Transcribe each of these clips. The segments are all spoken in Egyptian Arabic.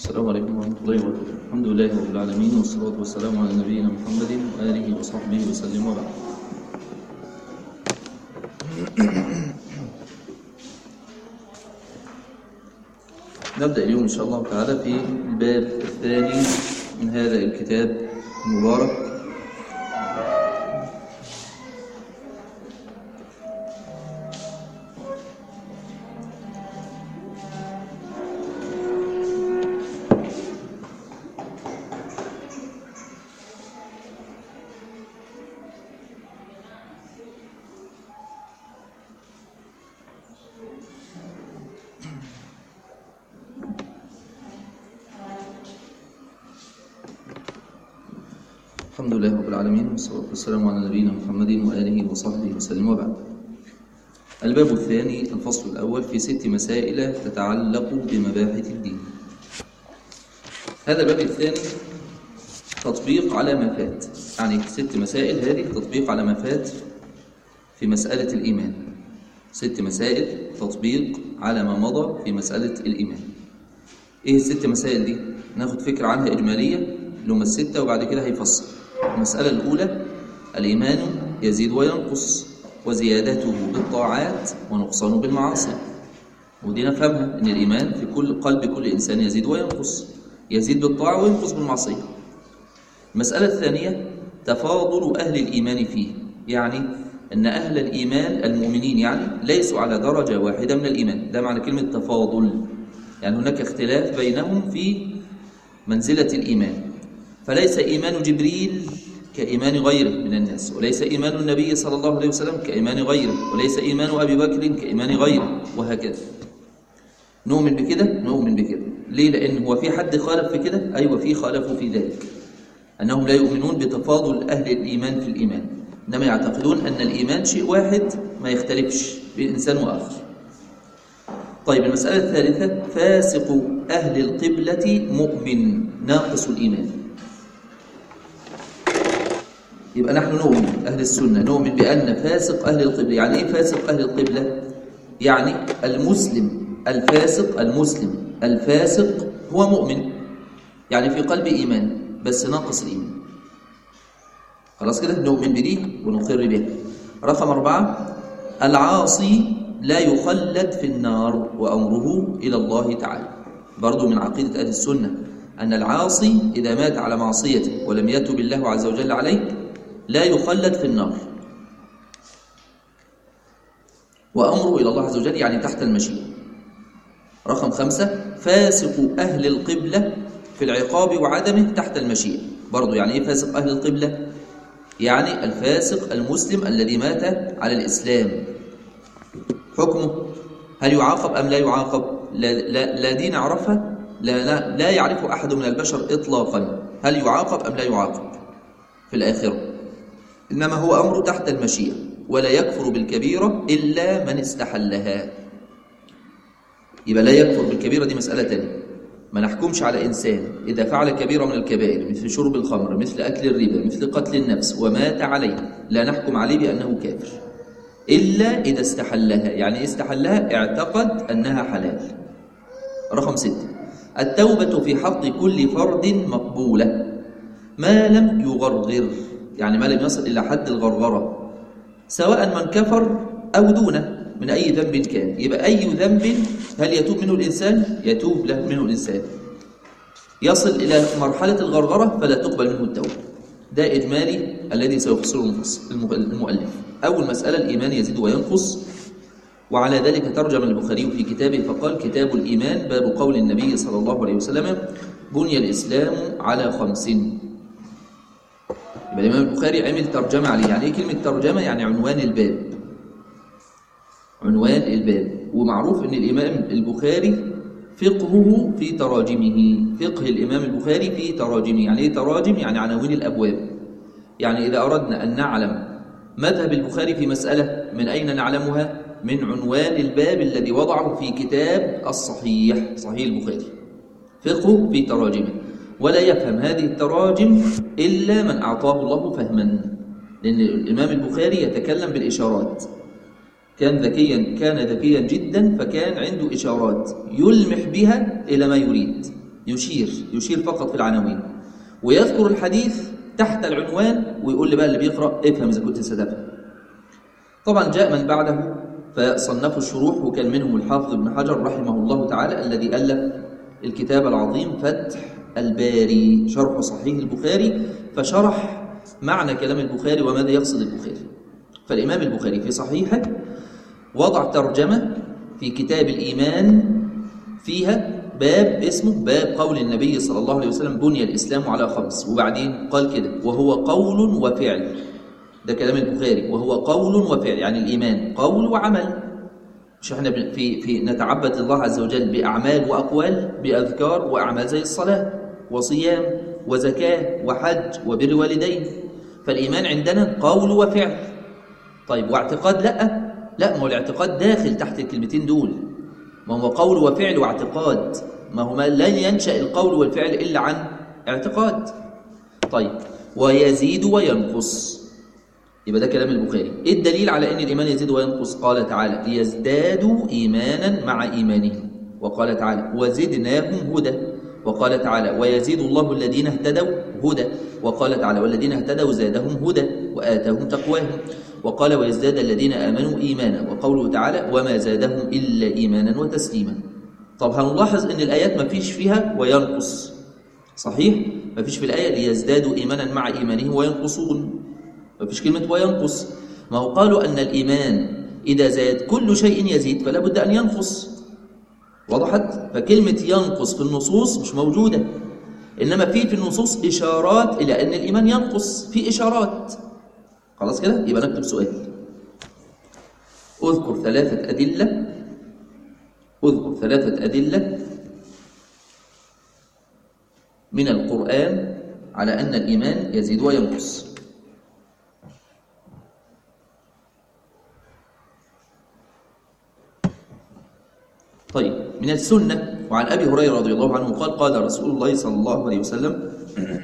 السلام عليكم ورحمة الله وبركاته الحمد لله رب العالمين والصلاة والسلام على نبينا محمد وآله وصحبه وسلم وبعد نبدأ اليوم إن شاء الله تعالى في الباب الثاني من هذا الكتاب المبارك الحمد لله رب العالمين والصلاة والسلام على نبينا محمد وآله وصحبه وسلم وبعد الباب الثاني الفصل الأول في ست مسائل تتعلق بمباحث الدين هذا الباب الثاني تطبيق على ما فات يعني ست مسائل هذه تطبيق على ما فات في مسألة الإيمان ست مسائل تطبيق على ما مضى في مسألة الإيمان إيه الست مسائل دي؟ ناخد فكرة عنها إجمالية اللي هم الستة وبعد كده هيفصل المسألة الأولى الإيمان يزيد وينقص وزيادته بالطاعات ونقصانه بالمعاصي ودي نفهمها إن الإيمان في كل قلب كل إنسان يزيد وينقص يزيد بالطاعة وينقص بالمعصية المسألة الثانية تفاضل أهل الإيمان فيه يعني أن أهل الإيمان المؤمنين يعني ليسوا على درجة واحدة من الإيمان ده معنى كلمة تفاضل يعني هناك اختلاف بينهم في منزلة الإيمان فليس إيمان جبريل كإيمان غيره من الناس وليس إيمان النبي صلى الله عليه وسلم كإيمان غيره وليس إيمان أبي بكر كإيمان غيره وهكذا نؤمن بكده نؤمن بكده ليه لأن هو في حد خالف في كده أيوة في خالفوا في ذلك أنهم لا يؤمنون بتفاضل أهل الإيمان في الإيمان إنما يعتقدون أن الإيمان شيء واحد ما يختلفش بين إنسان وآخر طيب المسألة الثالثة فاسق أهل القبلة مؤمن ناقص الإيمان يبقى نحن نؤمن أهل السنة نؤمن بأن فاسق أهل القبلة يعني إيه فاسق أهل القبلة؟ يعني المسلم الفاسق المسلم الفاسق هو مؤمن يعني في قلب إيمان بس ناقص الإيمان خلاص كده نؤمن بدي ونقر بها رقم أربعة العاصي لا يخلد في النار وأمره إلى الله تعالى برضو من عقيدة أهل السنة أن العاصي إذا مات على معصيته ولم يتب الله عز وجل عليه لا يخلد في النار وأمره إلى الله عز وجل يعني تحت المشيئة رقم خمسة فاسق أهل القبلة في العقاب وعدمه تحت المشيئة برضو يعني إيه فاسق أهل القبلة؟ يعني الفاسق المسلم الذي مات على الإسلام حكمه هل يعاقب أم لا يعاقب لا, لا, لا دي نعرفها لا, لا, لا يعرف أحد من البشر إطلاقا هل يعاقب أم لا يعاقب في الآخرة إنما هو أمر تحت المشيئة ولا يكفر بالكبيرة إلا من استحلها يبقى لا يكفر بالكبيرة دي مسألة تانية ما نحكمش على إنسان إذا فعل كبيرة من الكبائر مثل شرب الخمر مثل أكل الربا مثل قتل النفس ومات عليه لا نحكم عليه بأنه كافر إلا إذا استحلها يعني إيه استحلها اعتقد أنها حلال رقم ستة التوبة في حق كل فرد مقبولة ما لم يغرغر يعني ما لم يصل إلى حد الغرغرة سواء من كفر أو دونه من أي ذنب كان يبقى أي ذنب هل يتوب منه الإنسان؟ يتوب له منه الإنسان يصل إلى مرحلة الغرغرة فلا تقبل منه التوبة ده إجمالي الذي سيفصله المؤلف أول مسألة الإيمان يزيد وينقص وعلى ذلك ترجم البخاري في كتابه فقال كتاب الإيمان باب قول النبي صلى الله عليه وسلم بني الإسلام على خمس يبقى الإمام البخاري عمل ترجمة عليه يعني إيه كلمة ترجمة يعني عنوان الباب عنوان الباب ومعروف أن الإمام البخاري فقهه في تراجمه فقه الإمام البخاري في تراجمه يعني إيه تراجم يعني عناوين الأبواب يعني إذا أردنا أن نعلم مذهب البخاري في مسألة من أين نعلمها؟ من عنوان الباب الذي وضعه في كتاب الصحيح صحيح البخاري فقه في تراجمه ولا يفهم هذه التراجم إلا من أعطاه الله فهما لأن الإمام البخاري يتكلم بالإشارات كان ذكيا كان ذكيا جدا فكان عنده إشارات يلمح بها إلى ما يريد يشير يشير فقط في العناوين ويذكر الحديث تحت العنوان ويقول لي بقى اللي بيقرأ افهم إذا كنت ستفهم طبعا جاء من بعده فصنفوا الشروح وكان منهم الحافظ ابن حجر رحمه الله تعالى الذي ألف الكتاب العظيم فتح الباري شرح صحيح البخاري فشرح معنى كلام البخاري وماذا يقصد البخاري فالإمام البخاري في صحيحه وضع ترجمة في كتاب الإيمان فيها باب اسمه باب قول النبي صلى الله عليه وسلم بني الإسلام على خمس وبعدين قال كده وهو قول وفعل ده كلام البخاري وهو قول وفعل يعني الإيمان قول وعمل مش احنا في في نتعبد الله عز وجل بأعمال وأقوال بأذكار وأعمال زي الصلاة وصيام وزكاة وحج وبر والدين فالإيمان عندنا قول وفعل طيب واعتقاد لا لا ما هو الاعتقاد داخل تحت الكلمتين دول ما هو قول وفعل واعتقاد ما هو لن ينشأ القول والفعل إلا عن اعتقاد طيب ويزيد وينقص يبقى ده كلام البخاري ايه الدليل على ان الايمان يزيد وينقص قال تعالى ليزدادوا ايمانا مع ايمانهم وقال تعالى وزدناهم هدى وقال تعالى ويزيد الله الذين اهتدوا هدى وقال تعالى والذين اهتدوا زادهم هدى وآتاهم تقواهم وقال ويزداد الذين آمنوا إيمانا وقوله تعالى وما زادهم إلا إيمانا وتسليما طب هنلاحظ أن الآيات ما فيش فيها وينقص صحيح؟ ما فيش في الآية ليزدادوا إيمانا مع إيمانهم وينقصون ما فيش كلمة وينقص ما هو قالوا أن الإيمان إذا زاد كل شيء يزيد فلا بد أن ينقص وضحت؟ فكلمة ينقص في النصوص مش موجودة إنما في في النصوص إشارات إلى أن الإيمان ينقص في إشارات خلاص كده يبقى نكتب سؤال اذكر ثلاثة أدلة اذكر ثلاثة أدلة من القرآن على أن الإيمان يزيد وينقص طيب من السنة وعن أبي هريرة رضي الله عنه قال قال رسول الله صلى الله عليه وسلم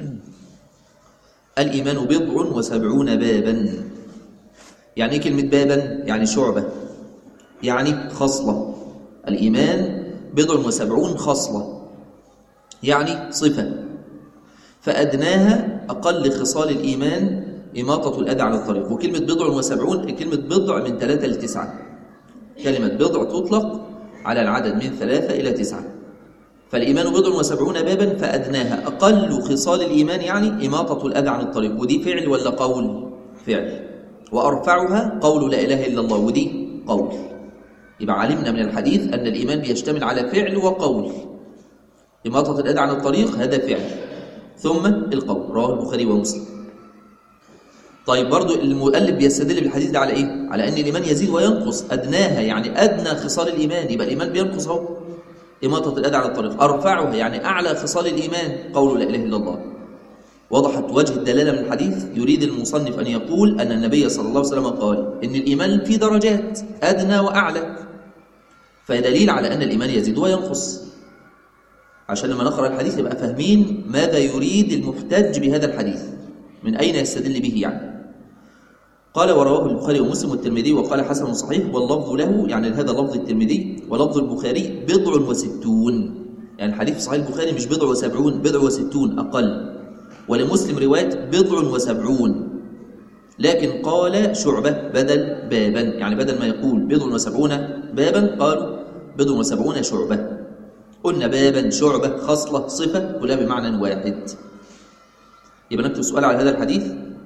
الإيمان بضع وسبعون بابا يعني ايه كلمة بابا يعني شعبة يعني خصلة الإيمان بضع وسبعون خصلة يعني صفة فأدناها أقل خصال الإيمان إماطة الأذى على الطريق وكلمة بضع وسبعون كلمة بضع من ثلاثة لتسعة كلمة بضع تطلق على العدد من ثلاثة إلى تسعة فالإيمان بضع وسبعون بابا فأدناها أقل خصال الإيمان يعني إماطة الأذى عن الطريق ودي فعل ولا قول فعل وأرفعها قول لا إله إلا الله ودي قول يبقى علمنا من الحديث أن الإيمان بيشتمل على فعل وقول إماطة الأذى عن الطريق هذا فعل ثم القول رواه البخاري ومسلم طيب برضو المؤلف بيستدل بالحديث ده على ايه على ان الايمان يزيد وينقص ادناها يعني ادنى خصال الايمان يبقى الايمان بينقص اهو اماطه الاذى على الطريق ارفعها يعني اعلى خصال الايمان قول لا اله الا الله وضحت وجه الدلاله من الحديث يريد المصنف ان يقول ان النبي صلى الله عليه وسلم قال ان الايمان في درجات ادنى واعلى فدليل على ان الايمان يزيد وينقص عشان لما نقرا الحديث يبقى فاهمين ماذا يريد المحتج بهذا الحديث من اين يستدل به يعني قال ورواه البخاري ومسلم والترمذي وقال حسن صحيح واللفظ له يعني هذا لفظ الترمذي ولفظ البخاري بضع وستون يعني الحديث في صحيح البخاري مش بضع وسبعون بضع وستون أقل ولمسلم رواية بضع وسبعون لكن قال شعبة بدل بابا يعني بدل ما يقول بضع وسبعون بابا قالوا بضع وسبعون شعبة قلنا بابا شعبة خصلة صفة كلها بمعنى واحد يبقى نكتب سؤال على هذا الحديث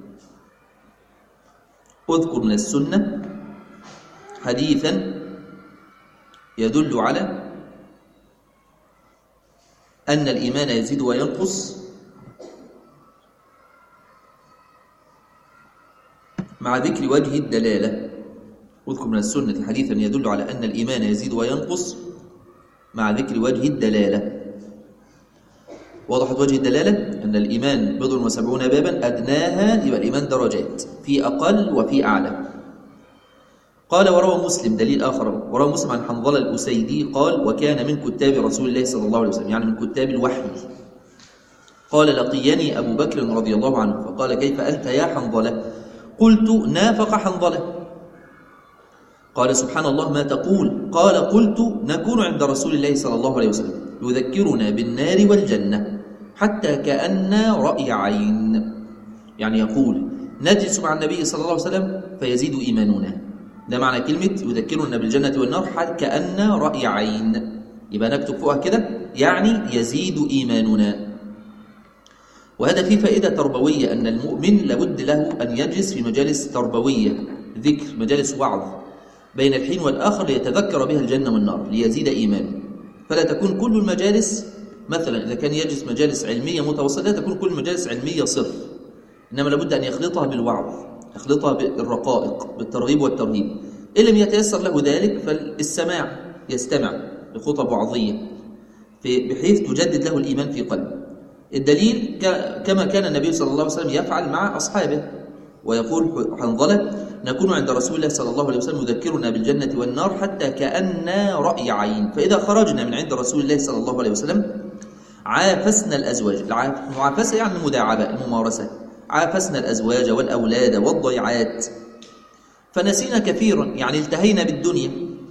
اذكر من السنة حديثا يدل على أن الإيمان يزيد وينقص مع ذكر وجه الدلالة اذكر من السنة حديثا يدل على أن الإيمان يزيد وينقص مع ذكر وجه الدلالة وضحت وجه الدلالة أن الإيمان بضع وسبعون بابا أدناها يبقى الإيمان درجات في أقل وفي أعلى قال وروى مسلم دليل آخر وروى مسلم عن حنظلة الأسيدي قال وكان من كتاب رسول الله صلى الله عليه وسلم يعني من كتاب الوحي قال لقيني أبو بكر رضي الله عنه فقال كيف أنت يا حنظلة قلت نافق حنظلة قال سبحان الله ما تقول قال قلت نكون عند رسول الله صلى الله عليه وسلم يذكرنا بالنار والجنة حتى كأن رأي عين يعني يقول نجلس مع النبي صلى الله عليه وسلم فيزيد إيماننا ده معنى كلمة يذكرنا بالجنة والنار حتى كأن رأي عين يبقى نكتب فوقها كده يعني يزيد إيماننا وهذا فيه فائدة تربوية أن المؤمن لابد له أن يجلس في مجالس تربوية ذكر مجالس وعظ بين الحين والآخر ليتذكر بها الجنة والنار ليزيد إيمانه فلا تكون كل المجالس مثلا إذا كان يجلس مجالس علمية متوسطة لا تكون كل المجالس علمية صرف إنما لابد أن يخلطها بالوعظ يخلطها بالرقائق بالترغيب والترهيب إن لم يتيسر له ذلك فالسماع يستمع لخطب وعظية بحيث تجدد له الإيمان في قلبه الدليل كما كان النبي صلى الله عليه وسلم يفعل مع أصحابه ويقول حنظلة نكون عند رسول الله صلى الله عليه وسلم يذكرنا بالجنة والنار حتى كأن رأي عين فإذا خرجنا من عند رسول الله صلى الله عليه وسلم عافسنا الأزواج المعافسة يعني المداعبة الممارسة عافسنا الأزواج والأولاد والضيعات فنسينا كثيرا يعني التهينا بالدنيا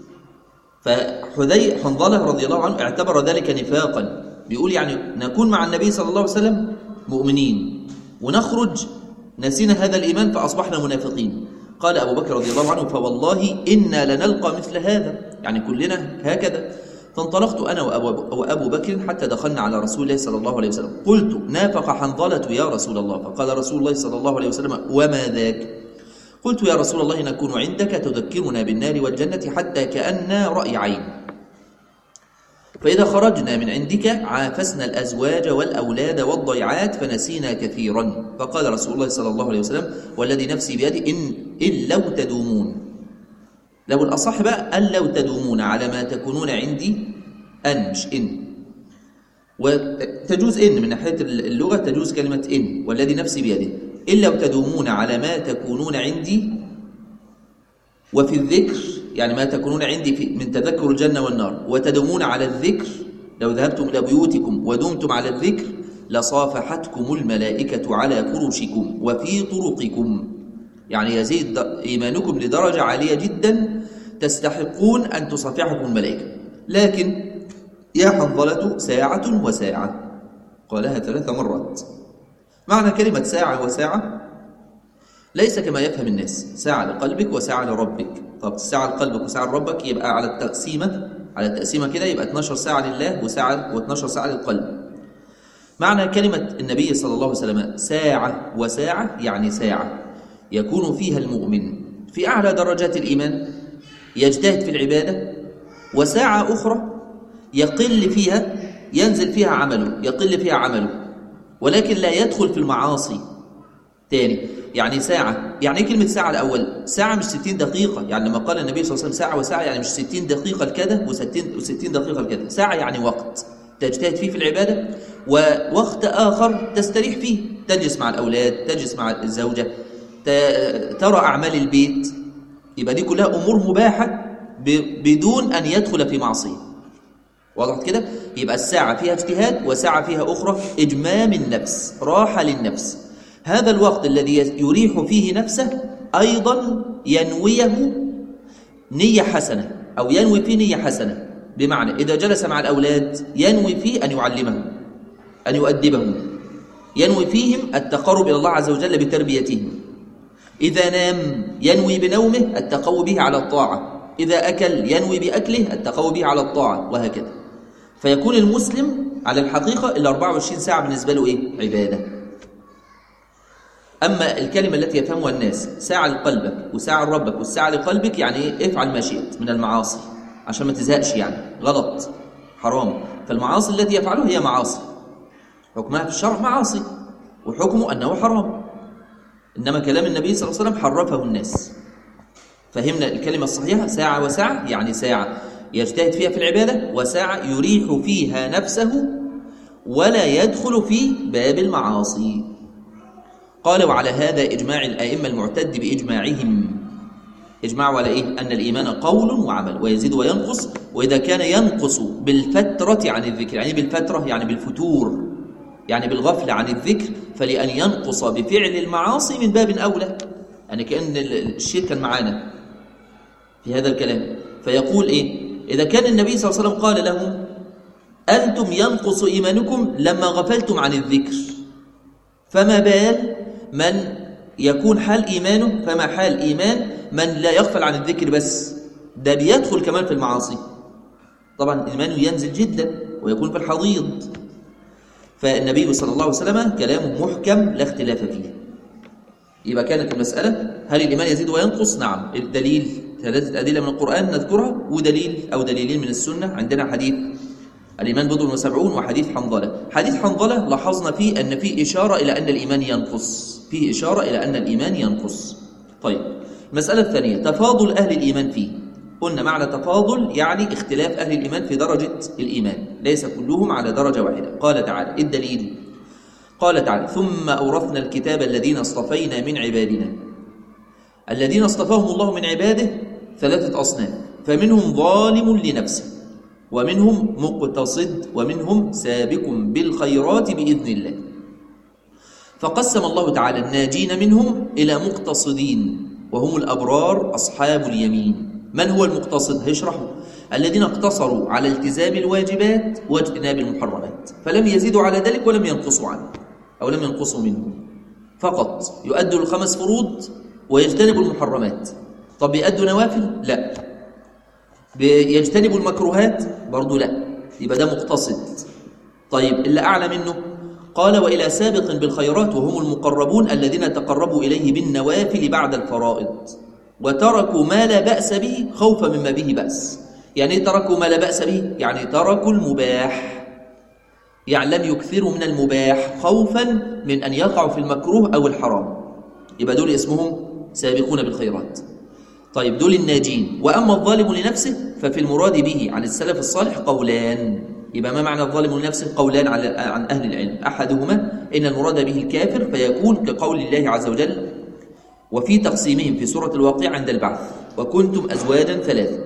فحذي حنظلة رضي الله عنه اعتبر ذلك نفاقا بيقول يعني نكون مع النبي صلى الله عليه وسلم مؤمنين ونخرج نسينا هذا الإيمان فأصبحنا منافقين قال أبو بكر رضي الله عنه فوالله إنا لنلقى مثل هذا يعني كلنا هكذا فانطلقت أنا وأبو بكر حتى دخلنا على رسول الله صلى الله عليه وسلم قلت نافق حنظلة يا رسول الله فقال رسول الله صلى الله عليه وسلم وما ذاك قلت يا رسول الله نكون عندك تذكرنا بالنار والجنة حتى كأن رأي عين فإذا خرجنا من عندك عافسنا الأزواج والأولاد والضيعات فنسينا كثيرا فقال رسول الله صلى الله عليه وسلم والذي نفسي بيده إن, إن لو تدومون لو الأصح بقى أن لو تدومون على ما تكونون عندي أن مش إن وتجوز إن من ناحية اللغة تجوز كلمة إن والذي نفسي بيده إن لو تدومون على ما تكونون عندي وفي الذكر يعني ما تكونون عندي في من تذكر الجنة والنار وتدومون على الذكر لو ذهبتم إلى بيوتكم ودمتم على الذكر لصافحتكم الملائكة على فرشكم وفي طرقكم يعني يزيد إيمانكم لدرجة عالية جدا تستحقون أن تصافحكم الملائكة لكن يا حنظلة ساعة وساعة قالها ثلاث مرات معنى كلمة ساعة وساعة ليس كما يفهم الناس ساعة لقلبك وساعة لربك طب ساعة لقلبك وساعة لربك يبقى على التقسيمة على التقسيمة كده يبقى 12 ساعة لله وساعة و12 ساعة للقلب معنى كلمة النبي صلى الله عليه وسلم ساعة وساعة يعني ساعة يكون فيها المؤمن في أعلى درجات الإيمان يجتهد في العبادة وساعة أخرى يقل فيها ينزل فيها عمله يقل فيها عمله ولكن لا يدخل في المعاصي تاني يعني ساعة يعني ايه كلمة ساعة الأول ساعة مش 60 دقيقة يعني لما قال النبي صلى الله عليه وسلم ساعة وساعة يعني مش 60 دقيقة لكذا و60 دقيقة لكذا ساعة يعني وقت تجتهد فيه في العبادة ووقت آخر تستريح فيه تجلس مع الأولاد تجلس مع الزوجة ترى أعمال البيت يبقى دي كلها أمور مباحة بدون أن يدخل في معصية واضح كده يبقى الساعة فيها اجتهاد وساعة فيها أخرى إجمام النفس راحة للنفس هذا الوقت الذي يريح فيه نفسه أيضا ينويه نية حسنة أو ينوي فيه نية حسنة بمعنى إذا جلس مع الأولاد ينوي فيه أن يعلمهم أن يؤدبهم ينوي فيهم التقرب إلى الله عز وجل بتربيتهم إذا نام ينوي بنومه التقوي به على الطاعة إذا أكل ينوي بأكله التقوي به على الطاعة وهكذا فيكون المسلم على الحقيقة ال 24 ساعة بالنسبة له إيه؟ عبادة أما الكلمة التي يفهمها الناس ساعة لقلبك وساعة لربك والساعة لقلبك يعني إيه؟ افعل ما شئت من المعاصي عشان ما تزهقش يعني غلط حرام فالمعاصي التي يفعلها هي معاصي حكمها في الشرع معاصي وحكمه أنه حرام إنما كلام النبي صلى الله عليه وسلم حرفه الناس فهمنا الكلمة الصحيحة ساعة وساعة يعني ساعة يجتهد فيها في العبادة وساعة يريح فيها نفسه ولا يدخل في باب المعاصي قال وعلى هذا إجماع الأئمة المعتد بإجماعهم إجماع على إيه؟ أن الإيمان قول وعمل ويزيد وينقص وإذا كان ينقص بالفترة عن الذكر يعني بالفترة يعني بالفتور يعني بالغفلة عن الذكر فلأن ينقص بفعل المعاصي من باب أولى يعني كأن الشيء كان معانا في هذا الكلام فيقول إيه إذا كان النبي صلى الله عليه وسلم قال لهم أنتم ينقص إيمانكم لما غفلتم عن الذكر فما بال من يكون حال إيمانه فما حال إيمان من لا يغفل عن الذكر بس ده بيدخل كمان في المعاصي طبعا إيمانه ينزل جدا ويكون في الحضيض فالنبي صلى الله عليه وسلم كلامه محكم لا اختلاف فيه يبقى كانت المسألة هل الإيمان يزيد وينقص؟ نعم الدليل ثلاثة أدلة من القرآن نذكرها ودليل أو دليلين من السنة عندنا حديث الإيمان بضع وسبعون وحديث حنظلة حديث حنظلة لاحظنا فيه أن فيه إشارة إلى أن الإيمان ينقص فيه إشارة إلى أن الإيمان ينقص طيب المسألة الثانية تفاضل أهل الإيمان فيه قلنا معنى تفاضل يعني اختلاف أهل الإيمان في درجة الإيمان ليس كلهم على درجة واحدة قال تعالى الدليل قال تعالى ثم أورثنا الكتاب الذين اصطفينا من عبادنا الذين اصطفاهم الله من عباده ثلاثة أصناف فمنهم ظالم لنفسه ومنهم مقتصد ومنهم سابق بالخيرات بإذن الله فقسم الله تعالى الناجين منهم إلى مقتصدين وهم الأبرار أصحاب اليمين من هو المقتصد؟ هيشرحوا الذين اقتصروا على التزام الواجبات واجتناب المحرمات فلم يزيدوا على ذلك ولم ينقصوا عنه أو لم ينقصوا منه فقط يؤدوا الخمس فروض ويجتنبوا المحرمات طب يؤدوا نوافل؟ لا بيجتنبوا المكروهات؟ برضو لا يبقى ده مقتصد طيب اللي أعلى منه قال وإلى سابق بالخيرات وهم المقربون الذين تقربوا إليه بالنوافل بعد الفرائض وتركوا ما لا بأس به خوفا مما به بأس يعني تركوا ما لا بأس به يعني تركوا المباح يعني لم يكثروا من المباح خوفا من أن يقعوا في المكروه أو الحرام يبقى دول اسمهم سابقون بالخيرات طيب دول الناجين وأما الظالم لنفسه ففي المراد به عن السلف الصالح قولان يبقى ما معنى الظالم لنفسه قولان عن أهل العلم أحدهما إن المراد به الكافر فيكون كقول الله عز وجل وفي تقسيمهم في سورة الواقع عند البعث وكنتم أزواجا ثلاثة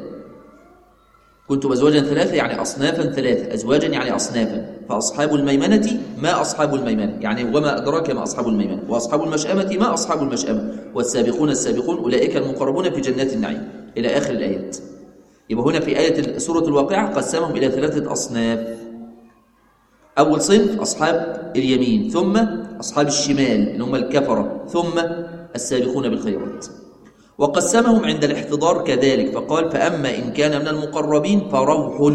كنتم أزواجا ثلاثة يعني أصنافا ثلاثة أزواجا يعني أصنافا فأصحاب الميمنة ما أصحاب الميمنة يعني وما أدراك ما أصحاب الميمنة وأصحاب المشأمة ما أصحاب المشأمة والسابقون السابقون أولئك المقربون في جنات النعيم إلى آخر الآيات يبقى هنا في آية سورة الواقعة قسمهم إلى ثلاثة أصناف أول صنف أصحاب اليمين ثم أصحاب الشمال اللي هم الكفرة ثم السابقون بالخيرات وقسمهم عند الاحتضار كذلك فقال فأما إن كان من المقربين فروح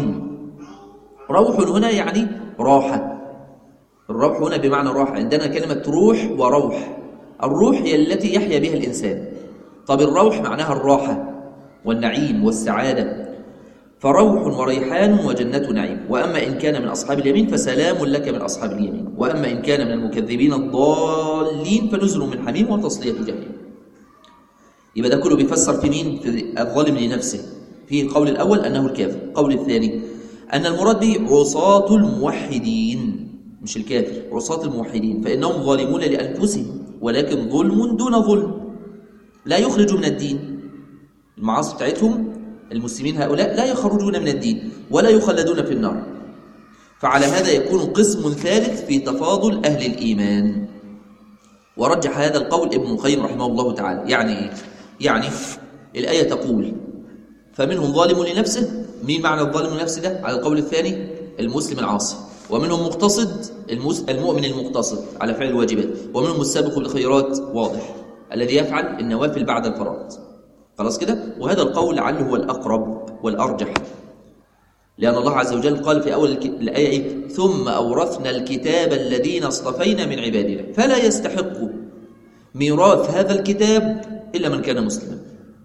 روح هنا يعني راحة الروح هنا بمعنى راحة عندنا كلمة روح وروح الروح هي التي يحيا بها الإنسان طب الروح معناها الراحة والنعيم والسعادة فروح وريحان وجنة نعيم وأما إن كان من أصحاب اليمين فسلام لك من أصحاب اليمين وأما إن كان من المكذبين الضالين فنزل من حميم وتصلية جهنم يبقى ده كله بيفسر في مين في الظالم لنفسه في القول الأول أنه الكافر القول الثاني أن المراد به عصاة الموحدين مش الكافر عصاة الموحدين فإنهم ظالمون لأنفسهم ولكن ظلم دون ظلم لا يخرج من الدين المعاصي بتاعتهم المسلمين هؤلاء لا يخرجون من الدين ولا يخلدون في النار فعلى هذا يكون قسم ثالث في تفاضل أهل الإيمان ورجح هذا القول ابن القيم رحمه الله تعالى يعني إيه؟ يعني الآية تقول فمنهم ظالم لنفسه مين معنى الظالم لنفسه ده على القول الثاني المسلم العاصي ومنهم مقتصد المؤمن المقتصد على فعل الواجبات ومنهم السابق بالخيرات واضح الذي يفعل النوافل بعد الفرائض خلاص كده وهذا القول لعله هو الأقرب والأرجح لأن الله عز وجل قال في أول الآية إيه؟ ثم أورثنا الكتاب الذين اصطفينا من عبادنا فلا يستحق ميراث هذا الكتاب إلا من كان مسلما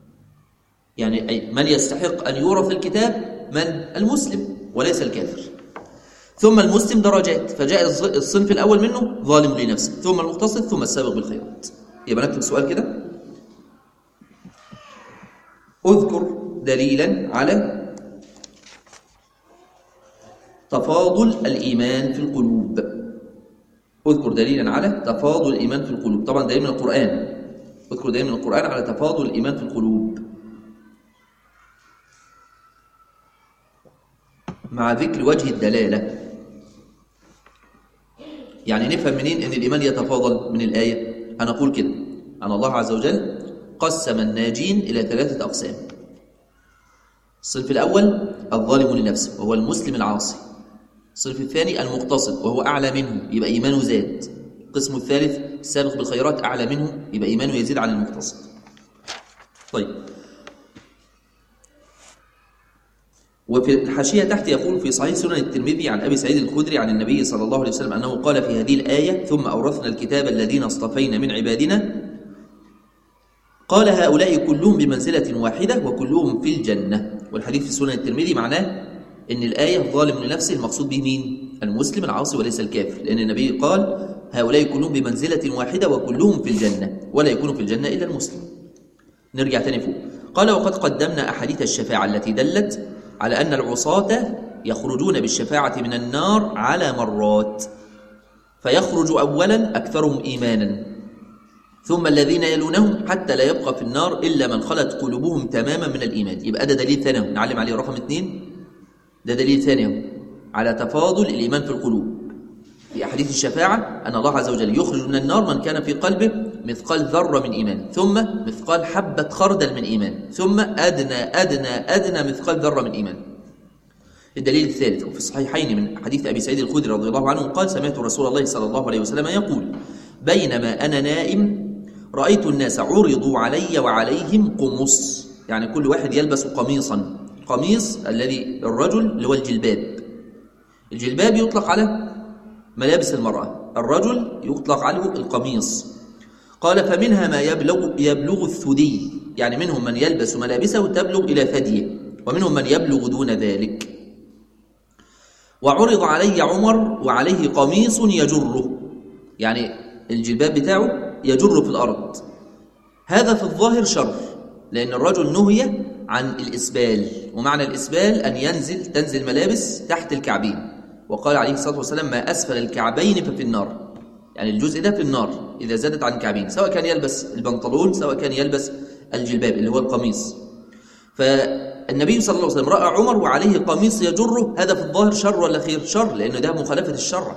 يعني أي من يستحق أن يورث الكتاب من المسلم وليس الكافر ثم المسلم درجات فجاء الصنف الأول منه ظالم لنفسه ثم المقتصد ثم السابق بالخيرات يبقى نكتب سؤال كده اذكر دليلا على تفاضل الإيمان في القلوب اذكر دليلا على تفاضل الإيمان في القلوب طبعا دليل من القرآن اذكر دليل من القرآن على تفاضل الإيمان في القلوب مع ذكر وجه الدلالة يعني نفهم منين أن الإيمان يتفاضل من الآية أنا أقول كده أن الله عز وجل قسم الناجين إلى ثلاثة أقسام الصنف الأول الظالم لنفسه وهو المسلم العاصي الصنف الثاني المقتصد وهو أعلى منه يبقى إيمانه زاد القسم الثالث السابق بالخيرات أعلى منه يبقى إيمانه يزيد عن المقتصد طيب وفي الحاشية تحت يقول في صحيح سنن الترمذي عن أبي سعيد الخدري عن النبي صلى الله عليه وسلم أنه قال في هذه الآية ثم أورثنا الكتاب الذين اصطفينا من عبادنا قال هؤلاء كلهم بمنزلة واحدة وكلهم في الجنة والحديث في سنن الترمذي معناه أن الآية ظالم لنفسه المقصود به مين؟ المسلم العاصي وليس الكافر لأن النبي قال هؤلاء كلهم بمنزلة واحدة وكلهم في الجنة ولا يكون في الجنة إلا المسلم نرجع تاني فوق قال وقد قدمنا أحاديث الشفاعة التي دلت على أن العصاة يخرجون بالشفاعة من النار على مرات فيخرج أولا أكثرهم إيمانا ثم الذين يلونهم حتى لا يبقى في النار إلا من خلت قلوبهم تماما من الإيمان يبقى ده دليل ثاني نعلم عليه رقم اثنين ده دليل ثاني على تفاضل الإيمان في القلوب في أحاديث الشفاعة أن الله عز وجل يخرج من النار من كان في قلبه مثقال ذرة من إيمان ثم مثقال حبة خردل من إيمان ثم أدنى أدنى أدنى مثقال ذرة من إيمان الدليل الثالث وفي الصحيحين من حديث أبي سعيد الخدري رضي الله عنه قال سمعت رسول الله صلى الله عليه وسلم يقول بينما أنا نائم رأيت الناس عرضوا علي وعليهم قمص يعني كل واحد يلبس قميصا قميص الذي الرجل اللي هو الجلباب الجلباب يطلق على ملابس المرأة الرجل يطلق عليه القميص قال فمنها ما يبلغ, يبلغ الثدي يعني منهم من يلبس ملابسه تبلغ إلى ثديه ومنهم من يبلغ دون ذلك وعرض علي عمر وعليه قميص يجره يعني الجلباب بتاعه يجر في الأرض هذا في الظاهر شر لأن الرجل نهي عن الإسبال ومعنى الإسبال أن ينزل تنزل ملابس تحت الكعبين وقال عليه الصلاة والسلام ما أسفل الكعبين ففي النار يعني الجزء ده في النار إذا زادت عن الكعبين سواء كان يلبس البنطلون سواء كان يلبس الجلباب اللي هو القميص فالنبي صلى الله عليه وسلم رأى عمر وعليه قميص يجره هذا في الظاهر شر ولا خير شر لأنه ده مخالفة الشرع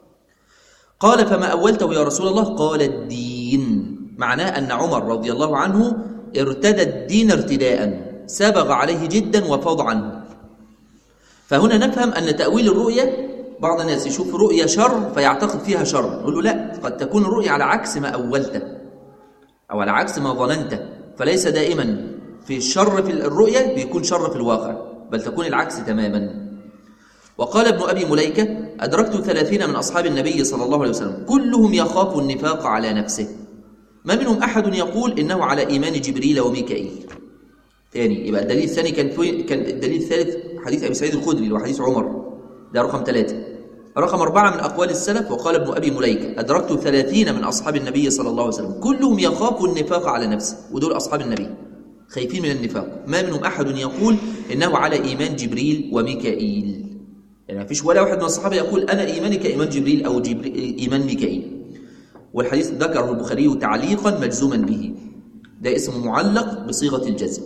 قال فما أولته يا رسول الله قال الدين معناه أن عمر رضي الله عنه ارتدى الدين ارتداء سبغ عليه جدا وفاض عنه فهنا نفهم أن تأويل الرؤية بعض الناس يشوف رؤية شر فيعتقد فيها شر نقول له لا قد تكون الرؤية على عكس ما أولته أو على عكس ما ظننته فليس دائما في الشر في الرؤية بيكون شر في الواقع بل تكون العكس تماما وقال ابن أبي مليكة أدركت ثلاثين من أصحاب النبي صلى الله عليه وسلم كلهم يخاف النفاق على نفسه ما منهم أحد يقول إنه على إيمان جبريل وميكائيل ثاني يبقى الدليل الثاني كان في كان الدليل الثالث حديث أبي سعيد الخدري اللي هو حديث عمر ده رقم ثلاثة رقم أربعة من أقوال السلف وقال ابن أبي مليكة أدركت ثلاثين من أصحاب النبي صلى الله عليه وسلم كلهم يخاف النفاق على نفسه ودول أصحاب النبي خايفين من النفاق ما منهم أحد يقول إنه على إيمان جبريل وميكائيل يعني ما فيش ولا واحد من الصحابة يقول أنا إيماني كإيمان جبريل أو جبريل إيمان ميكائيل والحديث ذكره البخاري تعليقا مجزوما به ده اسم معلق بصيغة الجزم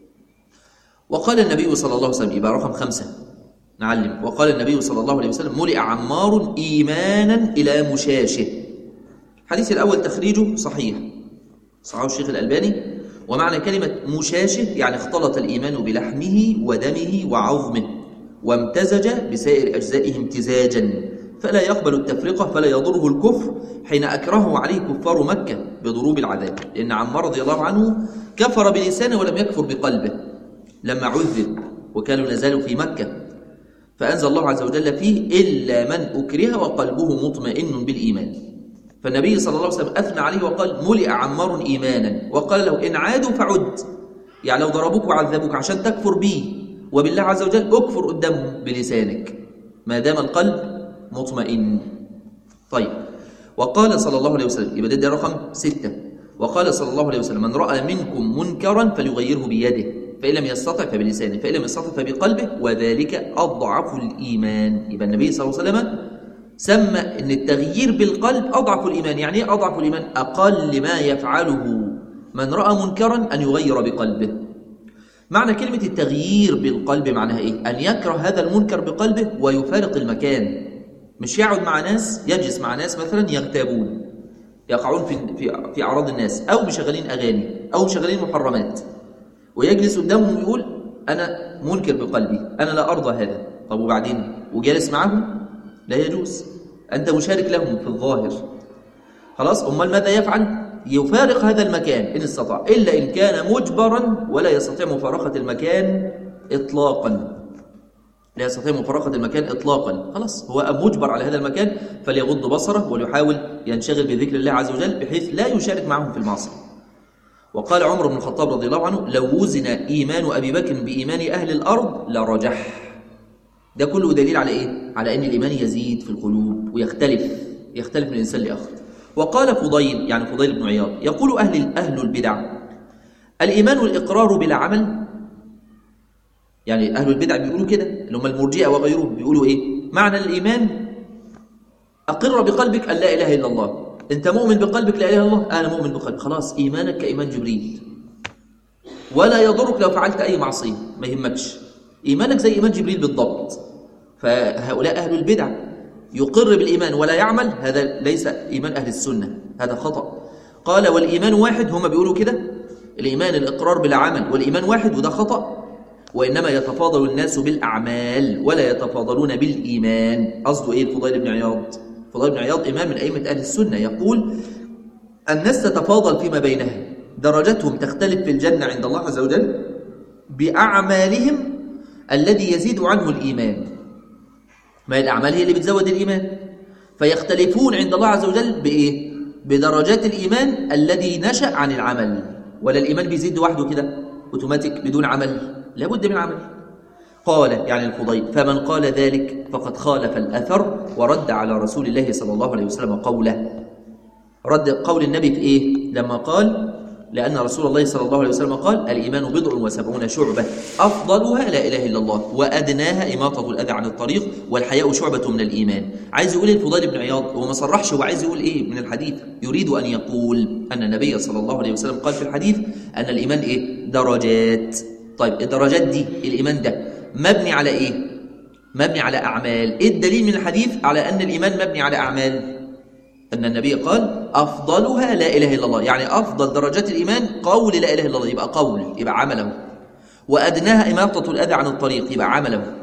وقال النبي صلى الله عليه وسلم يبقى رقم خمسة نعلم وقال النبي صلى الله عليه وسلم ملئ عمار إيمانا إلى مشاشه الحديث الأول تخريجه صحيح صحيح الشيخ الألباني ومعنى كلمة مشاشه يعني اختلط الإيمان بلحمه ودمه وعظمه وامتزج بسائر أجزائه امتزاجا فلا يقبل التفرقة فلا يضره الكفر حين أكرهه عليه كفار مكة بضروب العذاب لأن عمار رضي الله عنه كفر بلسانه ولم يكفر بقلبه لما عذب وكانوا نزالوا في مكة فأنزل الله عز وجل فيه إلا من أكره وقلبه مطمئن بالإيمان فالنبي صلى الله عليه وسلم أثنى عليه وقال ملئ عمار إيمانا وقال له إن عادوا فعد يعني لو ضربوك وعذبوك عشان تكفر بي وبالله عز وجل اكفر قدامهم بلسانك ما دام القلب مطمئن طيب وقال صلى الله عليه وسلم يبقى ده رقم ستة وقال صلى الله عليه وسلم من رأى منكم منكرا فليغيره بيده فإن لم يستطع فبلسانه فإن لم يستطع فبقلبه وذلك أضعف الإيمان يبقى النبي صلى الله عليه وسلم سمى أن التغيير بالقلب أضعف الإيمان يعني إيه أضعف الإيمان أقل ما يفعله من رأى منكرا أن يغير بقلبه معنى كلمة التغيير بالقلب معناها إيه؟ أن يكره هذا المنكر بقلبه ويفارق المكان مش يقعد مع ناس يجلس مع ناس مثلا يغتابون يقعون في في في اعراض الناس او مشغلين اغاني او مشغلين محرمات ويجلس قدامهم ويقول انا منكر بقلبي انا لا ارضى هذا طب وبعدين وجالس معهم لا يجوز أنت مشارك لهم في الظاهر خلاص أمال ماذا يفعل يفارق هذا المكان إن استطاع إلا إن كان مجبرا ولا يستطيع مفارقة المكان إطلاقا لا يستطيع مفارقة المكان إطلاقا خلاص هو مجبر على هذا المكان فليغض بصره وليحاول ينشغل بذكر الله عز وجل بحيث لا يشارك معهم في المعصية وقال عمر بن الخطاب رضي الله عنه لو وزن إيمان أبي بكر بإيمان أهل الأرض لرجح ده كله دليل على إيه؟ على أن الإيمان يزيد في القلوب ويختلف يختلف من إنسان لآخر وقال فضيل يعني فضيل بن عياض يقول أهل أهل البدع الإيمان الإقرار بلا عمل يعني أهل البدع بيقولوا كده اللي هم المرجئة وغيرهم بيقولوا إيه معنى الإيمان أقر بقلبك أن لا إله إلا الله أنت مؤمن بقلبك لا إله إلا الله أنا مؤمن بقلبك خلاص إيمانك كإيمان جبريل ولا يضرك لو فعلت أي معصية ما يهمكش إيمانك زي إيمان جبريل بالضبط فهؤلاء أهل البدع يقر بالإيمان ولا يعمل هذا ليس إيمان أهل السنة هذا خطأ قال والإيمان واحد هم بيقولوا كده الإيمان الإقرار بالعمل والإيمان واحد وده خطأ وإنما يتفاضل الناس بالأعمال ولا يتفاضلون بالإيمان قصده إيه الفضيل بن عياض فضيل بن عياض إمام من أئمة أهل السنة يقول الناس تتفاضل فيما بينها درجتهم تختلف في الجنة عند الله عز وجل بأعمالهم الذي يزيد عنه الإيمان ما الأعمال هي اللي بتزود الإيمان فيختلفون عند الله عز وجل بإيه؟ بدرجات الإيمان الذي نشأ عن العمل ولا الإيمان بيزيد لوحده كده أوتوماتيك بدون عمل لابد من عمل قال يعني الفضيل فمن قال ذلك فقد خالف الأثر ورد على رسول الله صلى الله عليه وسلم قوله رد قول النبي في إيه لما قال لأن رسول الله صلى الله عليه وسلم قال الإيمان بضع وسبعون شعبة أفضلها لا إله إلا الله وأدناها إماطة الأذى عن الطريق والحياء شعبة من الإيمان عايز يقول الفضيل بن عياض هو ما صرحش هو عايز يقول إيه من الحديث يريد أن يقول أن النبي صلى الله عليه وسلم قال في الحديث أن الإيمان إيه درجات طيب الدرجات دي الإيمان ده مبني على إيه مبني على أعمال إيه الدليل من الحديث على أن الإيمان مبني على أعمال أن النبي قال أفضلها لا إله إلا الله يعني أفضل درجات الإيمان قول لا إله إلا الله يبقى قول يبقى عمله وأدناها إماطة الأذى عن الطريق يبقى عمله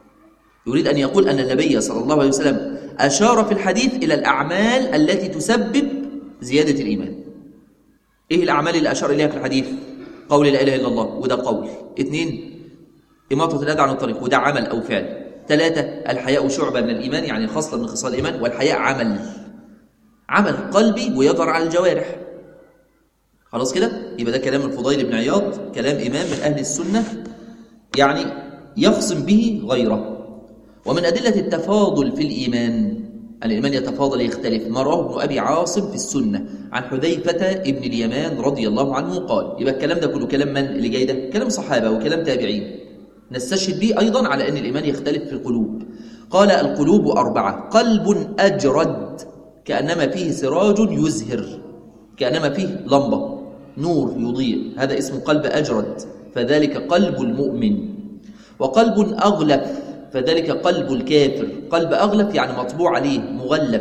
يريد أن يقول أن النبي صلى الله عليه وسلم أشار في الحديث إلى الأعمال التي تسبب زيادة الإيمان إيه الأعمال اللي أشار إليها في الحديث قول لا إله إلا الله وده قول اثنين إماطة الأذى عن الطريق وده عمل أو فعل ثلاثة الحياء شعبة من الإيمان يعني خاصة من خصال الإيمان والحياء عمل عمل قلبي ويظهر على الجوارح خلاص كده يبقى ده كلام الفضيل بن عياض كلام إمام من أهل السنة يعني يخصم به غيره ومن أدلة التفاضل في الإيمان الإيمان يتفاضل يختلف ما رواه ابن أبي عاصم في السنة عن حذيفة ابن اليمان رضي الله عنه قال يبقى الكلام ده كله كلام من اللي جاي ده كلام صحابة وكلام تابعين نستشهد به أيضا على أن الإيمان يختلف في القلوب قال القلوب أربعة قلب أجرد كأنما فيه سراج يزهر كأنما فيه لمبة نور يضيء هذا اسم قلب أجرد فذلك قلب المؤمن وقلب أغلف فذلك قلب الكافر قلب أغلف يعني مطبوع عليه مغلف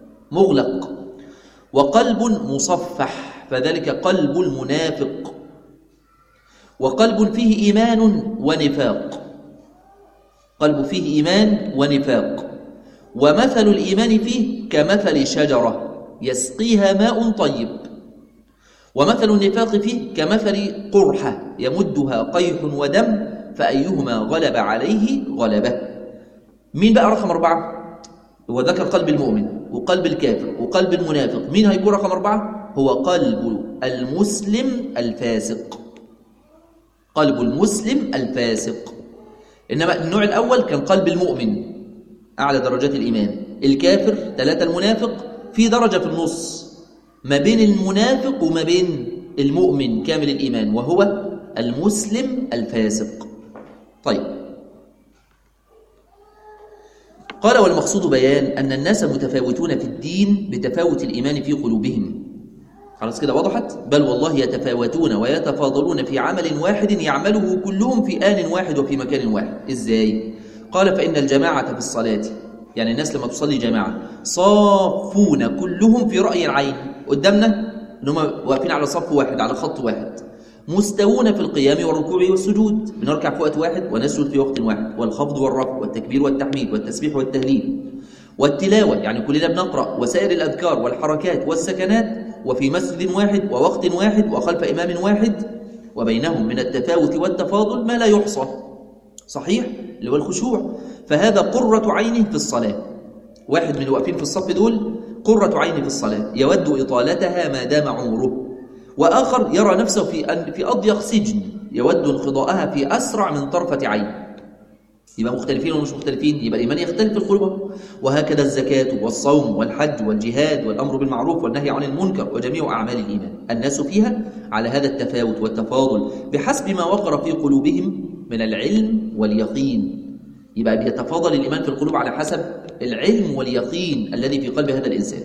مغلق وقلب مصفح فذلك قلب المنافق وقلب فيه إيمان ونفاق قلب فيه إيمان ونفاق ومثل الإيمان فيه كمثل شجرة يسقيها ماء طيب ومثل النفاق فيه كمثل قرحة يمدها قيح ودم فأيهما غلب عليه غلبه مين بقى رقم أربعة؟ هو ذكر قلب المؤمن وقلب الكافر وقلب المنافق مين هيكون رقم أربعة؟ هو قلب المسلم الفاسق قلب المسلم الفاسق إنما النوع الأول كان قلب المؤمن أعلى درجات الإيمان الكافر ثلاثة المنافق في درجة في النص ما بين المنافق وما بين المؤمن كامل الإيمان وهو المسلم الفاسق طيب قال والمقصود بيان أن الناس متفاوتون في الدين بتفاوت الإيمان في قلوبهم خلاص كده وضحت بل والله يتفاوتون ويتفاضلون في عمل واحد يعمله كلهم في آن واحد وفي مكان واحد إزاي؟ قال فإن الجماعة في الصلاة يعني الناس لما تصلي جماعة صافون كلهم في رأي العين قدامنا ان هم واقفين على صف واحد على خط واحد مستوون في القيام والركوع والسجود بنركع في وقت واحد ونسجد في وقت واحد والخفض والرفع والتكبير والتحميد والتسبيح والتهليل والتلاوة يعني كلنا بنقرأ وسائر الأذكار والحركات والسكنات وفي مسجد واحد ووقت واحد وخلف إمام واحد وبينهم من التفاوت والتفاضل ما لا يحصى صحيح اللي هو الخشوع فهذا قرة عينه في الصلاة واحد من الواقفين في الصف دول قرة عينه في الصلاة يود إطالتها ما دام عمره وآخر يرى نفسه في في أضيق سجن يود انقضاءها في أسرع من طرفة عين يبقى مختلفين ولا مش مختلفين يبقى الإيمان يختلف في القلوب وهكذا الزكاة والصوم والحج والجهاد والأمر بالمعروف والنهي عن المنكر وجميع أعمال الإيمان الناس فيها على هذا التفاوت والتفاضل بحسب ما وقر في قلوبهم من العلم واليقين يبقى بيتفاضل الإيمان في القلوب على حسب العلم واليقين الذي في قلب هذا الإنسان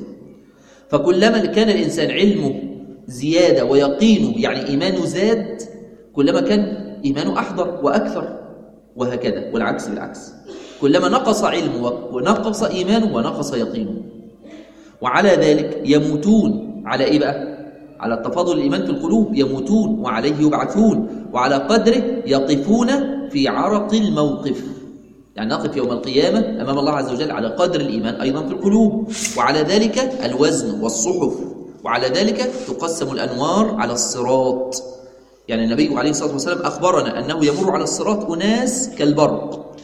فكلما كان الإنسان علمه زيادة ويقينه يعني إيمانه زاد كلما كان إيمانه أحضر وأكثر وهكذا والعكس بالعكس كلما نقص علمه ونقص إيمانه ونقص يقينه وعلى ذلك يموتون على إيه بقى؟ على التفاضل الإيمان في القلوب يموتون وعليه يبعثون وعلى قدره يقفون في عرق الموقف يعني نقف يوم القيامة أمام الله عز وجل على قدر الإيمان أيضا في القلوب وعلى ذلك الوزن والصحف وعلى ذلك تقسم الأنوار على الصراط يعني النبي عليه الصلاة والسلام أخبرنا أنه يمر على الصراط أناس كالبرق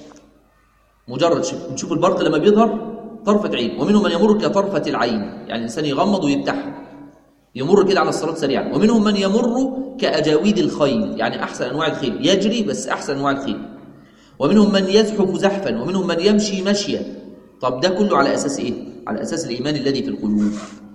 مجرد نشوف البرق لما بيظهر طرفة عين ومنهم من يمر كطرفة العين يعني الإنسان يغمض ويفتح يمر كده على الصراط سريعا ومنهم من يمر كأجاويد الخيل يعني أحسن أنواع الخيل يجري بس أحسن أنواع الخيل ومنهم من يزحف زحفا ومنهم من يمشي مشيا طب ده كله على أساس إيه؟ على أساس الإيمان الذي في القلوب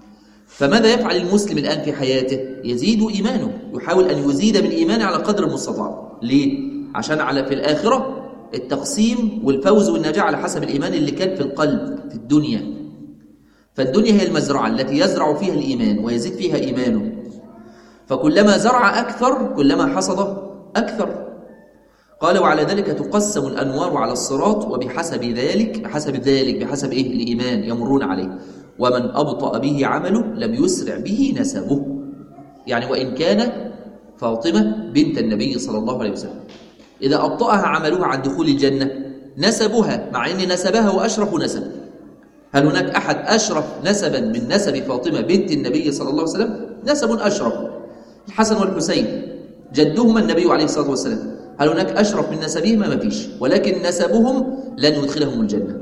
فماذا يفعل المسلم الآن في حياته؟ يزيد إيمانه يحاول أن يزيد من إيمانه على قدر المستطاع ليه؟ عشان على في الآخرة التقسيم والفوز والنجاة على حسب الإيمان اللي كان في القلب في الدنيا فالدنيا هي المزرعة التي يزرع فيها الإيمان ويزيد فيها إيمانه فكلما زرع أكثر كلما حصد أكثر قال وعلى ذلك تقسم الأنوار على الصراط وبحسب ذلك بحسب ذلك بحسب إيه الإيمان يمرون عليه ومن أبطأ به عمله لم يسرع به نسبه يعني وإن كان فاطمة بنت النبي صلى الله عليه وسلم إذا أبطأها عملها عن دخول الجنة نسبها مع أن نسبها وأشرف نسب هل هناك أحد أشرف نسبا من نسب فاطمة بنت النبي صلى الله عليه وسلم نسب أشرف الحسن والحسين جدهما النبي عليه الصلاة والسلام هل هناك أشرف من نسبهما ما فيش ولكن نسبهم لن يدخلهم الجنة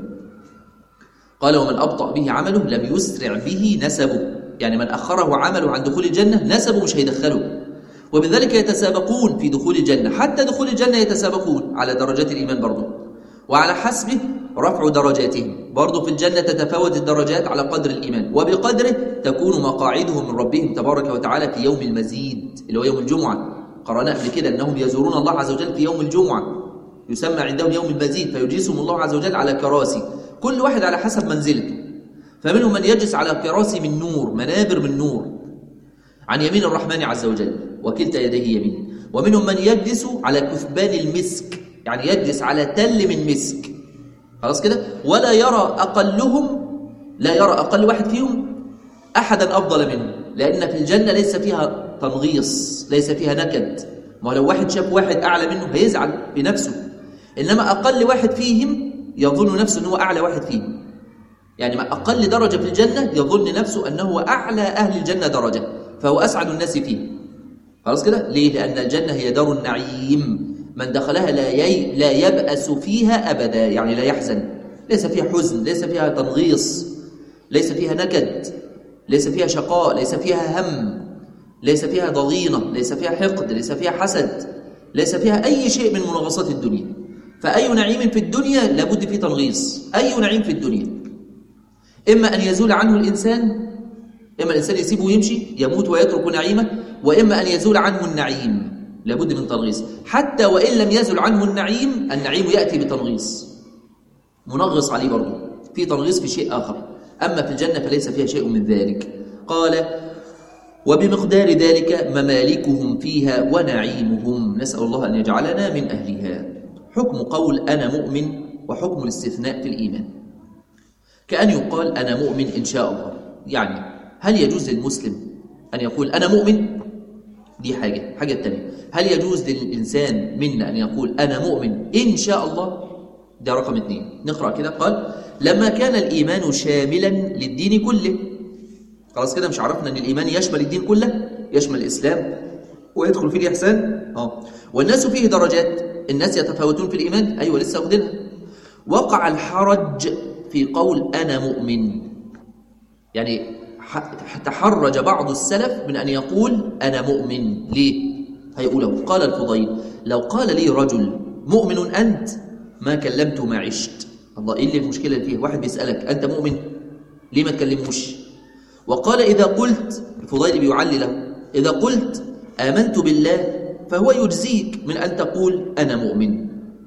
قال ومن أبطأ به عمله لم يسرع به نسبه يعني من أخره عمله عن دخول الجنة نسبه مش هيدخله وبذلك يتسابقون في دخول الجنة حتى دخول الجنة يتسابقون على درجات الإيمان برضه وعلى حسبه رفع درجاتهم برضه في الجنة تتفاوت الدرجات على قدر الإيمان وبقدره تكون مقاعدهم من ربهم تبارك وتعالى في يوم المزيد اللي هو يوم الجمعة قرأنا قبل كده أنهم يزورون الله عز وجل في يوم الجمعة يسمى عندهم يوم المزيد فيجلسهم الله عز وجل على كراسي كل واحد على حسب منزلته فمنهم من يجلس على كراسي من نور منابر من نور عن يمين الرحمن عز وجل وكلتا يديه يمين ومنهم من يجلس على كثبان المسك يعني يجلس على تل من مسك خلاص كده ولا يرى أقلهم لا يرى أقل واحد فيهم أحدا أفضل منه لأن في الجنة ليس فيها تنغيص ليس فيها نكد ما لو واحد شاف واحد أعلى منه هيزعل بنفسه إنما أقل واحد فيهم يظن نفسه أنه أعلى واحد فيهم يعني ما أقل درجة في الجنة يظن نفسه أنه أعلى أهل الجنة درجة فهو أسعد الناس فيه خلاص كده ليه لأن الجنة هي دار النعيم من دخلها لا ي... لا يبأس فيها أبدا يعني لا يحزن ليس فيها حزن ليس فيها تنغيص ليس فيها نكد ليس فيها شقاء ليس فيها هم ليس فيها ضغينة ليس فيها حقد ليس فيها حسد ليس فيها أي شيء من منغصات الدنيا فأي نعيم في الدنيا لابد فيه تنغيص أي نعيم في الدنيا إما أن يزول عنه الإنسان إما الإنسان يسيبه ويمشي يموت ويترك نعيمه وإما أن يزول عنه النعيم لابد من تنغيص حتى وإن لم يزل عنه النعيم النعيم يأتي بتنغيص منغص عليه برضه في تنغيص في شيء آخر أما في الجنة فليس فيها شيء من ذلك قال وبمقدار ذلك ممالكهم فيها ونعيمهم نسأل الله أن يجعلنا من أهلها حكم قول أنا مؤمن وحكم الاستثناء في الإيمان كأن يقال أنا مؤمن إن شاء الله يعني هل يجوز للمسلم أن يقول أنا مؤمن دي حاجة حاجة التانية هل يجوز للإنسان منا أن يقول أنا مؤمن إن شاء الله ده رقم اثنين نقرأ كده قال لما كان الإيمان شاملا للدين كله خلاص كده مش عرفنا أن الإيمان يشمل الدين كله يشمل الإسلام ويدخل فيه الإحسان اه والناس فيه درجات الناس يتفاوتون في الإيمان أيوة لسه واخدينها وقع الحرج في قول أنا مؤمن يعني تحرج بعض السلف من أن يقول أنا مؤمن ليه؟ هيقوله قال الفضيل لو قال لي رجل مؤمن أنت ما كلمت ما عشت الله إيه اللي المشكلة اللي فيه واحد بيسألك أنت مؤمن ليه ما تكلموش وقال إذا قلت الفضيل بيعلي له إذا قلت آمنت بالله فهو يجزيك من أن تقول أنا مؤمن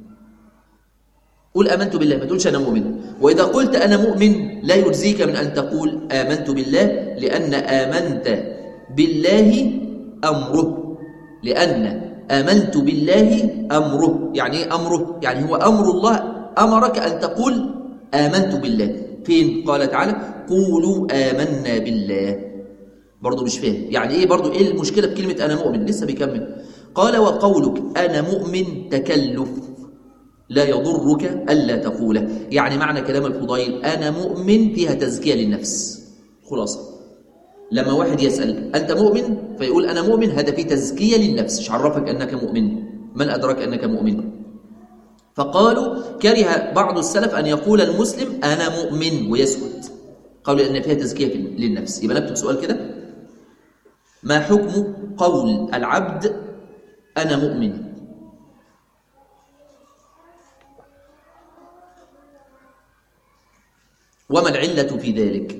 قل آمنت بالله ما تقولش أنا مؤمن وإذا قلت أنا مؤمن لا يجزيك من أن تقول آمنت بالله لأن آمنت بالله أمره لأن آمنت بالله أمره يعني إيه أمره؟ يعني هو أمر الله أمرك أن تقول آمنت بالله فين؟ قال تعالى قولوا آمنا بالله برضه مش فاهم يعني إيه برضه إيه المشكلة بكلمة أنا مؤمن لسه بيكمل قال وقولك أنا مؤمن تكلف لا يضرك ألا تقوله يعني معنى كلام الفضيل أنا مؤمن فيها تزكية للنفس خلاصة لما واحد يسأل أنت مؤمن فيقول أنا مؤمن هذا في تزكية للنفس مش عرفك أنك مؤمن من أدرك أنك مؤمن فقالوا كره بعض السلف أن يقول المسلم أنا مؤمن ويسكت قالوا أن فيها تزكية للنفس يبقى نكتب سؤال كده ما حكم قول العبد أنا مؤمن وما العلة في ذلك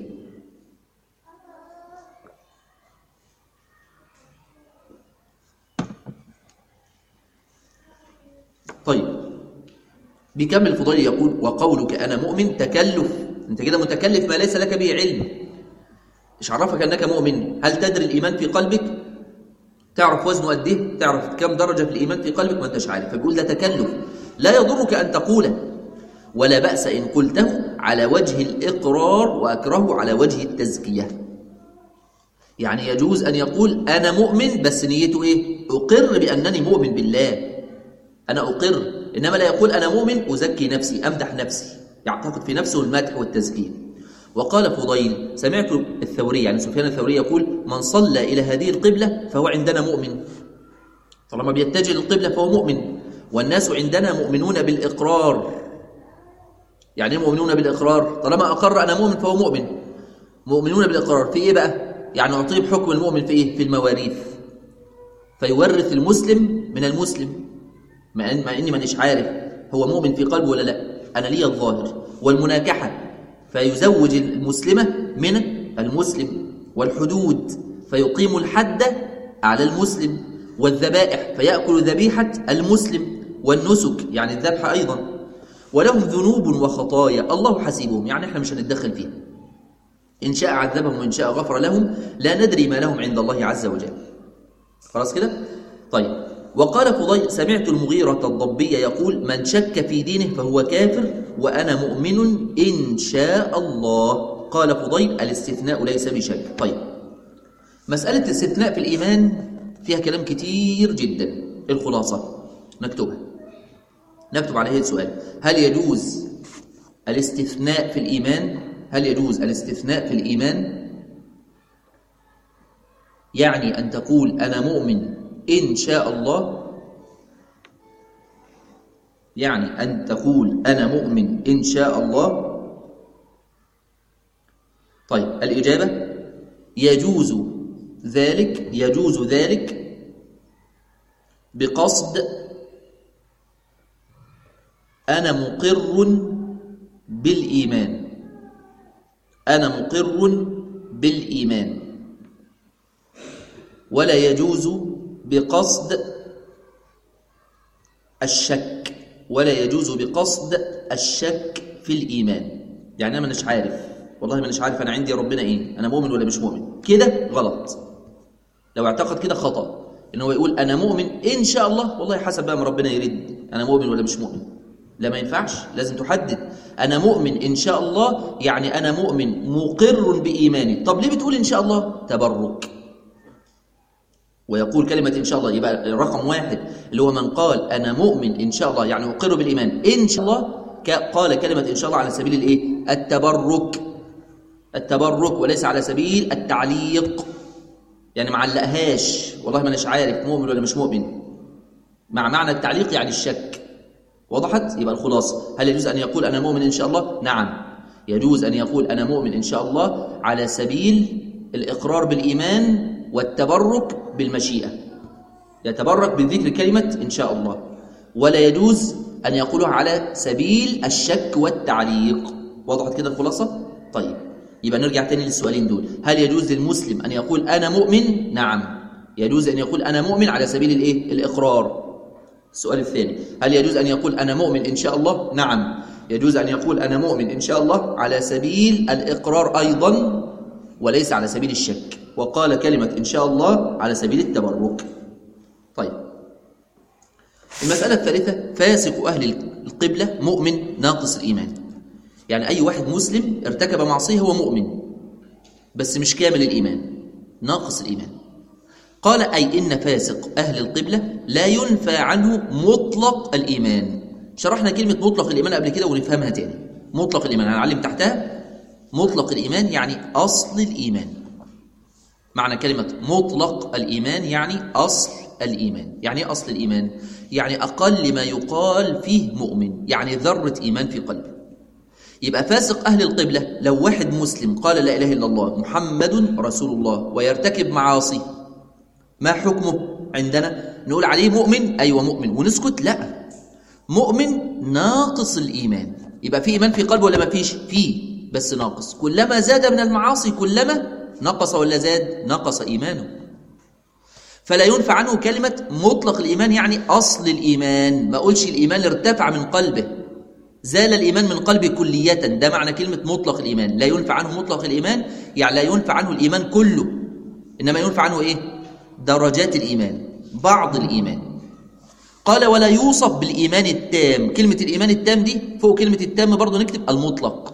طيب بيكمل الفضيل يقول وقولك أنا مؤمن تكلف أنت كده متكلف ما ليس لك به علم إيش عرفك أنك مؤمن هل تدري الإيمان في قلبك تعرف وزنه قد ايه تعرف كم درجة في الإيمان في قلبك ما أنتش عارف فبيقول ده تكلف لا يضرك أن تقوله ولا بأس إن قلته على وجه الإقرار وأكره على وجه التزكية يعني يجوز أن يقول أنا مؤمن بس نيته إيه أقر بأنني مؤمن بالله أنا أقر إنما لا يقول أنا مؤمن أزكي نفسي أمدح نفسي يعتقد في نفسه المدح والتزكية وقال فضيل سمعت الثوري يعني سفيان الثوري يقول من صلى إلى هذه القبلة فهو عندنا مؤمن طالما بيتجه للقبلة فهو مؤمن والناس عندنا مؤمنون بالإقرار يعني ايه مؤمنون بالإقرار طالما أقر أنا مؤمن فهو مؤمن مؤمنون بالإقرار في إيه بقى يعني أعطيه بحكم المؤمن في إيه في المواريث فيورث المسلم من المسلم مع, إن مع إني مانيش عارف هو مؤمن في قلبه ولا لا أنا لي الظاهر والمناكحة فيزوج المسلمة من المسلم والحدود فيقيم الحد على المسلم والذبائح فيأكل ذبيحة المسلم والنسك يعني الذبح أيضا ولهم ذنوب وخطايا الله حسيبهم يعني احنا مش هنتدخل فيها إن شاء عذبهم وإن شاء غفر لهم لا ندري ما لهم عند الله عز وجل خلاص كده طيب وقال فضيل سمعت المغيرة الضبية يقول من شك في دينه فهو كافر وأنا مؤمن إن شاء الله قال فضيل الاستثناء ليس بشك طيب مسألة الاستثناء في الإيمان فيها كلام كتير جدا الخلاصة نكتبها نكتب على هذا السؤال هل يجوز الاستثناء في الإيمان هل يجوز الاستثناء في الإيمان يعني أن تقول أنا مؤمن إن شاء الله يعني أن تقول أنا مؤمن إن شاء الله طيب الإجابة يجوز ذلك يجوز ذلك بقصد أنا مقر بالإيمان أنا مقر بالإيمان ولا يجوز بقصد الشك ولا يجوز بقصد الشك في الإيمان يعني أنا مش عارف والله مش عارف أنا عندي ربنا إيه أنا مؤمن ولا مش مؤمن كده غلط لو اعتقد كده خطأ إن هو يقول أنا مؤمن إن شاء الله والله حسب بقى ما ربنا يريد أنا مؤمن ولا مش مؤمن لا ما ينفعش لازم تحدد أنا مؤمن إن شاء الله يعني أنا مؤمن مقر بإيماني طب ليه بتقول إن شاء الله تبرك ويقول كلمة إن شاء الله يبقى رقم واحد اللي هو من قال أنا مؤمن إن شاء الله يعني أقر بالإيمان إن شاء الله قال كلمة إن شاء الله على سبيل الإيه؟ التبرك التبرك وليس على سبيل التعليق يعني ما علقهاش والله ما أناش عارف مؤمن ولا مش مؤمن مع معنى التعليق يعني الشك وضحت يبقى الخلاصة هل يجوز أن يقول أنا مؤمن إن شاء الله نعم يجوز أن يقول أنا مؤمن إن شاء الله على سبيل الإقرار بالإيمان والتبرك بالمشيئة يتبرك بذكر كلمة إن شاء الله ولا يجوز أن يقولها على سبيل الشك والتعليق وضحت كده الخلاصة؟ طيب يبقى نرجع تاني للسؤالين دول هل يجوز للمسلم أن يقول أنا مؤمن؟ نعم يجوز أن يقول أنا مؤمن على سبيل الإيه؟ الإقرار السؤال الثاني هل يجوز أن يقول أنا مؤمن إن شاء الله؟ نعم يجوز أن يقول أنا مؤمن إن شاء الله على سبيل الإقرار أيضا وليس على سبيل الشك وقال كلمة إن شاء الله على سبيل التبرك طيب المسألة الثالثة فاسق أهل القبلة مؤمن ناقص الإيمان يعني أي واحد مسلم ارتكب معصية هو مؤمن بس مش كامل الإيمان ناقص الإيمان قال أي إن فاسق أهل القبلة لا ينفى عنه مطلق الإيمان شرحنا كلمة مطلق الإيمان قبل كده ونفهمها تاني مطلق الإيمان هنعلم تحتها مطلق الإيمان يعني أصل الإيمان معنى كلمة مطلق الإيمان يعني أصل الإيمان يعني إيه أصل الإيمان يعني أقل ما يقال فيه مؤمن يعني ذرة إيمان في قلبه يبقى فاسق أهل القبلة لو واحد مسلم قال لا إله إلا الله محمد رسول الله ويرتكب معاصي ما حكمه عندنا نقول عليه مؤمن أيوة مؤمن ونسكت لا مؤمن ناقص الإيمان يبقى في إيمان في قلبه ولا ما فيش فيه بس ناقص كلما زاد من المعاصي كلما نقص ولا زاد نقص إيمانه فلا ينفع عنه كلمة مطلق الإيمان يعني أصل الإيمان ما أقولش الإيمان ارتفع من قلبه زال الإيمان من قلبه كلية ده معنى كلمة مطلق الإيمان لا ينفع عنه مطلق الإيمان يعني لا ينفع عنه الإيمان كله إنما ينفع عنه إيه درجات الإيمان بعض الإيمان قال ولا يوصف بالإيمان التام كلمة الإيمان التام دي فوق كلمة التام برضو نكتب المطلق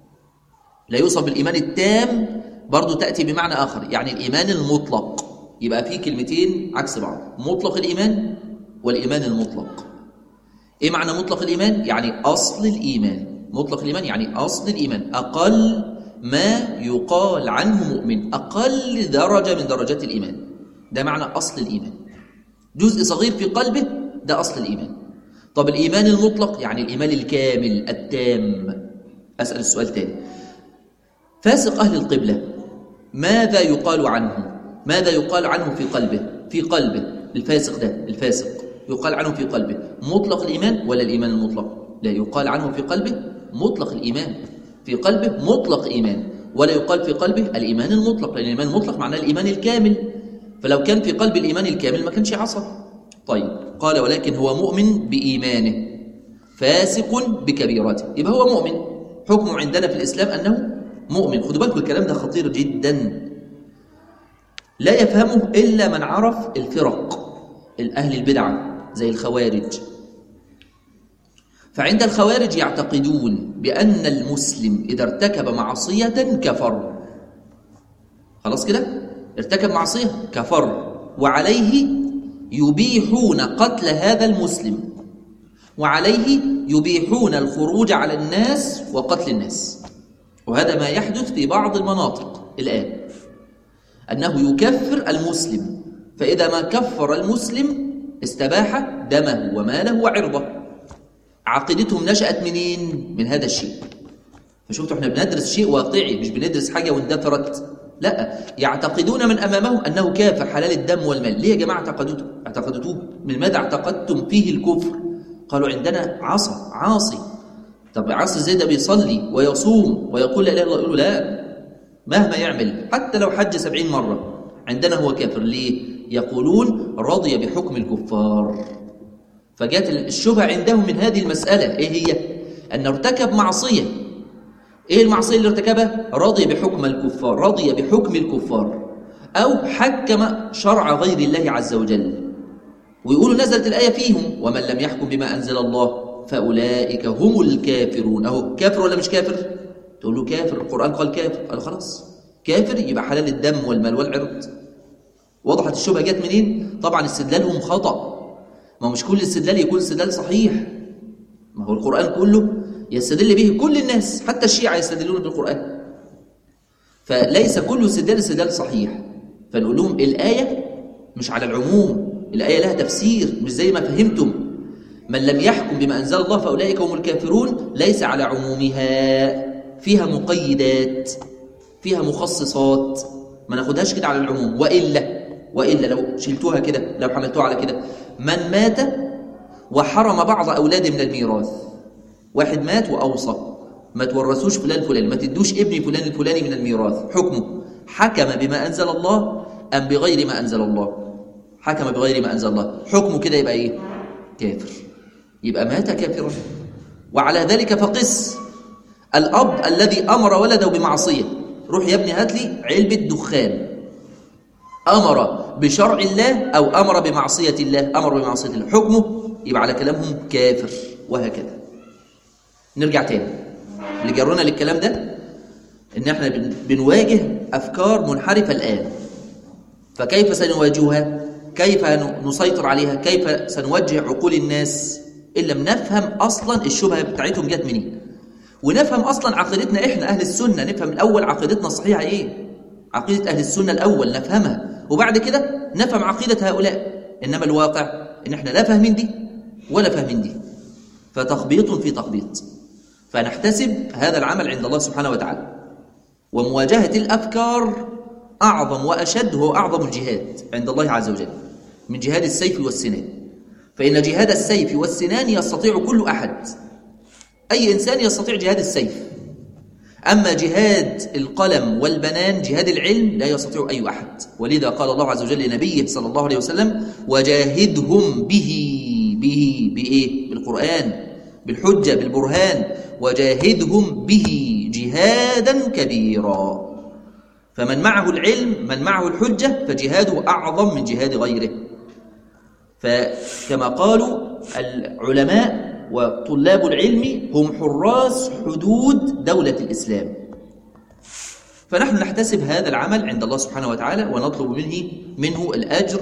لا يوصف بالإيمان التام برضو تأتي بمعنى آخر يعني الإيمان المطلق يبقى في كلمتين عكس بعض مطلق الإيمان والإيمان المطلق إيه معنى مطلق الإيمان؟ يعني أصل الإيمان مطلق الإيمان يعني أصل الإيمان أقل ما يقال عنه مؤمن أقل درجة من درجات الإيمان ده معنى أصل الإيمان جزء صغير في قلبه ده أصل الإيمان طب الإيمان المطلق يعني الإيمان الكامل التام أسأل السؤال تاني فاسق أهل القبلة ماذا يقال عنه ماذا يقال عنه في قلبه في قلبه الفاسق ده الفاسق يقال عنه في قلبه مطلق الإيمان ولا الإيمان المطلق لا يقال عنه في قلبه مطلق الإيمان في قلبه مطلق إيمان ولا يقال في قلبه الإيمان المطلق لأن الإيمان المطلق معناه الإيمان الكامل فلو كان في قلب الإيمان الكامل ما كانش عصى طيب قال ولكن هو مؤمن بإيمانه فاسق بكبيرته يبقى هو مؤمن حكمه عندنا في الإسلام أنه مؤمن خدوا بالكم الكلام ده خطير جدا لا يفهمه إلا من عرف الفرق الأهل البدعة زي الخوارج فعند الخوارج يعتقدون بأن المسلم إذا ارتكب معصية كفر خلاص كده ارتكب معصية كفر وعليه يبيحون قتل هذا المسلم وعليه يبيحون الخروج على الناس وقتل الناس وهذا ما يحدث في بعض المناطق الآن أنه يكفر المسلم فإذا ما كفر المسلم استباح دمه وماله وعرضه عقيدتهم نشأت منين؟ من هذا الشيء فشفتوا احنا بندرس شيء واقعي مش بندرس حاجة واندثرت لا يعتقدون من أمامهم أنه كافر حلال الدم والمال ليه يا جماعة اعتقدتوا اعتقدتوه من ماذا اعتقدتم فيه الكفر قالوا عندنا عصى عاصي طب عاصي زي ده بيصلي ويصوم ويقول لا اله الا الله يقول لا مهما يعمل حتى لو حج سبعين مرة عندنا هو كافر ليه يقولون رضي بحكم الكفار فجاءت الشبهة عندهم من هذه المسألة إيه هي أن ارتكب معصية إيه المعصية اللي ارتكبها رضي بحكم الكفار رضي بحكم الكفار أو حكم شرع غير الله عز وجل ويقولوا نزلت الآية فيهم ومن لم يحكم بما أنزل الله فأولئك هم الكافرون أهو كافر ولا مش كافر تقول له كافر القرآن قال كافر قال خلاص كافر يبقى حلال الدم والمال والعرض وضحت الشبهة جت منين طبعا استدلالهم خطأ ما مش كل استدلال يكون استدلال صحيح ما هو القرآن كله يستدل به كل الناس حتى الشيعة يستدلون بالقرآن فليس كل استدلال استدلال صحيح فنقول لهم الآية مش على العموم الآية لها تفسير مش زي ما فهمتم من لم يحكم بما أنزل الله فأولئك هم الكافرون ليس على عمومها فيها مقيدات فيها مخصصات ما ناخدهاش كده على العموم وإلا وإلا لو شلتوها كده لو حملتوها على كده من مات وحرم بعض أولاده من الميراث واحد مات وأوصى ما تورثوش فلان فلان ما تدوش ابني فلان الفلاني من الميراث حكمه حكم بما أنزل الله أم بغير ما أنزل الله حكم بغير ما أنزل الله حكمه كده يبقى إيه كافر يبقى مات كافرا وعلى ذلك فقس الأب الذي أمر ولده بمعصية روح يا ابني هات لي علبة دخان أمر بشرع الله أو أمر بمعصية الله أمر بمعصية الله حكمه يبقى على كلامهم كافر وهكذا نرجع تاني اللي جرونا للكلام ده ان احنا بنواجه افكار منحرفه الان فكيف سنواجهها كيف نسيطر عليها كيف سنوجه عقول الناس ان لم نفهم اصلا الشبهه بتاعتهم جت منين ونفهم اصلا عقيدتنا احنا اهل السنه نفهم الاول عقيدتنا الصحيحه ايه عقيده اهل السنه الاول نفهمها وبعد كده نفهم عقيده هؤلاء انما الواقع ان احنا لا فاهمين دي ولا فاهمين دي فتخبيط في تخبيط فنحتسب هذا العمل عند الله سبحانه وتعالى ومواجهة الأفكار أعظم وأشد هو أعظم الجهاد عند الله عز وجل من جهاد السيف والسنان فإن جهاد السيف والسنان يستطيع كل أحد أي إنسان يستطيع جهاد السيف أما جهاد القلم والبنان جهاد العلم لا يستطيع أي أحد ولذا قال الله عز وجل لنبيه صلى الله عليه وسلم وجاهدهم به به بإيه؟ بالقرآن بالحجة بالبرهان وجاهدهم به جهادا كبيرا فمن معه العلم من معه الحجة فجهاده أعظم من جهاد غيره فكما قالوا العلماء وطلاب العلم هم حراس حدود دولة الإسلام فنحن نحتسب هذا العمل عند الله سبحانه وتعالى ونطلب منه منه الأجر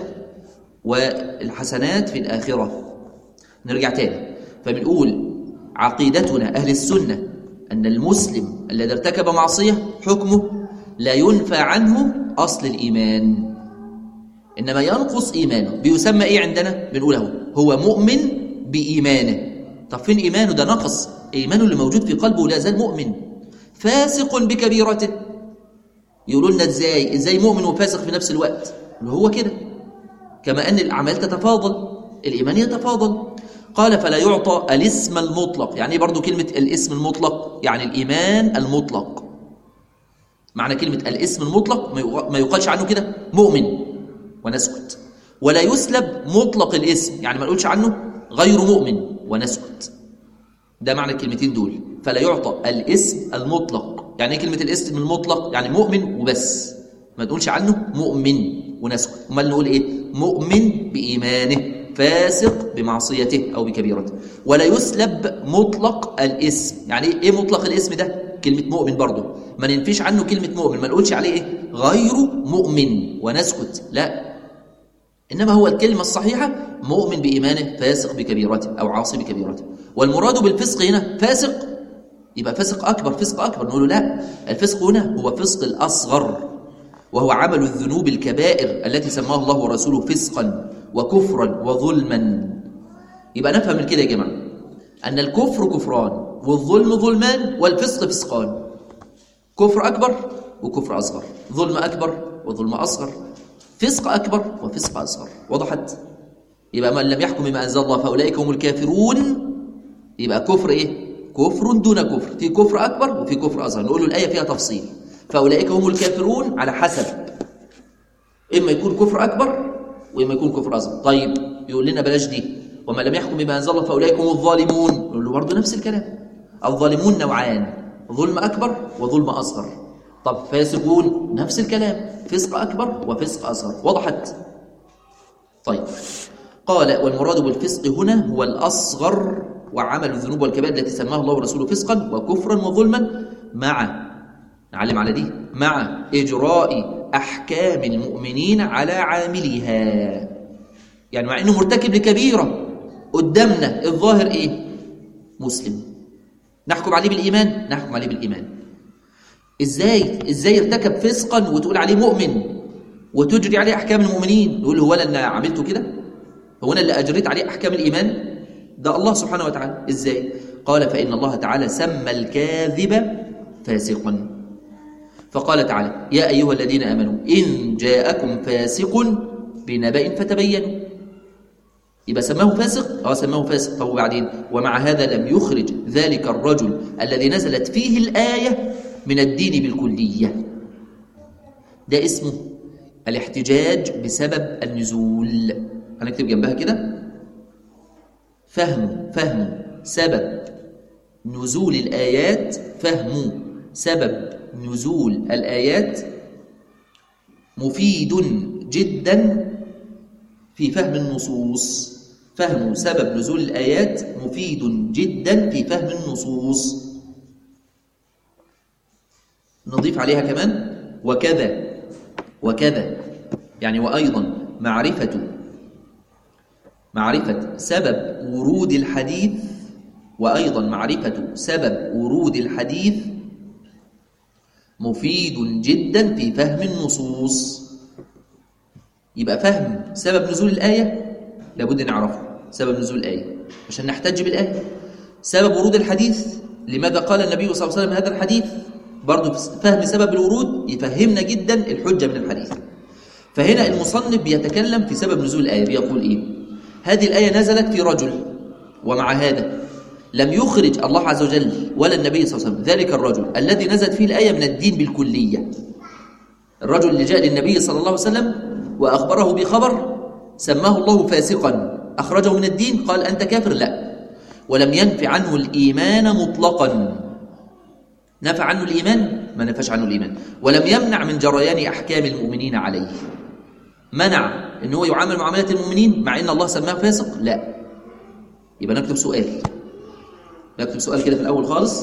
والحسنات في الآخرة نرجع تاني فبنقول عقيدتنا أهل السنة أن المسلم الذي ارتكب معصية حكمه لا ينفى عنه أصل الإيمان إنما ينقص إيمانه بيسمى إيه عندنا؟ بنقوله هو مؤمن بإيمانه طب فين إيمانه ده نقص إيمانه اللي موجود في قلبه لا زال مؤمن فاسق بكبيرته يقولوا لنا إزاي إزاي مؤمن وفاسق في نفس الوقت هو كده كما أن الأعمال تتفاضل الإيمان يتفاضل قال فلا يعطى الاسم المطلق يعني برضو كلمة الاسم المطلق يعني الإيمان المطلق معنى كلمة الاسم المطلق ما يقالش عنه كده مؤمن ونسكت ولا يسلب مطلق الاسم يعني ما نقولش عنه غير مؤمن ونسكت ده معنى الكلمتين دول فلا يعطى الاسم المطلق يعني ايه كلمة الاسم المطلق يعني مؤمن وبس ما تقولش عنه مؤمن ونسكت امال نقول ايه مؤمن بإيمانه فاسق بمعصيته أو بكبيرته ولا يسلب مطلق الاسم يعني ايه مطلق الاسم ده كلمة مؤمن برضه ما ننفيش عنه كلمة مؤمن ما نقولش عليه ايه غير مؤمن ونسكت لا إنما هو الكلمة الصحيحة مؤمن بإيمانه فاسق بكبيرته أو عاصي بكبيرته والمراد بالفسق هنا فاسق يبقى فسق أكبر فسق أكبر نقول لا الفسق هنا هو فسق الأصغر وهو عمل الذنوب الكبائر التي سماها الله ورسوله فسقا وكفرا وظلما يبقى نفهم من كده يا جماعة أن الكفر كفران والظلم ظلمان والفسق فسقان كفر أكبر وكفر أصغر ظلم أكبر وظلم أصغر فسق أكبر وفسق أصغر وضحت يبقى من لم يحكم بما أنزل الله فأولئك هم الكافرون يبقى كفر إيه كفر دون كفر في كفر أكبر وفي كفر أصغر نقول له الآية فيها تفصيل فأولئك هم الكافرون على حسب إما يكون كفر أكبر وإما يكون كفر أصغر طيب يقول لنا بلاش دي وما لم يحكم بما أنزل الله فأولئك هم الظالمون نقول له برضه نفس الكلام الظالمون نوعان ظلم أكبر وظلم أصغر طب فاسقون نفس الكلام فسق أكبر وفسق أصغر وضحت طيب قال والمراد بالفسق هنا هو الأصغر وعمل الذنوب والكبائر التي سماها الله ورسوله فسقا وكفرا وظلما مع نعلم على دي مع إجراء أحكام المؤمنين على عاملها يعني مع أنه مرتكب لكبيرة قدامنا الظاهر إيه مسلم نحكم عليه بالإيمان نحكم عليه بالإيمان إزاي إزاي ارتكب فسقا وتقول عليه مؤمن وتجري عليه أحكام المؤمنين نقول هو أنا عملته كده هو أنا اللي أجريت عليه أحكام الإيمان ده الله سبحانه وتعالى إزاي قال فإن الله تعالى سمى الكاذب فاسقا فقال تعالى يا أيها الذين آمنوا إن جاءكم فاسق بنبأ فتبينوا يبقى سماه فاسق اه سماه فاسق طب وبعدين ومع هذا لم يخرج ذلك الرجل الذي نزلت فيه الآية من الدين بالكلية ده اسمه الاحتجاج بسبب النزول هنكتب جنبها كده فهم فهم سبب نزول الآيات فهم سبب نزول الآيات مفيد جدا في فهم النصوص فهم سبب نزول الآيات مفيد جدا في فهم النصوص نضيف عليها كمان وكذا وكذا يعني وأيضا معرفة معرفة سبب ورود الحديث وأيضا معرفة سبب ورود الحديث مفيد جدا في فهم النصوص يبقى فهم سبب نزول الآية لابد نعرفه سبب نزول الآية عشان نحتج بالآية سبب ورود الحديث لماذا قال النبي صلى الله عليه وسلم هذا الحديث برضه فهم سبب الورود يفهمنا جدا الحجة من الحديث فهنا المصنف بيتكلم في سبب نزول الآية بيقول إيه هذه الآية نزلت في رجل ومع هذا لم يخرج الله عز وجل ولا النبي صلى الله عليه وسلم ذلك الرجل الذي نزلت فيه الآية من الدين بالكلية الرجل اللي جاء للنبي صلى الله عليه وسلم وأخبره بخبر سماه الله فاسقا أخرجه من الدين قال أنت كافر لا ولم ينف عنه الإيمان مطلقا نفع عنه الإيمان ما نفش عنه الإيمان ولم يمنع من جريان أحكام المؤمنين عليه منع ان هو يعامل معاملة المؤمنين مع ان الله سماه فاسق لا يبقى نكتب سؤال نكتب سؤال كده في الأول خالص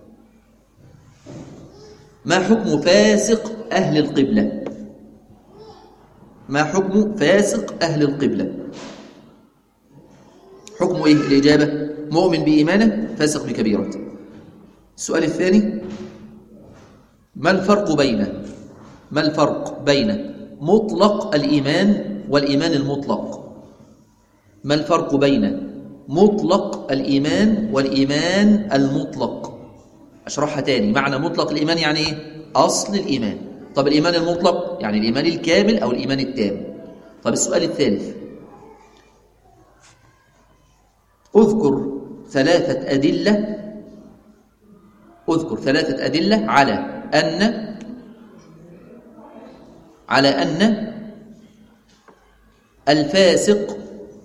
ما حكم فاسق أهل القبلة ما حكم فاسق أهل القبلة حكمه إيه الإجابة مؤمن بإيمانه فاسق بكبيرته السؤال الثاني ما الفرق بين ما الفرق بين مطلق الإيمان والإيمان المطلق ما الفرق بين مطلق الإيمان والإيمان المطلق أشرحها تاني معنى مطلق الإيمان يعني إيه؟ أصل الإيمان طب الإيمان المطلق يعني الإيمان الكامل أو الإيمان التام طب السؤال الثالث أذكر ثلاثة أدلة أذكر ثلاثة أدلة على أن على أن الفاسق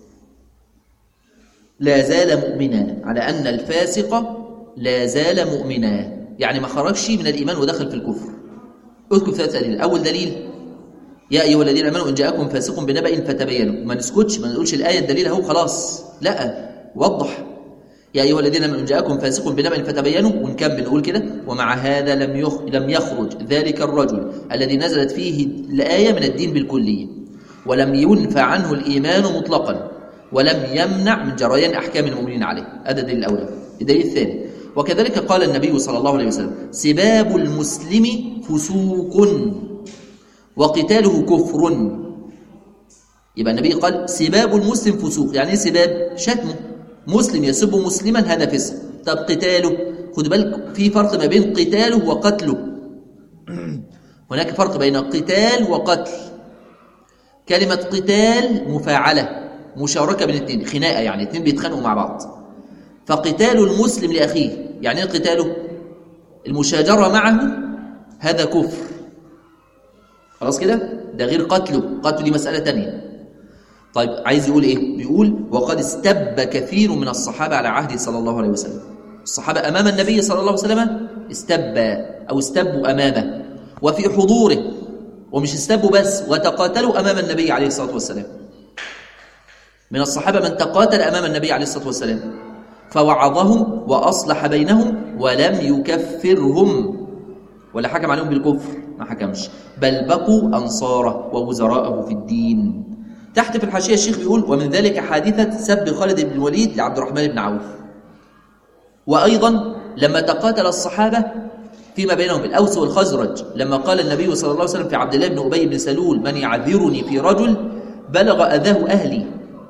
لا زال مؤمنا على أن الفاسق لا زال مؤمنا يعني ما خرجش من الإيمان ودخل في الكفر اذكر ثلاثة أدلة أول دليل يا أيها الذين آمنوا إن جاءكم فاسق بنبأ فتبينوا ما نسكتش ما نقولش الآية الدليل أهو خلاص لا وضح يا أيها الذين آمنوا إن جاءكم فاسق بنبأ فتبينوا ونكمل نقول كده ومع هذا لم يخ... لم يخرج ذلك الرجل الذي نزلت فيه الآية من الدين بالكلية ولم ينفع عنه الإيمان مطلقا ولم يمنع من جريان أحكام المؤمنين عليه هذا الدليل الأول الدليل الثاني وكذلك قال النبي صلى الله عليه وسلم سباب المسلم فسوق وقتاله كفر يبقى النبي قال سباب المسلم فسوق يعني ايه سباب شتمه مسلم يسب مسلما هذا فسق طب قتاله خد بالك في فرق ما بين قتاله وقتله هناك فرق بين قتال وقتل كلمة قتال مفاعلة مشاركة بين الاثنين خناقة يعني اثنين بيتخانقوا مع بعض فقتال المسلم لأخيه يعني ايه قتاله المشاجرة معه هذا كفر خلاص كده ده غير قتله قتله دي مسألة تانية طيب عايز يقول ايه بيقول وقد استب كثير من الصحابة على عهده صلى الله عليه وسلم الصحابة أمام النبي صلى الله عليه وسلم استب أو استبوا أمامه وفي حضوره ومش استبوا بس وتقاتلوا أمام النبي عليه الصلاة والسلام من الصحابة من تقاتل أمام النبي عليه الصلاة والسلام فوعظهم وأصلح بينهم ولم يكفرهم ولا حكم عليهم بالكفر ما حكمش بل بقوا أنصاره ووزراءه في الدين تحت في الحاشية الشيخ بيقول ومن ذلك حادثة سب خالد بن الوليد لعبد الرحمن بن عوف وأيضا لما تقاتل الصحابة فيما بينهم الأوس والخزرج لما قال النبي صلى الله عليه وسلم في عبد الله بن أبي بن سلول من يعذرني في رجل بلغ أذاه أهلي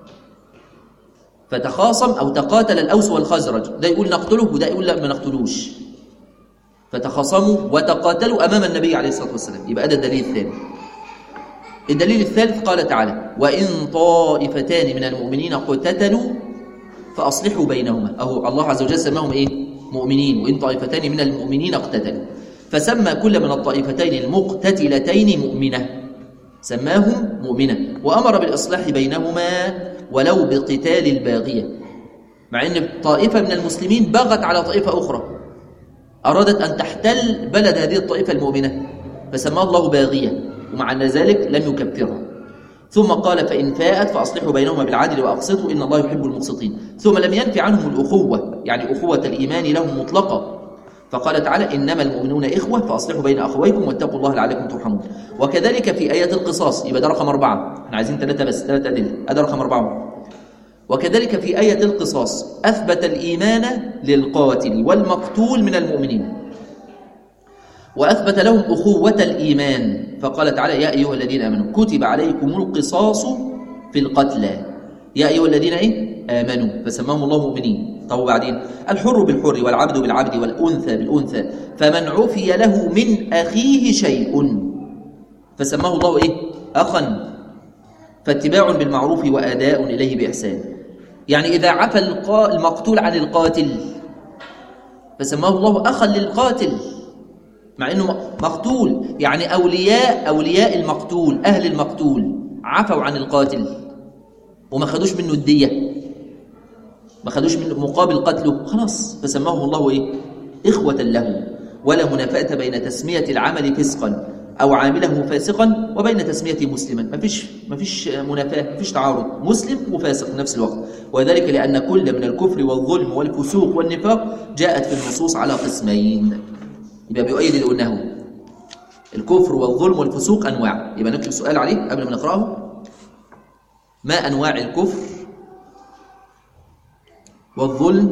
فتخاصم أو تقاتل الأوس والخزرج ده يقول نقتله وده يقول لا ما نقتلوش فتخاصموا وتقاتلوا أمام النبي عليه الصلاة والسلام يبقى ده الدليل الثاني الدليل الثالث قال تعالى وإن طائفتان من المؤمنين اقتتلوا فأصلحوا بينهما أهو الله عز وجل سماهم إيه مؤمنين وإن طائفتان من المؤمنين اقتتلوا فسمى كل من الطائفتين المقتتلتين مؤمنة سماهم مؤمنة وأمر بالإصلاح بينهما ولو بقتال الباغية مع أن طائفة من المسلمين بغت على طائفة أخرى أرادت أن تحتل بلد هذه الطائفة المؤمنة فسماه الله باغية ومع ذلك لم يكفرها ثم قال فإن فاءت فأصلحوا بينهما بالعدل وأقسطوا إن الله يحب المقسطين ثم لم ينفي عنهم الأخوة يعني أخوة الإيمان لهم مطلقة فقال تعالى إنما المؤمنون إخوة فأصلحوا بين أخويكم واتقوا الله لعلكم ترحمون وكذلك في آية القصاص يبقى ده رقم أربعة احنا عايزين ثلاثة بس ثلاثة أدلة هذا رقم أربعة وكذلك في آية القصاص أثبت الإيمان للقاتل والمقتول من المؤمنين وأثبت لهم أخوة الإيمان فقال تعالى يا أيها الذين آمنوا كتب عليكم القصاص في القتلى يا أيها الذين إيه؟ آمنوا فسماهم الله مؤمنين طب بعدين الحر بالحر والعبد بالعبد والأنثى بالأنثى فمن عفي له من أخيه شيء فسماه الله إيه؟ أخا فاتباع بالمعروف وأداء إليه بإحسان يعني إذا عفى المقتول عن القاتل فسماه الله أخا للقاتل مع أنه مقتول يعني أولياء أولياء المقتول أهل المقتول عفوا عن القاتل وما خدوش منه الدية ما خدوش منه مقابل قتله خلاص فسماه الله إيه؟ إخوة له ولا منافاة بين تسمية العمل فسقا أو عامله فاسقا وبين تسميته مسلما ما فيش ما فيش منافاة ما فيش تعارض مسلم وفاسق في نفس الوقت وذلك لأن كل من الكفر والظلم والفسوق والنفاق جاءت في النصوص على قسمين يبقى بيؤيد اللي قلناه الكفر والظلم والفسوق أنواع يبقى نكتب سؤال عليه قبل ما نقرأه ما أنواع الكفر والظلم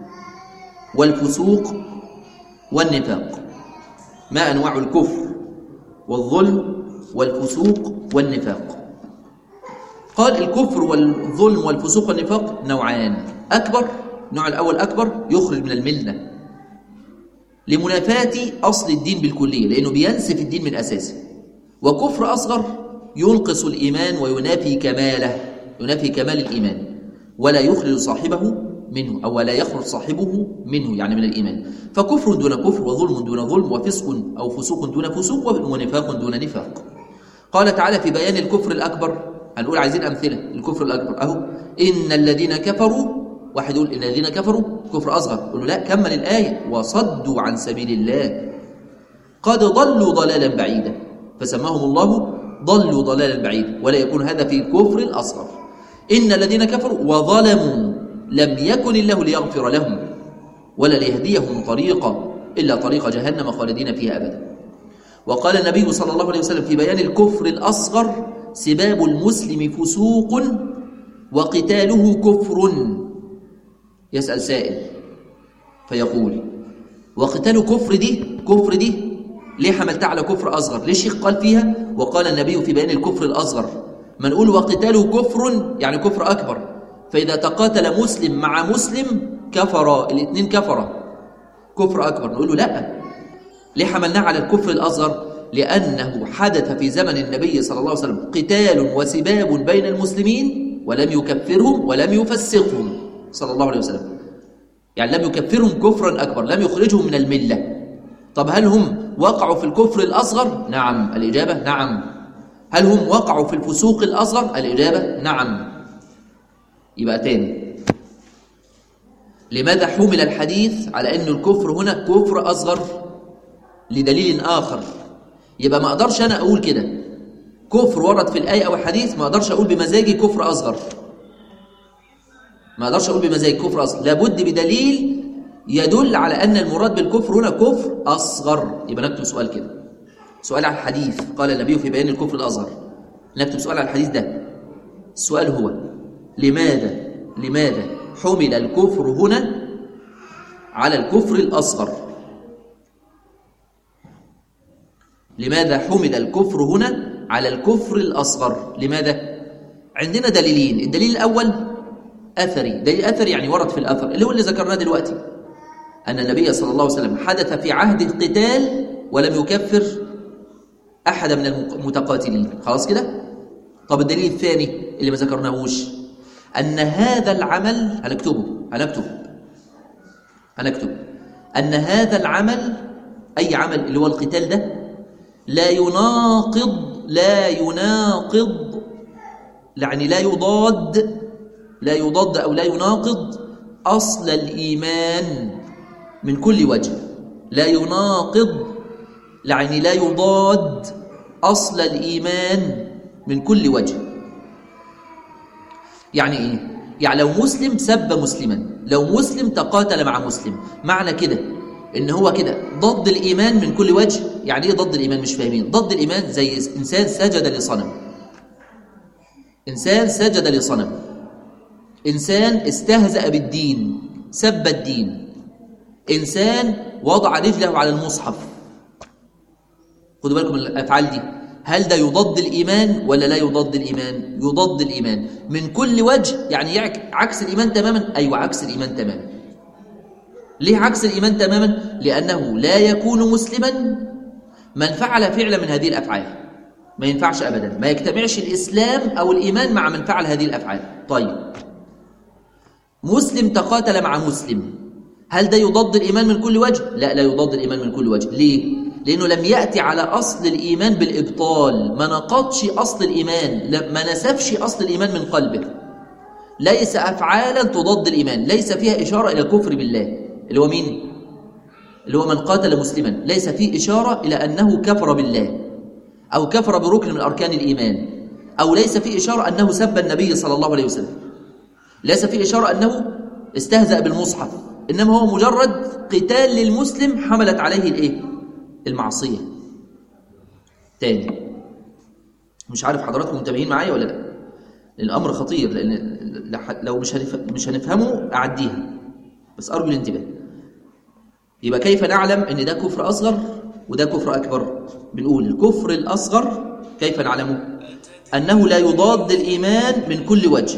والفسوق والنفاق ما أنواع الكفر والظلم والفسوق والنفاق قال الكفر والظلم والفسوق والنفاق نوعان أكبر النوع الأول أكبر يخرج من الملة لمنافاة أصل الدين بالكلية لأنه بينسف الدين من أساسه وكفر أصغر ينقص الإيمان وينافي كماله ينافي كمال الإيمان ولا يخرج صاحبه منه أو لا يخرج صاحبه منه يعني من الإيمان فكفر دون كفر وظلم دون ظلم وفسق أو فسوق دون فسوق ونفاق دون نفاق قال تعالى في بيان الكفر الأكبر هنقول عايزين أمثلة الكفر الأكبر أهو إن الذين كفروا واحد يقول إن الذين كفروا كفر أصغر يقول له لا كمل الآية وصدوا عن سبيل الله قد ضلوا ضلالا بعيدا فسماهم الله ضلوا ضلالا بعيدا ولا يكون هذا في الكفر الأصغر إن الذين كفروا وظلموا لم يكن الله ليغفر لهم ولا ليهديهم طريقا إلا طريق جهنم خالدين فيها أبدا وقال النبي صلى الله عليه وسلم في بيان الكفر الأصغر سباب المسلم فسوق وقتاله كفر يسأل سائل فيقول وقتال كفر دي كفر دي ليه حملتها على كفر أصغر ليه الشيخ قال فيها وقال النبي في بيان الكفر الأصغر ما نقول وقتاله كفر يعني كفر أكبر فإذا تقاتل مسلم مع مسلم كفر الاثنين كفر كفر أكبر نقول له لا ليه حملناه على الكفر الأصغر لأنه حدث في زمن النبي صلى الله عليه وسلم قتال وسباب بين المسلمين ولم يكفرهم ولم يفسقهم صلى الله عليه وسلم يعني لم يكفرهم كفرا أكبر لم يخرجهم من الملة طب هل هم وقعوا في الكفر الأصغر؟ نعم الإجابة نعم هل هم وقعوا في الفسوق الأصغر؟ الإجابة نعم يبقى تاني لماذا حمل الحديث على أن الكفر هنا كفر أصغر لدليل آخر يبقى ما أقدرش أنا أقول كده كفر ورد في الآية أو الحديث ما أقدرش أقول بمزاجي كفر أصغر ما أقدرش أقول بمزاجي كفر أصغر لابد بدليل يدل على أن المراد بالكفر هنا كفر أصغر يبقى نكتب سؤال كده سؤال على الحديث قال النبي في بيان الكفر الأصغر نكتب سؤال على الحديث ده السؤال هو لماذا لماذا حمل الكفر هنا على الكفر الأصغر لماذا حمل الكفر هنا على الكفر الأصغر لماذا؟ عندنا دليلين الدليل الأول أثري دليل أثري يعني ورد في الأثر اللي هو اللي ذكرناه دلوقتي أن النبي صلى الله عليه وسلم حدث في عهده قتال ولم يكفر أحد من المتقاتلين خلاص كده؟ طب الدليل الثاني اللي ما ذكرناهوش أن هذا العمل هنكتبه هنكتب هنكتب أن هذا العمل أي عمل اللي هو القتال ده لا يناقض لا يناقض يعني لا يضاد لا يضاد أو لا يناقض أصل الإيمان من كل وجه لا يناقض يعني لا يضاد أصل الإيمان من كل وجه يعني إيه؟ يعني لو مسلم سب مسلما لو مسلم تقاتل مع مسلم معنى كده ان هو كده ضد الايمان من كل وجه يعني ايه ضد الايمان مش فاهمين ضد الايمان زي انسان سجد لصنم انسان سجد لصنم انسان استهزأ بالدين سب الدين انسان وضع رجله على المصحف خدوا بالكم من الافعال دي هل ده يضد الايمان ولا لا يضد الايمان يضد الايمان من كل وجه يعني عكس الايمان تماما ايوه عكس الايمان تماما ليه عكس الإيمان تماما؟ لأنه لا يكون مسلما من فعل فعل من هذه الأفعال ما ينفعش أبدا ما يجتمعش الإسلام أو الإيمان مع من فعل هذه الأفعال طيب مسلم تقاتل مع مسلم هل ده يضاد الإيمان من كل وجه؟ لا لا يضاد الإيمان من كل وجه ليه؟ لأنه لم يأتي على أصل الإيمان بالإبطال ما نقضش أصل الإيمان ما نسفش أصل الإيمان من قلبه ليس أفعالا تضاد الإيمان ليس فيها إشارة إلى الكفر بالله اللي هو مين اللي هو من قاتل مسلما ليس فيه إشارة إلى أنه كفر بالله أو كفر بركن من أركان الإيمان أو ليس فيه إشارة أنه سب النبي صلى الله عليه وسلم ليس فيه إشارة أنه استهزأ بالمصحف إنما هو مجرد قتال للمسلم حملت عليه الإيه؟ المعصية تاني مش عارف حضراتكم منتبهين معايا ولا لا الأمر خطير لأن لو مش مش هنفهمه أعديها بس أرجو الانتباه يبقى كيف نعلم ان ده كفر أصغر وده كفر أكبر بنقول الكفر الأصغر كيف نعلمه أنه لا يضاد الإيمان من كل وجه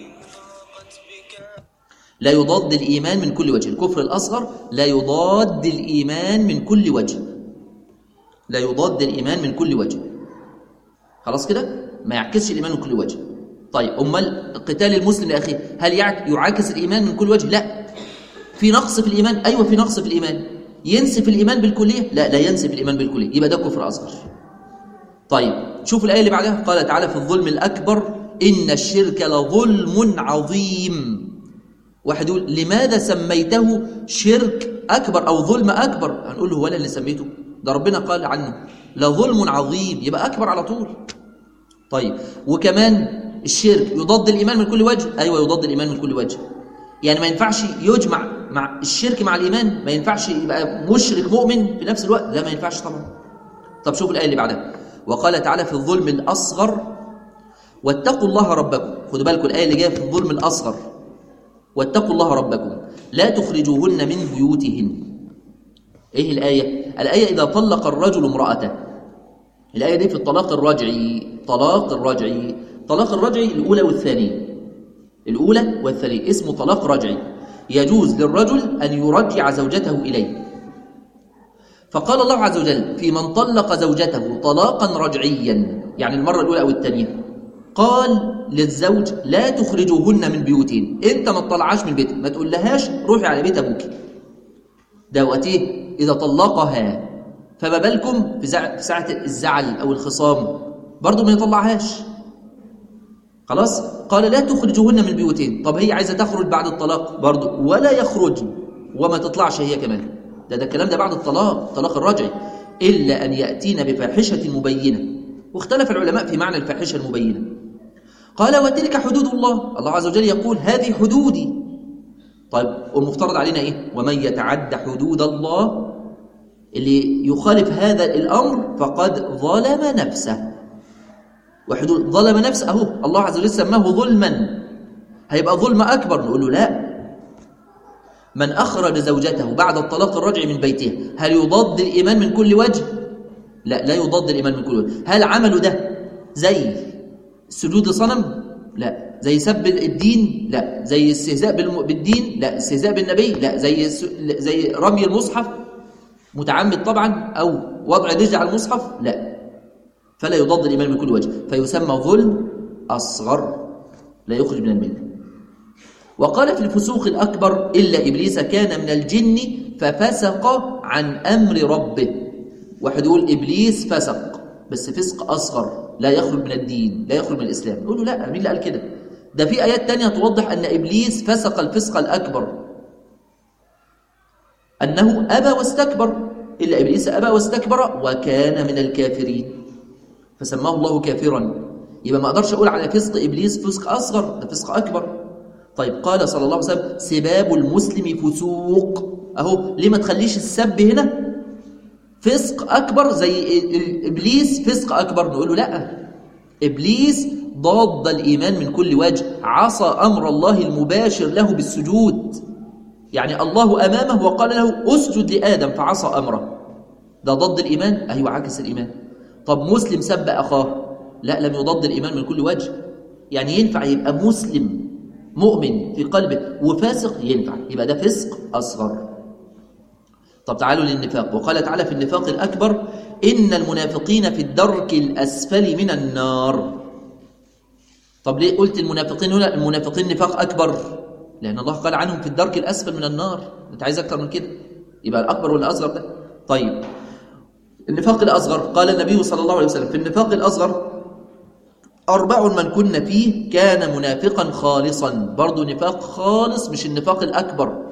لا يضاد الإيمان من كل وجه الكفر الأصغر لا يضاد الإيمان من كل وجه لا يضاد الإيمان من كل وجه خلاص كده ما يعكسش الإيمان من كل وجه طيب أمال قتال المسلم لأخيه هل يعكس الإيمان من كل وجه لا في نقص في الإيمان أيوة في نقص في الإيمان ينسف الإيمان بالكلية لا لا ينسف الإيمان بالكلية يبقى ده كفر أصغر طيب شوف الآية اللي بعدها قال تعالى في الظلم الأكبر إن الشرك لظلم عظيم واحد يقول لماذا سميته شرك أكبر أو ظلم أكبر هنقول له ولا اللي سميته ده ربنا قال عنه لظلم عظيم يبقى أكبر على طول طيب وكمان الشرك يضاد الإيمان من كل وجه أيوة يضاد الإيمان من كل وجه يعني ما ينفعش يجمع مع الشرك مع الإيمان ما ينفعش يبقى مشرك مؤمن في نفس الوقت لا ما ينفعش طبعا طب شوف الآية اللي بعدها وقال تعالى في الظلم الأصغر واتقوا الله ربكم خدوا بالكم الآية اللي جاية في الظلم الأصغر واتقوا الله ربكم لا تخرجوهن من بيوتهن ايه الآية؟ الآية إذا طلق الرجل امرأته الآية دي في الطلاق الرجعي طلاق الرجعي طلاق الرجعي الأولى والثانية الأولى والثانية اسمه طلاق رجعي يجوز للرجل أن يرجع زوجته إليه فقال الله عز وجل في من طلق زوجته طلاقا رجعيا يعني المرة الأولى أو الثانية قال للزوج لا تخرجوهن من بيوتين انت ما تطلعهاش من بيتك ما تقول لهاش روحي على بيت ابوك ده وقتيه اذا طلقها فما بالكم في ساعه الزعل او الخصام برضه ما يطلعهاش خلاص قال لا تخرجوهن من بيوتين طب هي عايزه تخرج بعد الطلاق برضه ولا يخرج وما تطلعش هي كمان ده ده الكلام ده بعد الطلاق طلاق الرجعي الا ان ياتين بفاحشه مبينه واختلف العلماء في معنى الفاحشه المبينه قال وتلك حدود الله الله عز وجل يقول هذه حدودي طيب والمفترض علينا ايه ومن يتعد حدود الله اللي يخالف هذا الامر فقد ظلم نفسه وحدود ظلم نفسه اهو الله عز وجل سماه ظلما هيبقى ظلم اكبر نقول له لا من أخرج زوجته بعد الطلاق الرجعي من بيتها هل يضاد الإيمان من كل وجه؟ لا لا يضاد الإيمان من كل وجه هل عمله ده زي سجود صنم؟ لا زي سب الدين؟ لا زي استهزاء بالدين؟ لا استهزاء بالنبي؟ لا زي زي رمي المصحف متعمد طبعا أو وضع رجل على المصحف؟ لا فلا يضاد الإيمان من كل وجه فيسمى ظلم أصغر لا يخرج من المله وقال في الفسوق الأكبر إلا إبليس كان من الجن ففسق عن أمر ربه واحد يقول إبليس فسق بس فسق أصغر لا يخرج من الدين لا يخرج من الإسلام يقول له لا مين اللي قال كده ده في آيات تانية توضح أن إبليس فسق الفسق الأكبر أنه أبى واستكبر إلا إبليس أبى واستكبر وكان من الكافرين فسماه الله كافرا يبقى ما أقدرش أقول على فسق إبليس فسق أصغر ده فسق أكبر طيب قال صلى الله عليه وسلم سباب المسلم فسوق اهو ليه ما تخليش السب هنا فسق اكبر زي ابليس فسق اكبر نقول له لا ابليس ضاد الايمان من كل وجه عصى امر الله المباشر له بالسجود يعني الله امامه وقال له اسجد لادم فعصى امره ده ضد الايمان ايوه عكس الايمان طب مسلم سب اخاه لا لم يضد الايمان من كل وجه يعني ينفع يبقى مسلم مؤمن في قلبه وفاسق ينفع يبقى ده فسق أصغر طب تعالوا للنفاق وقال تعالى في النفاق الأكبر إن المنافقين في الدرك الأسفل من النار طب ليه قلت المنافقين هنا المنافقين نفاق أكبر لأن الله قال عنهم في الدرك الأسفل من النار أنت عايز أكتر من كده يبقى الأكبر ولا الأصغر ده طيب النفاق الأصغر قال النبي صلى الله عليه وسلم في النفاق الأصغر أربع من كن فيه كان منافقا خالصا برضو نفاق خالص مش النفاق الأكبر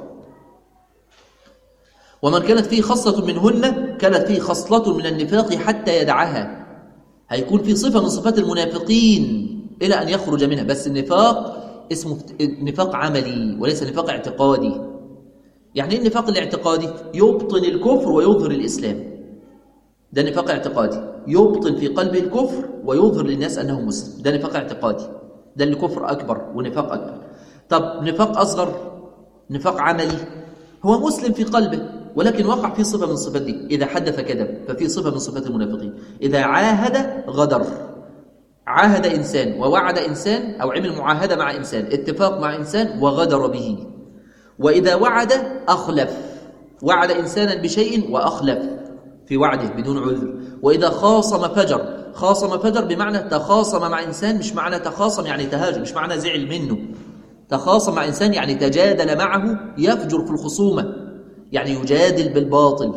ومن كانت فيه خصلة منهن كانت فيه خصلة من النفاق حتى يدعها هيكون في صفة من صفات المنافقين إلى أن يخرج منها بس النفاق اسمه نفاق عملي وليس نفاق اعتقادي يعني ايه النفاق الاعتقادي يبطن الكفر ويظهر الإسلام ده نفاق اعتقادي يبطن في قلبه الكفر ويظهر للناس أنه مسلم ده نفاق اعتقادي ده اللي كفر أكبر ونفاق أكبر طب نفاق أصغر نفاق عملي هو مسلم في قلبه ولكن وقع في صفة من الصفات دي إذا حدث كذب ففي صفة من صفات المنافقين إذا عاهد غدر عاهد إنسان ووعد إنسان أو عمل معاهدة مع إنسان اتفاق مع إنسان وغدر به وإذا وعد أخلف وعد إنسانا بشيء وأخلف في وعده بدون عذر وإذا خاصم فجر خاصم فجر بمعنى تخاصم مع إنسان مش معنى تخاصم يعني تهاجم مش معنى زعل منه تخاصم مع إنسان يعني تجادل معه يفجر في الخصومة يعني يجادل بالباطل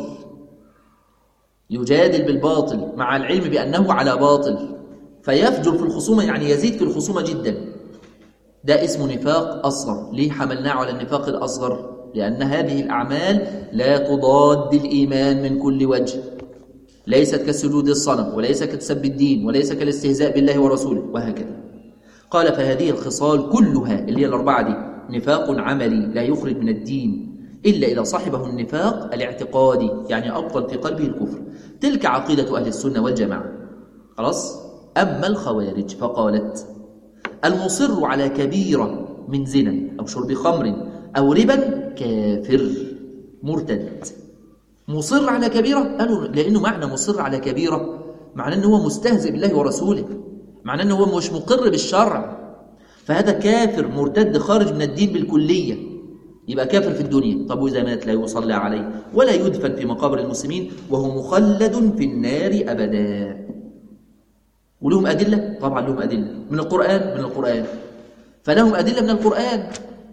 يجادل بالباطل مع العلم بأنه على باطل فيفجر في الخصومة يعني يزيد في الخصومة جدا ده اسمه نفاق أصغر ليه حملناه على النفاق الأصغر لأن هذه الأعمال لا تضاد الإيمان من كل وجه ليست كسجود الصنم وليس كتسب الدين وليس كالاستهزاء بالله ورسوله وهكذا قال فهذه الخصال كلها اللي هي الأربعة دي نفاق عملي لا يخرج من الدين إلا إذا صاحبه النفاق الاعتقادي يعني أبطل في قلبه الكفر تلك عقيدة أهل السنة والجماعة خلاص أما الخوارج فقالت المصر على كبيرة من زنا أو شرب خمر أو ربا كافر مرتد مصر على كبيرة قالوا لأنه معنى مصر على كبيرة معنى أنه هو مستهزئ بالله ورسوله معنى أنه هو مش مقر بالشرع فهذا كافر مرتد خارج من الدين بالكلية يبقى كافر في الدنيا طب وإذا مات لا يصلى عليه ولا يدفن في مقابر المسلمين وهو مخلد في النار أبدا ولهم أدلة طبعا لهم أدلة من القرآن من القرآن فلهم أدلة من القرآن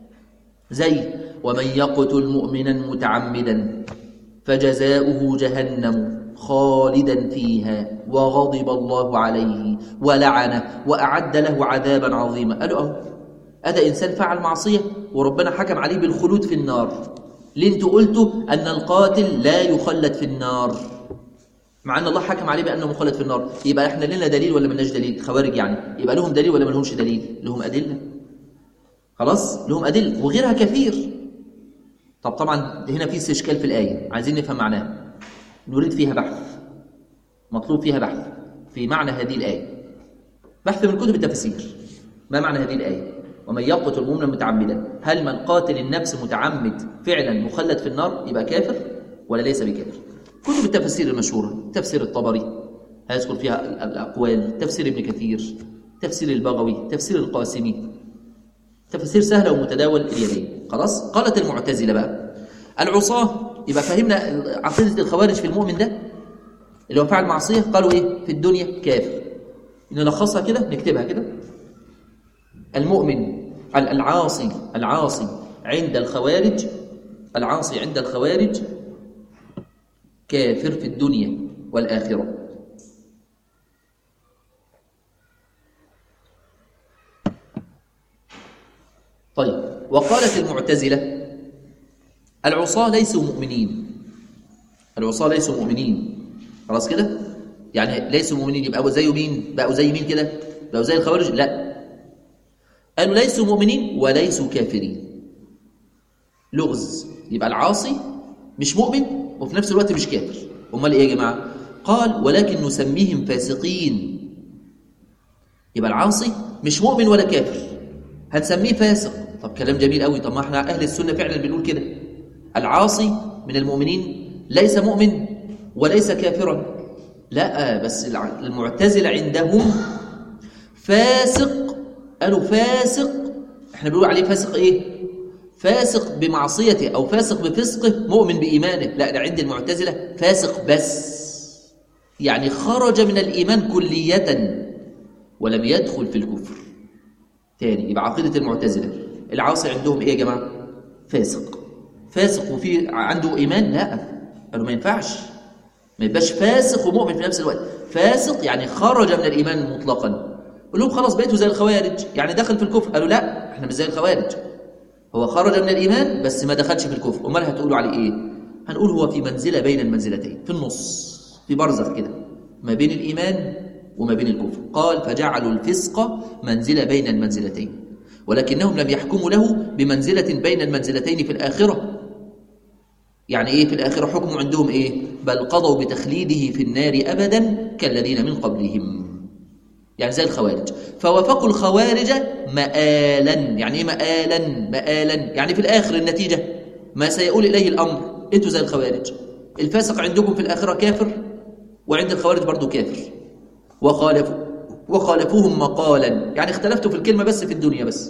زي ومن يقتل مؤمنا متعمدا فجزاؤه جهنم خالدا فيها وغضب الله عليه ولعنه وأعد له عذابا عظيما قالوا أهو هذا إنسان فعل معصية وربنا حكم عليه بالخلود في النار ليه انتوا قلتوا أن القاتل لا يخلد في النار مع أن الله حكم عليه بأنه مخلد في النار يبقى احنا لنا دليل ولا ملناش دليل خوارج يعني يبقى لهم دليل ولا ملهمش دليل لهم أدلة خلاص لهم أدلة وغيرها كثير طب طبعا هنا في استشكال في الآية عايزين نفهم معناها نريد فيها بحث مطلوب فيها بحث في معنى هذه الآية بحث من كتب التفسير ما معنى هذه الآية ومن يقتل مؤمنا متعمدا هل من قاتل النفس متعمد فعلا مخلد في النار يبقى كافر ولا ليس بكافر كتب التفسير المشهورة تفسير الطبري هيذكر فيها الأقوال تفسير ابن كثير تفسير البغوي تفسير القاسمي تفسير سهلة ومتداول اليدين خلاص قالت المعتزلة بقى العصاة يبقى فهمنا عقيدة الخوارج في المؤمن ده اللي هو فعل معصية قالوا ايه في الدنيا كافر نلخصها كده نكتبها كده المؤمن العاصي العاصي عند الخوارج العاصي عند الخوارج كافر في الدنيا والآخرة طيب وقالت المعتزلة العصاة ليسوا مؤمنين العصاة ليسوا مؤمنين خلاص كده يعني ليسوا مؤمنين يبقى زي مين بقوا زي مين كده بقوا زي الخوارج لا قالوا ليسوا مؤمنين وليسوا كافرين لغز يبقى العاصي مش مؤمن وفي نفس الوقت مش كافر امال ايه يا جماعه قال ولكن نسميهم فاسقين يبقى العاصي مش مؤمن ولا كافر هنسميه فاسق طب كلام جميل قوي طب ما احنا اهل السنه فعلا بنقول كده العاصي من المؤمنين ليس مؤمن وليس كافرا لا بس المعتزله عندهم فاسق قالوا فاسق احنا بنقول عليه فاسق ايه فاسق بمعصيته او فاسق بفسقه مؤمن بايمانه لا ده عند المعتزله فاسق بس يعني خرج من الايمان كليه ولم يدخل في الكفر تاني يبقى عقيده المعتزله العاصي عندهم ايه يا جماعه فاسق فاسق وفي عنده ايمان لا قالوا ما ينفعش ما يبقاش فاسق ومؤمن في نفس الوقت فاسق يعني خرج من الايمان مطلقا قول لهم خلاص بقيتوا زي الخوارج يعني دخل في الكفر قالوا لا احنا مش زي الخوارج هو خرج من الايمان بس ما دخلش في الكفر امال هتقولوا عليه ايه هنقول هو في منزله بين المنزلتين في النص في برزخ كده ما بين الايمان وما بين الكفر قال فجعلوا الفسق منزله بين المنزلتين ولكنهم لم يحكموا له بمنزله بين المنزلتين في الاخره يعني ايه في الاخره حكم عندهم ايه بل قضوا بتخليده في النار ابدا كالذين من قبلهم يعني زي الخوارج فوافقوا الخوارج مآلا يعني ايه مآلا مآلا يعني في الاخر النتيجه ما سيقول اليه الامر انتوا زي الخوارج الفاسق عندكم في الاخره كافر وعند الخوارج برضو كافر وخالفوا وخالفوهم مقالا يعني اختلفتوا في الكلمه بس في الدنيا بس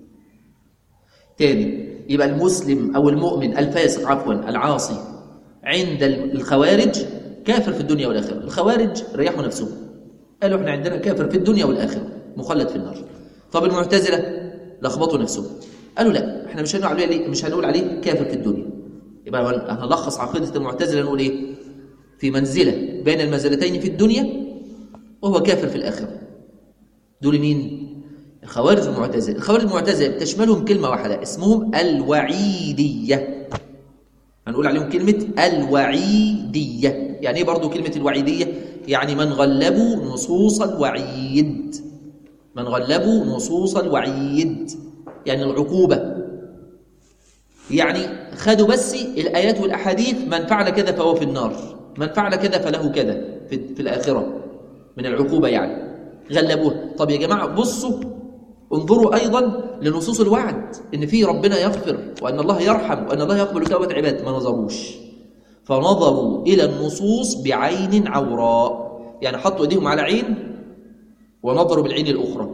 تاني يبقى المسلم او المؤمن الفاسق عفوا العاصي عند الخوارج كافر في الدنيا والاخره الخوارج ريحوا نفسهم قالوا احنا عندنا كافر في الدنيا والاخره مخلد في النار طب المعتزله لخبطوا نفسهم قالوا لا احنا مش هنقول عليه مش هنقول عليه كافر في الدنيا يبقى هنلخص عقيده المعتزله نقول ايه في منزله بين المنزلتين في الدنيا وهو كافر في الاخره دول مين الخوارج المعتزله الخوارج المعتزله بتشملهم كلمه واحده اسمهم الوعيديه هنقول عليهم كلمه الوعيديه يعني ايه برضو كلمه الوعيديه يعني من غلبوا نصوص الوعيد من غلبوا نصوص الوعيد يعني العقوبة يعني خدوا بس الآيات والأحاديث من فعل كذا فهو في النار من فعل كذا فله كذا في, في الآخرة من العقوبة يعني غلبوها طب يا جماعة بصوا انظروا أيضا لنصوص الوعد إن في ربنا يغفر وأن الله يرحم وأن الله يقبل توبة عباد ما نظروش فنظروا إلى النصوص بعين عوراء يعني حطوا ايديهم على عين ونظروا بالعين الأخرى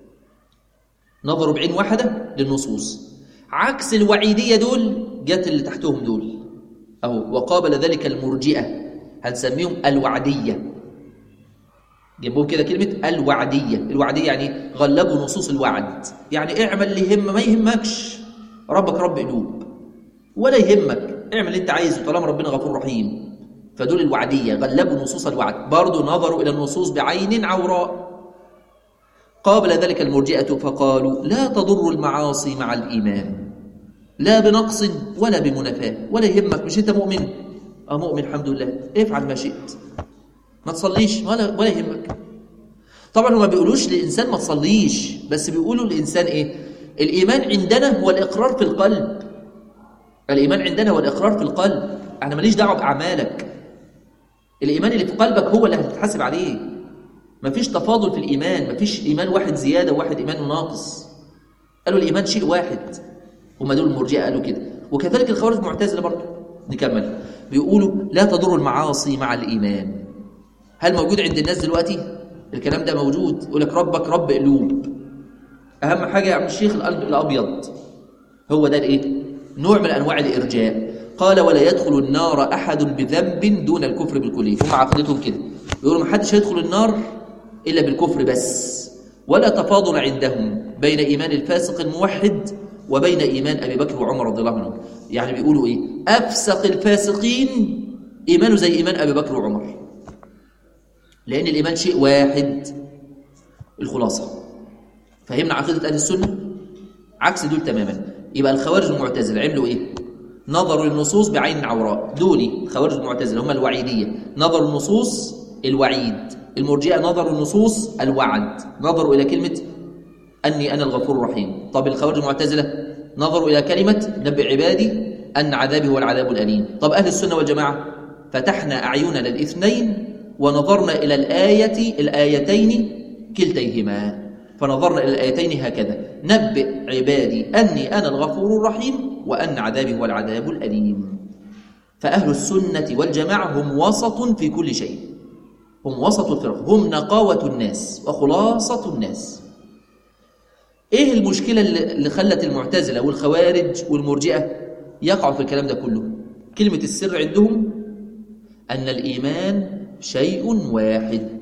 نظروا بعين واحدة للنصوص عكس الوعيدية دول جت اللي تحتهم دول أهو وقابل ذلك المرجئة هنسميهم الوعدية جنبهم كده كلمة الوعدية الوعدية يعني غلبوا نصوص الوعد يعني اعمل اللي يهم ما يهمكش ربك رب قلوب ولا يهمك اعمل اللي انت عايزه طالما ربنا غفور رحيم فدول الوعدية غلبوا نصوص الوعد برضو نظروا إلى النصوص بعين عوراء قابل ذلك المرجئة فقالوا لا تضر المعاصي مع الإيمان لا بنقص ولا بمنافاة ولا يهمك مش أنت مؤمن أه مؤمن الحمد لله افعل ما شئت ما تصليش ولا ولا يهمك طبعا هما بيقولوش للإنسان ما تصليش بس بيقولوا للإنسان إيه الإيمان عندنا هو الإقرار في القلب الإيمان عندنا هو الإقرار في القلب أنا ماليش دعوة بأعمالك الإيمان اللي في قلبك هو اللي هتتحاسب عليه مفيش تفاضل في الإيمان مفيش إيمان واحد زيادة وواحد إيمان ناقص قالوا الإيمان شيء واحد هم دول المرجئة قالوا كده وكذلك الخوارج المعتزلة برضه نكمل بيقولوا لا تضر المعاصي مع الإيمان هل موجود عند الناس دلوقتي الكلام ده موجود يقول لك ربك رب قلوب أهم حاجة يا عم الشيخ القلب الأبيض هو ده الإيه نوع من أنواع الإرجاء قال ولا يدخل النار أحد بذنب دون الكفر بالكلية هم عقيدتهم كده بيقولوا ما حدش هيدخل النار إلا بالكفر بس ولا تفاضل عندهم بين إيمان الفاسق الموحد وبين إيمان أبي بكر وعمر رضي الله عنهم يعني بيقولوا إيه أفسق الفاسقين إيمانه زي إيمان أبي بكر وعمر لأن الإيمان شيء واحد الخلاصة فهمنا عقيدة أهل السنة عكس دول تماما يبقى الخوارج المعتزلة عملوا إيه نظروا للنصوص بعين عوراء دولي الخوارج المعتزلة هم الوعيدية نظروا النصوص الوعيد المرجئة نظروا النصوص الوعد نظروا إلى كلمة أني أنا الغفور الرحيم طب الخوارج المعتزلة نظروا إلى كلمة نبئ عبادي أن عذابي هو العذاب الأليم طب أهل السنة والجماعة فتحنا أعيننا الاثنين ونظرنا إلى الآية الآيتين كلتيهما فنظرنا إلى الآيتين هكذا نبئ عبادي أني أنا الغفور الرحيم وأن عذابي هو العذاب الأليم فأهل السنة والجماعة هم وسط في كل شيء هم وسط الفرق هم نقاوة الناس وخلاصة الناس ايه المشكلة اللي خلت المعتزلة والخوارج والمرجئة يقعوا في الكلام ده كله كلمة السر عندهم أن الإيمان شيء واحد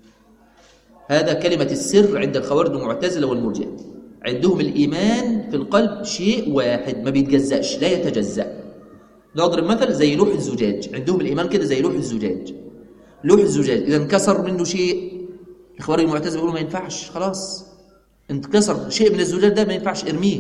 هذا كلمة السر عند الخوارج والمعتزلة والمرجئة عندهم الإيمان في القلب شيء واحد ما بيتجزأش لا يتجزأ نضرب مثل زي لوح الزجاج عندهم الإيمان كده زي لوح الزجاج لوح الزجاج إذا انكسر منه شيء الخوارج المعتزلة يقولوا ما ينفعش خلاص انكسر شيء من الزجاج ده ما ينفعش ارميه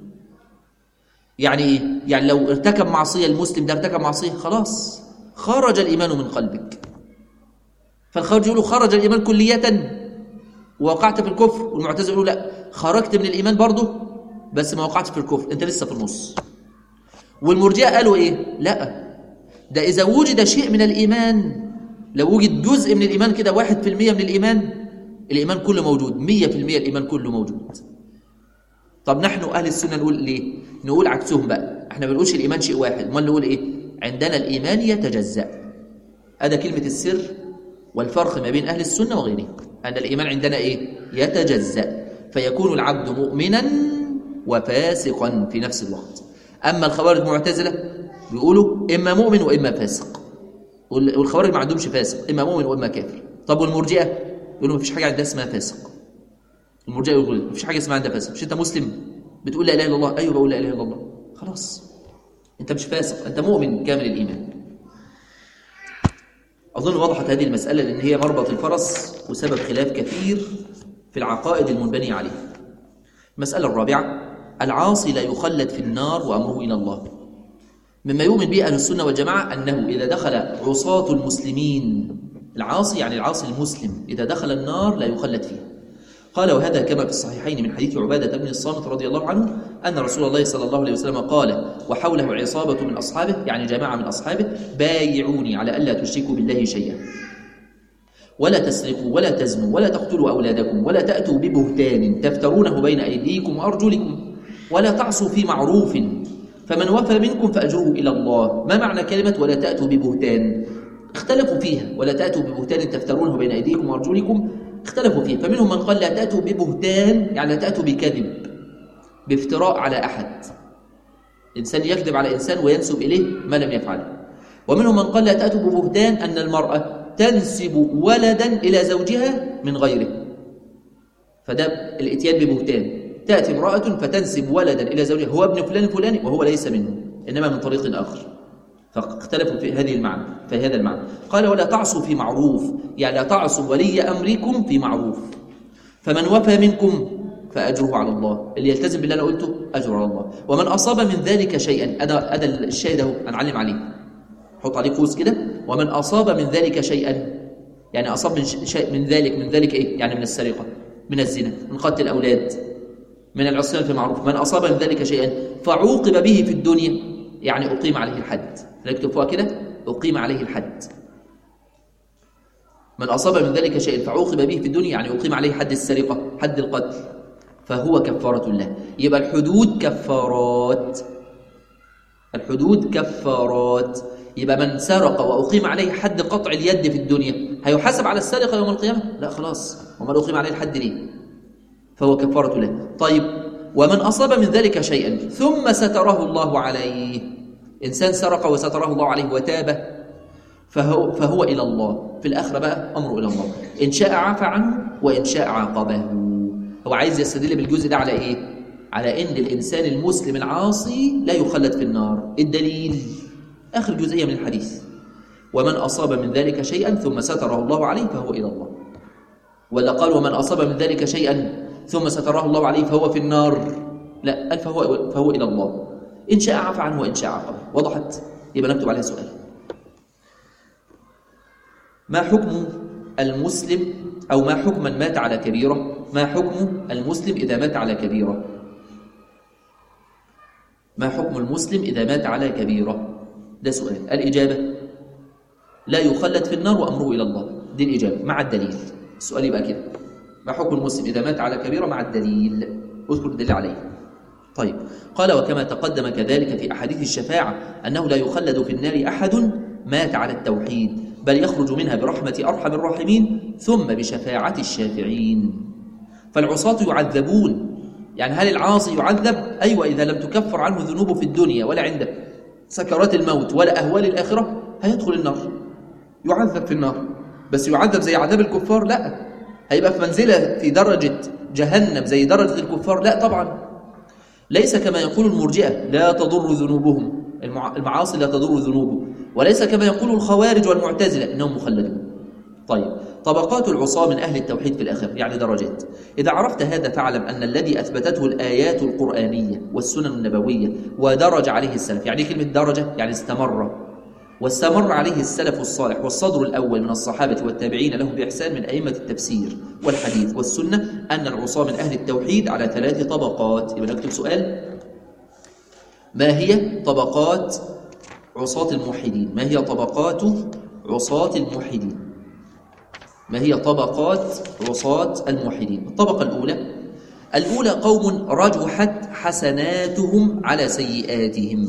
يعني ايه يعني لو ارتكب معصيه المسلم ده ارتكب معصيه خلاص خرج الايمان من قلبك فالخارج يقولوا خرج الايمان كليه ووقعت في الكفر والمعتزله يقولوا لا خرجت من الايمان برضه بس ما وقعتش في الكفر انت لسه في النص والمرجئه قالوا ايه لا ده اذا وجد شيء من الايمان لو وجد جزء من الايمان كده واحد في المية من الايمان الإيمان كله موجود مية في المية الإيمان كله موجود طب نحن أهل السنة نقول ليه نقول عكسهم بقى احنا ما بنقولش الإيمان شيء واحد امال نقول إيه عندنا الإيمان يتجزأ هذا كلمة السر والفرق ما بين أهل السنة وغيرهم أن الإيمان عندنا إيه يتجزأ فيكون العبد مؤمنا وفاسقا في نفس الوقت أما الخوارج المعتزلة بيقولوا إما مؤمن وإما فاسق والخوارج ما عندهمش فاسق إما مؤمن وإما كافر طب والمرجئة يقولوا مفيش حاجه عندها اسمها فاسق المرجئه يقول مفيش حاجه اسمها عندها فاسق مش انت مسلم بتقول لا اله الا الله ايوه بقول لا اله الا الله خلاص انت مش فاسق انت مؤمن كامل الايمان اظن وضحت هذه المساله لان هي مربط الفرس وسبب خلاف كثير في العقائد المنبني عليها المساله الرابعه العاصي لا يخلد في النار وامره الى الله مما يؤمن به اهل السنه والجماعه انه اذا دخل عصاه المسلمين العاصي يعني العاصي المسلم إذا دخل النار لا يخلد فيها قال وهذا كما في الصحيحين من حديث عبادة بن الصامت رضي الله عنه أن رسول الله صلى الله عليه وسلم قال وحوله عصابة من أصحابه يعني جماعة من أصحابه بايعوني على ألا تشركوا بالله شيئا ولا تسرقوا ولا تزنوا ولا تقتلوا أولادكم ولا تأتوا ببهتان تفترونه بين أيديكم وأرجلكم ولا تعصوا في معروف فمن وفى منكم فأجره إلى الله ما معنى كلمة ولا تأتوا ببهتان اختلفوا فيها ولا تأتوا ببهتان تفترونه بين أيديكم وأرجلكم اختلفوا فيها فمنهم من قال لا تأتوا ببهتان يعني لا تأتوا بكذب بافتراء على أحد إنسان يكذب على إنسان وينسب إليه ما لم يفعله ومنهم من قال لا تأتوا ببهتان أن المرأة تنسب ولدا إلى زوجها من غيره فده الاتيان ببهتان تأتي امرأة فتنسب ولدا إلى زوجها هو ابن فلان الفلاني وهو ليس منه إنما من طريق آخر فاختلفوا في هذه المعنى في هذا المعنى قال ولا تعصوا في معروف يعني لا تعصوا ولي أمركم في معروف فمن وفى منكم فأجره على الله اللي يلتزم باللي أنا قلته أجره على الله ومن أصاب من ذلك شيئا أدا, أدا الشيء ده هنعلم عليه حط عليه قوس كده ومن أصاب من ذلك شيئا يعني أصاب من شيء من ذلك من ذلك إيه يعني من السرقة من الزنا من قتل الأولاد من العصيان في المعروف من أصاب من ذلك شيئا فعوقب به في الدنيا يعني أقيم عليه الحد نكتب فوق كده أقيم عليه الحد من أصاب من ذلك شيء فعوقب به في الدنيا يعني أقيم عليه حد السرقة حد القتل فهو كفارة الله يبقى الحدود كفارات الحدود كفارات يبقى من سرق وأقيم عليه حد قطع اليد في الدنيا هيحاسب على السرقة يوم القيامة لا خلاص ومن أقيم عليه الحد ليه فهو كفارة له طيب ومن أصاب من ذلك شيئا ثم ستره الله عليه إنسان سرق وستره الله عليه وتاب فهو, فهو إلى الله في الآخرة بقى أمره إلى الله إن شاء عفى عنه وإن شاء عاقبه هو عايز يستدل بالجزء ده على إيه؟ على إن الإنسان المسلم العاصي لا يخلد في النار الدليل آخر جزئية من الحديث ومن أصاب من ذلك شيئا ثم ستره الله عليه فهو إلى الله ولا قال ومن أصاب من ذلك شيئا ثم ستره الله عليه فهو في النار لا قال فهو, فهو إلى الله إن شاء عفى عنه وإن شاء عاقبه وضحت يبقى نكتب عليها سؤال ما حكم المسلم أو ما حكم من مات على كبيرة ما حكم المسلم إذا مات على كبيرة ما حكم المسلم إذا مات على كبيرة ده سؤال الإجابة لا يخلد في النار وأمره إلى الله دي الإجابة مع الدليل السؤال يبقى كده ما حكم المسلم إذا مات على كبيرة مع الدليل اذكر الدليل عليه طيب قال وكما تقدم كذلك في أحاديث الشفاعة أنه لا يخلد في النار أحد مات على التوحيد بل يخرج منها برحمة أرحم الراحمين ثم بشفاعة الشافعين فالعصاة يعذبون يعني هل العاصي يعذب؟ أيوة إذا لم تكفر عنه ذنوبه في الدنيا ولا عند سكرات الموت ولا أهوال الآخرة هيدخل النار يعذب في النار بس يعذب زي عذاب الكفار لا هيبقى في منزلة في درجة جهنم زي درجة الكفار لا طبعا ليس كما يقول المرجئة لا تضر ذنوبهم المعاصي لا تضر ذنوبه وليس كما يقول الخوارج والمعتزلة إنهم مخلدون طيب طبقات العصاة من أهل التوحيد في الآخر يعني درجات إذا عرفت هذا فاعلم أن الذي أثبتته الآيات القرآنية والسنن النبوية ودرج عليه السلف يعني كلمة درجة يعني استمر واستمر عليه السلف الصالح والصدر الأول من الصحابة والتابعين لهم بإحسان من أئمة التفسير والحديث والسنة أن العصاة من أهل التوحيد على ثلاث طبقات يبقى نكتب سؤال ما هي طبقات عصاة الموحدين ما هي طبقات عصاة الموحدين ما هي طبقات عصاة الموحدين الطبقة الأولى الأولى قوم رجحت حسناتهم على سيئاتهم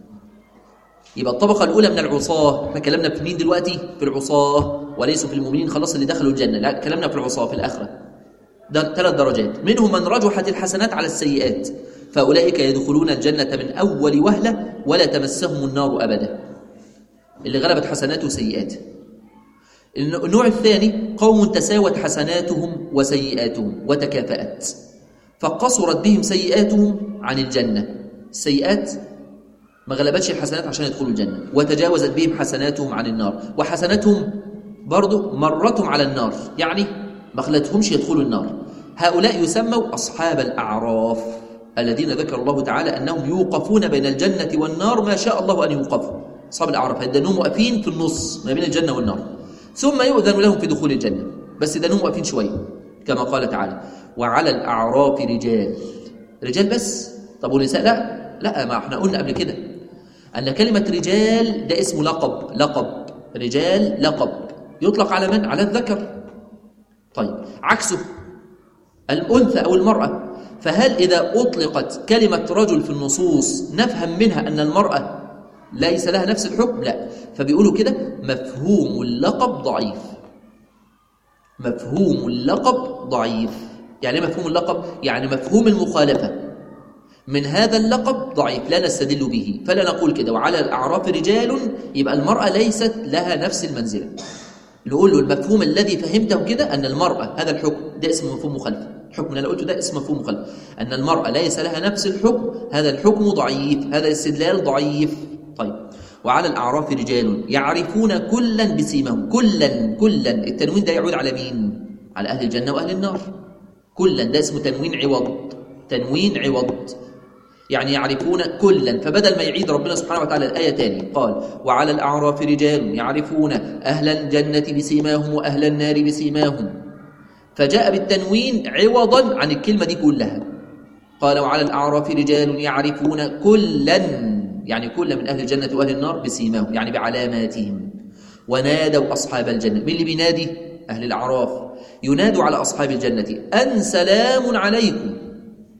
يبقى الطبقة الأولى من العصاة احنا كلامنا في مين دلوقتي في العصاة وليسوا في المؤمنين خلاص اللي دخلوا الجنة لا كلامنا في العصاة في الآخرة ده ثلاث درجات منهم من رجحت الحسنات على السيئات فأولئك يدخلون الجنة من أول وهلة ولا تمسهم النار أبدا اللي غلبت حسناته سيئاته النوع الثاني قوم تساوت حسناتهم وسيئاتهم وتكافأت فقصرت بهم سيئاتهم عن الجنة السيئات ما غلبتش الحسنات عشان يدخلوا الجنة وتجاوزت بهم حسناتهم عن النار وحسناتهم برضو مرتهم على النار يعني ما خلتهمش يدخلوا النار هؤلاء يسموا أصحاب الأعراف الذين ذكر الله تعالى أنهم يوقفون بين الجنة والنار ما شاء الله أن يوقفوا أصحاب الأعراف هيدنهم واقفين في النص ما بين الجنة والنار ثم يؤذن لهم في دخول الجنة بس دنهم واقفين شوية كما قال تعالى وعلى الأعراف رجال رجال بس طب ونساء لا لا ما احنا قلنا قبل كده أن كلمة رجال ده اسمه لقب لقب رجال لقب يطلق على من؟ على الذكر طيب عكسه الأنثى أو المرأة فهل إذا أطلقت كلمة رجل في النصوص نفهم منها أن المرأة ليس لها نفس الحكم؟ لا فبيقولوا كده مفهوم اللقب ضعيف مفهوم اللقب ضعيف يعني مفهوم اللقب؟ يعني مفهوم المخالفة من هذا اللقب ضعيف لا نستدل به فلا نقول كده وعلى الأعراف رجال يبقى المرأة ليست لها نفس المنزلة نقول له المفهوم الذي فهمته كده أن المرأة هذا الحكم ده اسمه مفهوم مخالفة الحكم اللي أنا قلته ده اسمه مفهوم مخالفة أن المرأة ليس لها نفس الحكم هذا الحكم ضعيف هذا الاستدلال ضعيف طيب وعلى الأعراف رجال يعرفون كلا بسيمهم كلا كلا التنوين ده يعود على مين؟ على أهل الجنة وأهل النار كلا ده اسمه تنوين عوض تنوين عوض يعني يعرفون كلا فبدل ما يعيد ربنا سبحانه وتعالى الآية تاني قال وعلى الأعراف رجال يعرفون أهل الجنة بسيماهم وأهل النار بسيماهم فجاء بالتنوين عوضا عن الكلمة دي كلها قال وعلى الأعراف رجال يعرفون كلا يعني كل من أهل الجنة وأهل النار بسيماهم يعني بعلاماتهم ونادوا أصحاب الجنة من اللي بينادي أهل الأعراف ينادوا على أصحاب الجنة أن سلام عليكم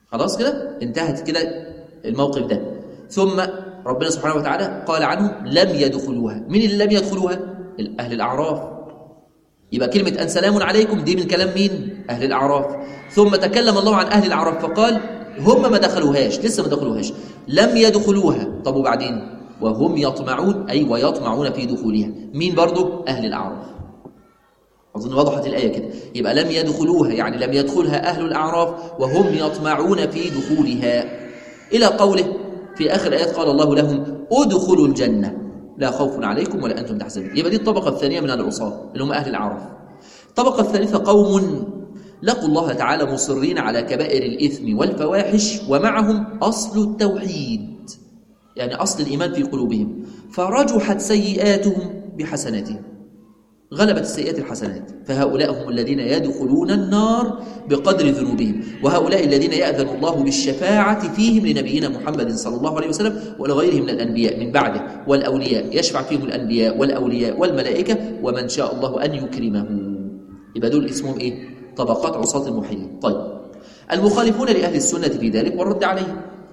خلاص كده انتهت كده الموقف ده ثم ربنا سبحانه وتعالى قال عنهم لم يدخلوها مين اللي لم يدخلوها أهل الأعراف يبقى كلمة أن سلام عليكم دي من كلام مين أهل الأعراف ثم تكلم الله عن أهل الأعراف فقال هم ما دخلوهاش لسه ما دخلوهاش لم يدخلوها طب وبعدين وهم يطمعون أي ويطمعون في دخولها مين برضو أهل الأعراف أظن وضحت الآية كده يبقى لم يدخلوها يعني لم يدخلها أهل الأعراف وهم يطمعون في دخولها إلى قوله في آخر آيات قال الله لهم ادخلوا الجنة لا خوف عليكم ولا أنتم تحزنون يبقى دي الطبقة الثانية من العصاة اللي هم أهل الأعراف الطبقة الثالثة قوم لقوا الله تعالى مصرين على كبائر الإثم والفواحش ومعهم أصل التوحيد يعني أصل الإيمان في قلوبهم فرجحت سيئاتهم بحسناتهم غلبت السيئات الحسنات فهؤلاء هم الذين يدخلون النار بقدر ذنوبهم وهؤلاء الذين يأذن الله بالشفاعة فيهم لنبينا محمد صلى الله عليه وسلم ولغيرهم من الأنبياء من بعده والأولياء يشفع فيهم الأنبياء والأولياء والملائكة ومن شاء الله أن يكرمه يبقى دول اسمهم إيه؟ طبقات عصاة الموحدين طيب المخالفون لأهل السنة في ذلك والرد عليهم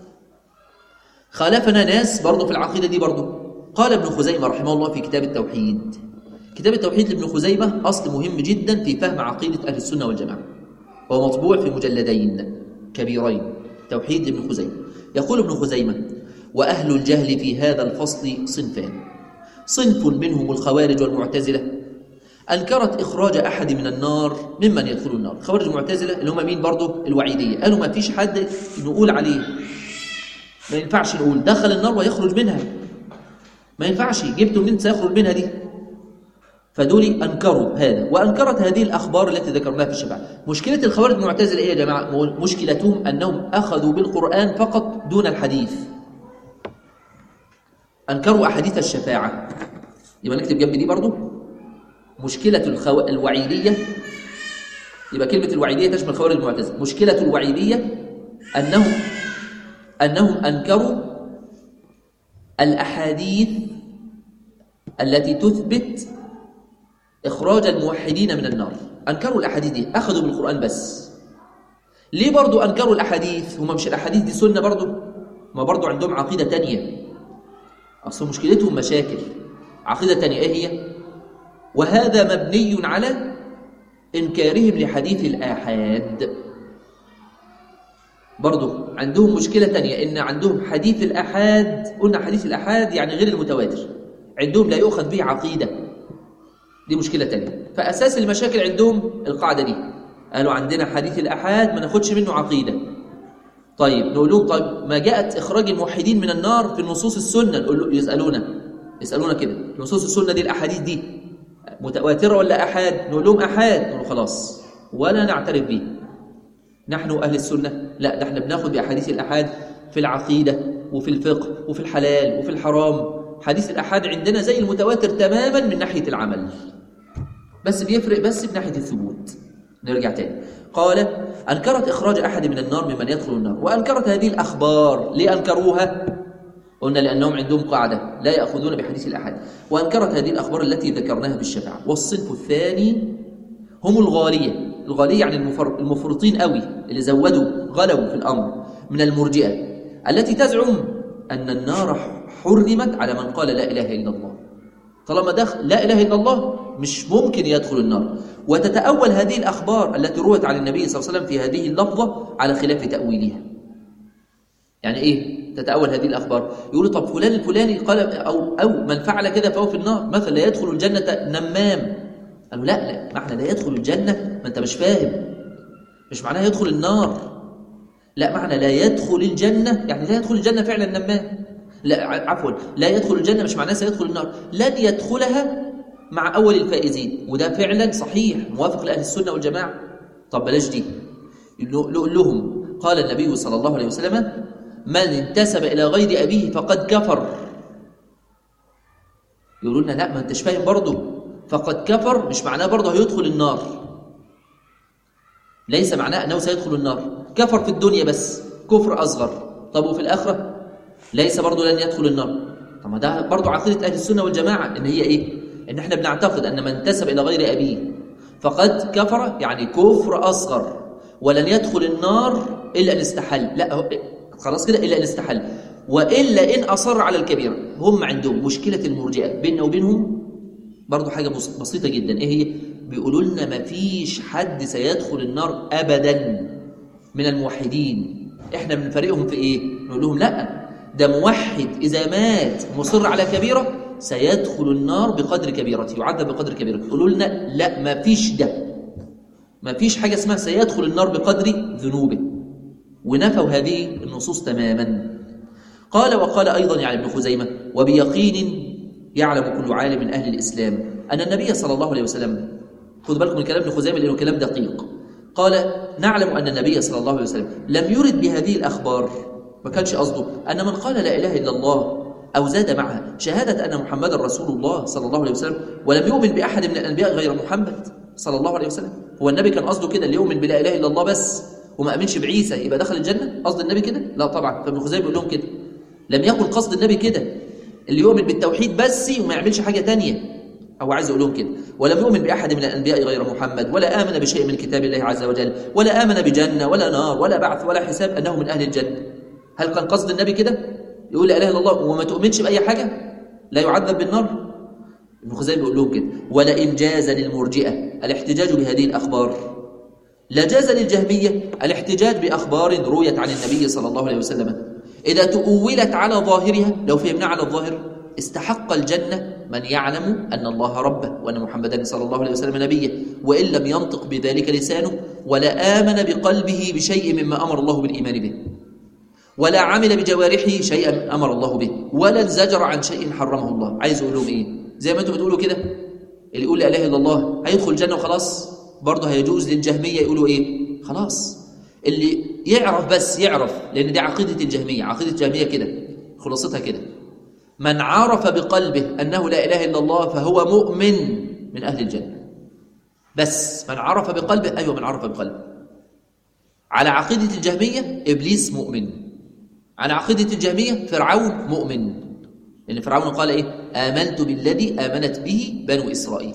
خالفنا ناس برضه في العقيدة دي برضه قال ابن خزيمة رحمه الله في كتاب التوحيد كتاب التوحيد لابن خزيمة أصل مهم جدا في فهم عقيدة أهل السنة والجماعة هو مطبوع في مجلدين كبيرين توحيد لابن خزيمة يقول ابن خزيمة وأهل الجهل في هذا الفصل صنفان صنف منهم الخوارج والمعتزلة أنكرت إخراج أحد من النار ممن يدخل النار خوارج المعتزلة اللي هم مين برضه الوعيدية قالوا ما فيش حد نقول عليه ما ينفعش نقول دخل النار ويخرج منها ما ينفعش جبته منين سيخرج منها دي فدول أنكروا هذا وأنكرت هذه الأخبار التي ذكرناها في الشفاعة مشكلة الخوارج المعتزلة إيه يا جماعة مشكلتهم أنهم أخذوا بالقرآن فقط دون الحديث أنكروا أحاديث الشفاعة يبقى نكتب جنب دي برضو مشكلة الخو... الوعيدية يبقى كلمة الوعيدية تشمل الخوارج المعتزلة مشكلة الوعيدية أنهم أنهم أنكروا الأحاديث التي تثبت إخراج الموحدين من النار أنكروا الأحاديث دي أخذوا بالقرآن بس ليه برضو أنكروا الأحاديث هم مش الأحاديث دي سنة برضو ما برضو عندهم عقيدة تانية أصل مشكلتهم مشاكل عقيدة تانية إيه هي وهذا مبني على إنكارهم لحديث الآحاد برضو عندهم مشكلة تانية إن عندهم حديث الآحاد قلنا حديث الآحاد يعني غير المتواتر عندهم لا يؤخذ به عقيدة دي مشكلة تانية فأساس المشاكل عندهم القاعدة دي قالوا عندنا حديث الأحاد ما ناخدش منه عقيدة طيب نقول لهم طيب ما جاءت إخراج الموحدين من النار في النصوص السنة نقول له يسألونا يسألونا كده نصوص السنة دي الأحاديث دي متواترة ولا أحاد نقول لهم أحاد نقول خلاص ولا نعترف به نحن أهل السنة لا ده احنا بناخد بأحاديث الأحاد في العقيدة وفي الفقه وفي الحلال وفي الحرام حديث الأحاد عندنا زي المتواتر تماما من ناحية العمل بس بيفرق بس بناحية الثبوت نرجع تاني قال أنكرت إخراج أحد من النار ممن يدخل النار وأنكرت هذه الأخبار ليه أنكروها؟ قلنا لأنهم عندهم قاعدة لا يأخذون بحديث الأحد وأنكرت هذه الأخبار التي ذكرناها بالشفاعة والصنف الثاني هم الغالية الغالية يعني المفرطين قوي اللي زودوا غلوا في الأمر من المرجئة التي تزعم أن النار حرمت على من قال لا إله إلا الله طالما دخل لا إله إلا الله مش ممكن يدخل النار وتتأول هذه الأخبار التي روت عن النبي صلى الله عليه وسلم في هذه اللفظة على خلاف تأويلها يعني إيه تتأول هذه الأخبار يقولوا طب فلان الفلاني قال أو, أو من فعل كذا فهو في النار مثلا لا يدخل الجنة نمام قالوا لا لا معنى لا يدخل الجنة ما أنت مش فاهم مش معناها يدخل النار لا معنى لا يدخل الجنة يعني لا يدخل الجنة فعلا نمام لا عفوا لا يدخل الجنة مش معناه سيدخل النار لن يدخلها مع أول الفائزين وده فعلا صحيح موافق لأهل السنة والجماعة طب بلاش دي نقول لهم قال النبي صلى الله عليه وسلم من انتسب إلى غير أبيه فقد كفر يقولوا لنا لا ما انتش فاهم برضه فقد كفر مش معناه برضه هيدخل النار ليس معناه أنه سيدخل النار كفر في الدنيا بس كفر أصغر طب وفي الآخرة ليس برضه لن يدخل النار طب ما ده برضه عقيدة أهل السنة والجماعة إن هي إيه؟ إن إحنا بنعتقد أن من انتسب إلى غير أبيه فقد كفر يعني كفر أصغر ولن يدخل النار إلا أن استحل لا هو خلاص كده إلا أن استحل وإلا إن أصر على الكبيرة هم عندهم مشكلة المرجئة بيننا وبينهم برضو حاجة بس- بسيطة جدا إيه هي بيقولوا لنا ما فيش حد سيدخل النار أبدا من الموحدين إحنا بنفرقهم في إيه نقول لهم لا ده موحد إذا مات مصر على كبيرة سيدخل النار بقدر كبيرته يعذب بقدر كبيرته يقولوا لنا لا ما فيش ده ما فيش حاجة اسمها سيدخل النار بقدر ذنوبه ونفوا هذه النصوص تماما قال وقال أيضا يعني ابن خزيمة وبيقين يعلم كل عالم من أهل الإسلام أن النبي صلى الله عليه وسلم خذ بالكم من كلام ابن خزيمة لأنه كلام دقيق قال نعلم أن النبي صلى الله عليه وسلم لم يرد بهذه الأخبار ما كانش قصده أن من قال لا إله إلا الله أو زاد معها شهادة أن محمدا رسول الله صلى الله عليه وسلم ولم يؤمن بأحد من الأنبياء غير محمد صلى الله عليه وسلم هو النبي كان قصده كده اللي يؤمن بلا إله إلا الله بس وما أمنش بعيسى يبقى دخل الجنة قصد النبي كده لا طبعا فابن خزيمة بيقول لهم كده لم يكن قصد النبي كده اللي يؤمن بالتوحيد بس وما يعملش حاجة تانية أو عايز أقول لهم كده ولم يؤمن بأحد من الأنبياء غير محمد ولا آمن بشيء من كتاب الله عز وجل ولا آمن بجنة ولا نار ولا بعث ولا حساب أنه من أهل الجنة هل كان قصد النبي كده يقول لا إله إلا الله وما تؤمنش بأي حاجة لا يعذب بالنار ابن خزيمة بيقول لهم كده ولئن جاز للمرجئة الاحتجاج بهذه الأخبار لجاز للجهمية الاحتجاج بأخبار رويت عن النبي صلى الله عليه وسلم إذا تؤولت على ظاهرها لو فهمنا على الظاهر استحق الجنة من يعلم أن الله ربه وأن محمدا صلى الله عليه وسلم نبيه وإن لم ينطق بذلك لسانه ولا آمن بقلبه بشيء مما أمر الله بالإيمان به ولا عمل بجوارحه شيئا أمر الله به ولا انزجر عن شيء حرمه الله عايز أقول لهم إيه زي ما أنتم بتقولوا كده اللي يقول لا إله إلا الله هيدخل الجنة وخلاص برضه هيجوز للجهمية يقولوا إيه خلاص اللي يعرف بس يعرف لأن دي عقيدة الجهمية عقيدة الجهمية كده خلاصتها كده من عرف بقلبه أنه لا إله إلا الله فهو مؤمن من أهل الجنة بس من عرف بقلبه أيوة من عرف بقلبه على عقيدة الجهمية إبليس مؤمن على عقيدة الجهمية فرعون مؤمن لأن فرعون قال إيه آمنت بالذي آمنت به بنو إسرائيل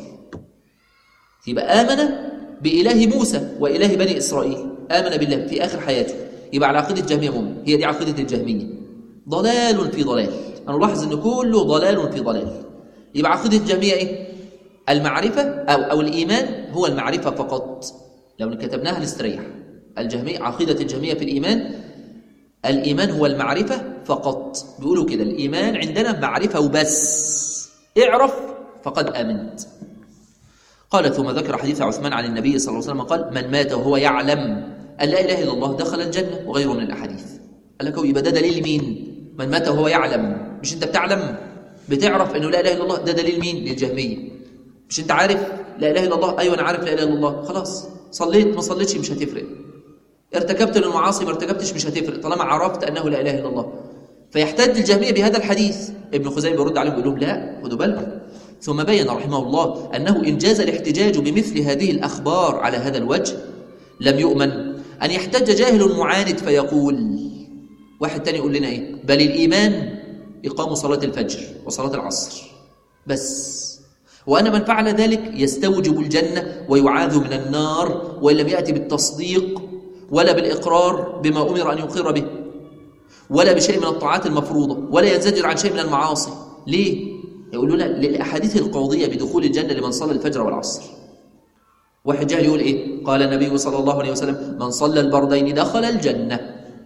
يبقى آمن بإله موسى وإله بني إسرائيل آمن بالله في آخر حياته يبقى على عقيدة الجهمية مؤمن هي دي عقيدة الجهمية ضلال في ضلال أنا ألاحظ أن كله ضلال في ضلال يبقى عقيدة الجهمية إيه المعرفة أو, أو الإيمان هو المعرفة فقط لو كتبناها نستريح الجهمية عقيدة الجهمية في الإيمان الإيمان هو المعرفة فقط بيقولوا كده الإيمان عندنا معرفة وبس اعرف فقد آمنت قال ثم ذكر حديث عثمان عن النبي صلى الله عليه وسلم قال من مات وهو يعلم أن لا إله إلا الله دخل الجنة وغيره من الأحاديث قال لك يبقى ده دليل مين من مات وهو يعلم مش أنت بتعلم بتعرف أنه لا إله إلا الله ده دليل مين للجهمية مش أنت عارف لا إله إلا الله أيوة أنا عارف لا إله إلا الله خلاص صليت ما صليتش مش هتفرق ارتكبت المعاصي ما ارتكبتش مش هتفرق طالما عرفت أنه لا إله إلا الله فيحتج الجهمية بهذا الحديث ابن خزيمة بيرد عليهم بيقول لهم لا خدوا بالكم ثم بين رحمه الله أنه إن جاز الاحتجاج بمثل هذه الأخبار على هذا الوجه لم يؤمن أن يحتج جاهل معاند فيقول واحد تاني يقول لنا إيه بل الإيمان إقام صلاة الفجر وصلاة العصر بس وأن من فعل ذلك يستوجب الجنة ويعاذ من النار وإن لم يأتي بالتصديق ولا بالإقرار بما أمر أن يقر به ولا بشيء من الطاعات المفروضة ولا ينزجر عن شيء من المعاصي ليه؟ يقولون للأحاديث القاضية بدخول الجنة لمن صلى الفجر والعصر واحد جاهل يقول إيه؟ قال النبي صلى الله عليه وسلم من صلى البردين دخل الجنة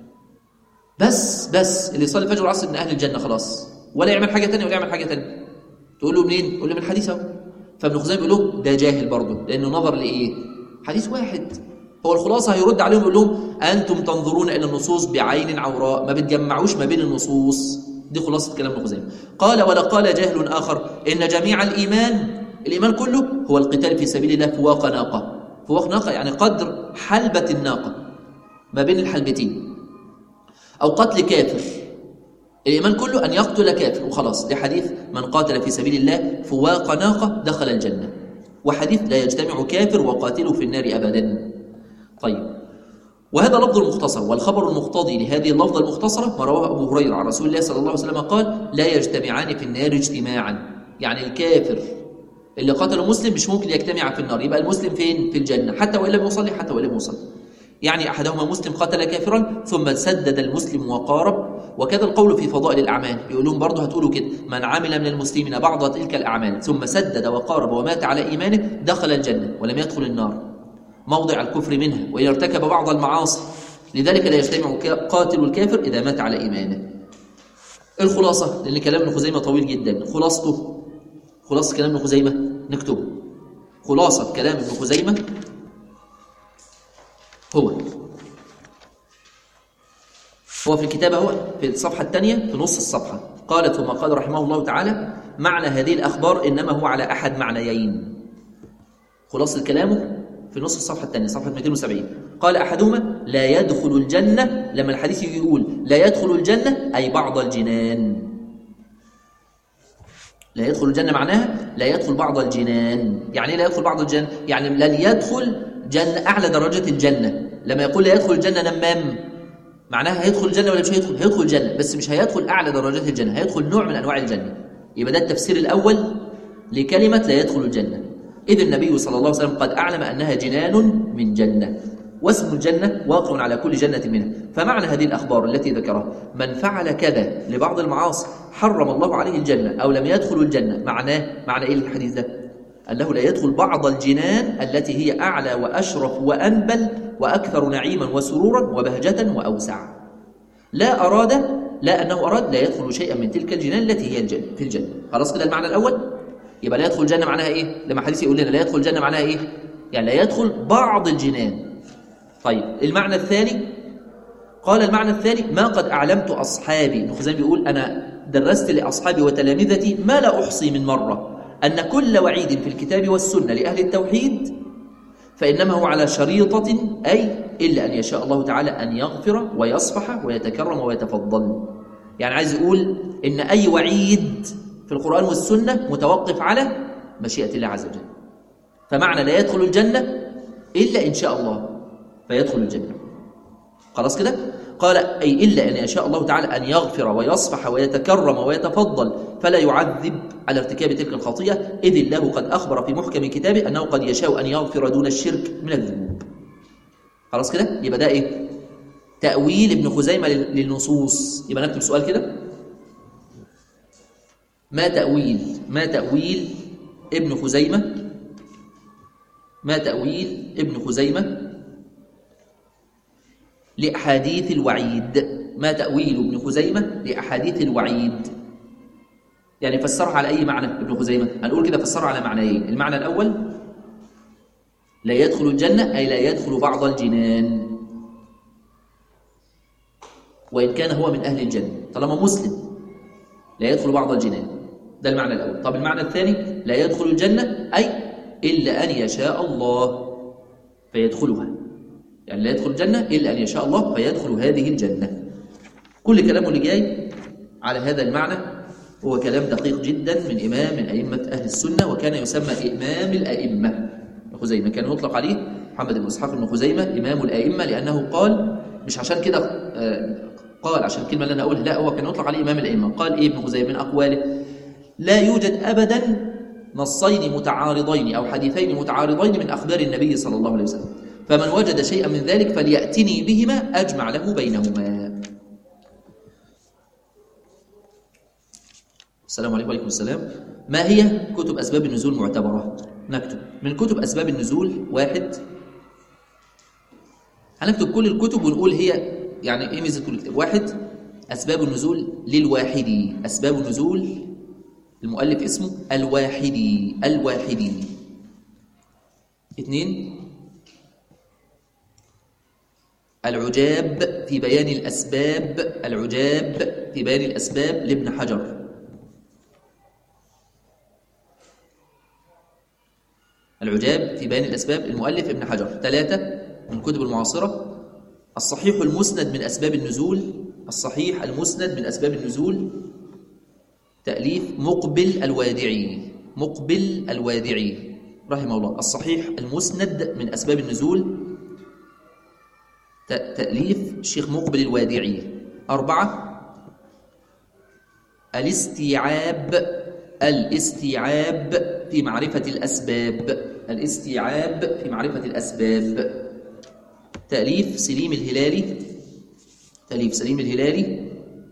بس بس اللي يصلي الفجر والعصر من أهل الجنة خلاص ولا يعمل حاجة تانية ولا يعمل حاجة تانية تقول له منين؟ يقول له من الحديث اهو فابن خزيمة يقول له ده جاهل برضه لأنه نظر لإيه؟ حديث واحد هو الخلاصة هيرد عليهم يقول لهم أنتم تنظرون إلى النصوص بعين عوراء ما بتجمعوش ما بين النصوص دي خلاصة كلام ابن خزيمة قال ولا قال جاهل آخر إن جميع الإيمان الإيمان كله هو القتال في سبيل الله فواق ناقة فواق ناقة يعني قدر حلبة الناقة ما بين الحلبتين أو قتل كافر الإيمان كله أن يقتل كافر وخلاص ده حديث من قاتل في سبيل الله فواق ناقة دخل الجنة وحديث لا يجتمع كافر وقاتله في النار أبدا طيب وهذا لفظ المختصر والخبر المقتضي لهذه اللفظة المختصرة ما رواه أبو هريرة عن رسول الله صلى الله عليه وسلم قال لا يجتمعان في النار اجتماعا يعني الكافر اللي قتل مسلم مش ممكن يجتمع في النار يبقى المسلم فين في الجنة حتى وإن لم يصلي حتى وإن لم يصلي يعني أحدهما مسلم قتل كافرا ثم سدد المسلم وقارب وكذا القول في فضائل الأعمال بيقولون برضه هتقولوا كده من عمل من المسلمين بعض تلك الأعمال ثم سدد وقارب ومات على إيمانه دخل الجنة ولم يدخل النار موضع الكفر منها وإن ارتكب بعض المعاصي لذلك لا يجتمع قاتل الكافر إذا مات على إيمانه الخلاصة لأن كلام ابن خزيمة طويل جدا خلاصته خلاصة كلام ابن خزيمة نكتبه خلاصة كلام ابن خزيمة هو هو في الكتاب هو في الصفحة الثانية في نص الصفحة قال ثم قال رحمه الله تعالى معنى هذه الأخبار إنما هو على أحد معنيين خلاصة كلامه في نص الصفحة الثانية صفحة 270 قال أحدهما لا يدخل الجنة لما الحديث يقول لا يدخل الجنة أي بعض الجنان لا يدخل الجنة معناها لا يدخل بعض الجنان يعني إيه لا يدخل بعض الجنة يعني لن يدخل جنة أعلى درجة الجنة لما يقول لا يدخل الجنة نمام معناها هيدخل الجنة ولا مش هيدخل هيدخل الجنة بس مش هيدخل أعلى درجات الجنة هيدخل نوع من أنواع الجنة يبقى ده التفسير الأول لكلمة لا يدخل الجنة إذ النبي صلى الله عليه وسلم قد أعلم أنها جنان من جنة واسم الجنة واقع على كل جنة منها فمعنى هذه الأخبار التي ذكرها من فعل كذا لبعض المعاصي حرم الله عليه الجنة أو لم يدخل الجنة معناه معنى إيه الحديث ده أنه لا يدخل بعض الجنان التي هي أعلى وأشرف وأنبل وأكثر نعيما وسرورا وبهجة وأوسع لا أراد لا أنه أراد لا يدخل شيئا من تلك الجنان التي هي الجنة في الجنة خلاص كده المعنى الأول يبقى لا يدخل الجنة معناها إيه لما حديث يقول لنا لا يدخل الجنة معناها إيه يعني لا يدخل بعض الجنان طيب المعنى الثاني قال المعنى الثاني ما قد أعلمت أصحابي ابن خزيمة بيقول أنا درست لأصحابي وتلامذتي ما لا أحصي من مرة أن كل وعيد في الكتاب والسنة لأهل التوحيد فإنما هو على شريطة أي إلا أن يشاء الله تعالى أن يغفر ويصفح ويتكرم ويتفضل يعني عايز يقول إن أي وعيد في القرآن والسنة متوقف على مشيئة الله عز وجل فمعنى لا يدخل الجنة إلا إن شاء الله فيدخل الجنة خلاص كده قال أي إلا أن يشاء الله تعالى أن يغفر ويصفح ويتكرم ويتفضل فلا يعذب على ارتكاب تلك الخطيئة إذ الله قد أخبر في محكم كتابه أنه قد يشاء أن يغفر دون الشرك من الذنوب خلاص كده يبقى ده إيه تأويل ابن خزيمة للنصوص يبقى نكتب سؤال كده ما تأويل ما تأويل ابن خزيمة ما تأويل ابن خزيمة لأحاديث الوعيد ما تأويل ابن خزيمة لأحاديث الوعيد يعني فسرها على أي معنى ابن خزيمة هنقول كده فسرها على معنيين المعنى الأول لا يدخل الجنة أي لا يدخل بعض الجنان وإن كان هو من أهل الجنة طالما مسلم لا يدخل بعض الجنان ده المعنى الأول طب المعنى الثاني لا يدخل الجنة أي إلا أن يشاء الله فيدخلها يعني لا يدخل الجنة إلا أن يشاء الله فيدخل هذه الجنة كل كلامه اللي جاي على هذا المعنى هو كلام دقيق جدا من إمام من أئمة أهل السنة وكان يسمى إمام الأئمة ابن خزيمة كان يطلق عليه محمد بن إسحاق بن خزيمة إمام الأئمة لأنه قال مش عشان كده قال عشان الكلمة اللي أنا أقولها لا هو كان يطلق عليه إمام الأئمة قال إيه ابن خزيمة من أقواله لا يوجد أبدا نصين متعارضين أو حديثين متعارضين من أخبار النبي صلى الله عليه وسلم فمن وجد شيئا من ذلك فليأتني بهما أجمع له بينهما السلام عليكم وعليكم السلام ما هي كتب أسباب النزول معتبرة نكتب من كتب أسباب النزول واحد هنكتب كل الكتب ونقول هي يعني ايه ميزه كل كتاب واحد اسباب النزول للواحدي اسباب النزول المؤلف اسمه الواحدي الواحدي اثنين العجاب في بيان الأسباب العجاب في بيان الأسباب لابن حجر العجاب في بيان الأسباب المؤلف ابن حجر ثلاثة من الكتب المعاصرة الصحيح المسند من أسباب النزول الصحيح المسند من أسباب النزول تأليف مقبل الوادعي مقبل الوادعي رحمه الله الصحيح المسند من أسباب النزول تأليف الشيخ مقبل الوادعي أربعة الاستيعاب الاستيعاب في معرفة الأسباب الاستيعاب في معرفة الأسباب تأليف سليم الهلالي تأليف سليم الهلالي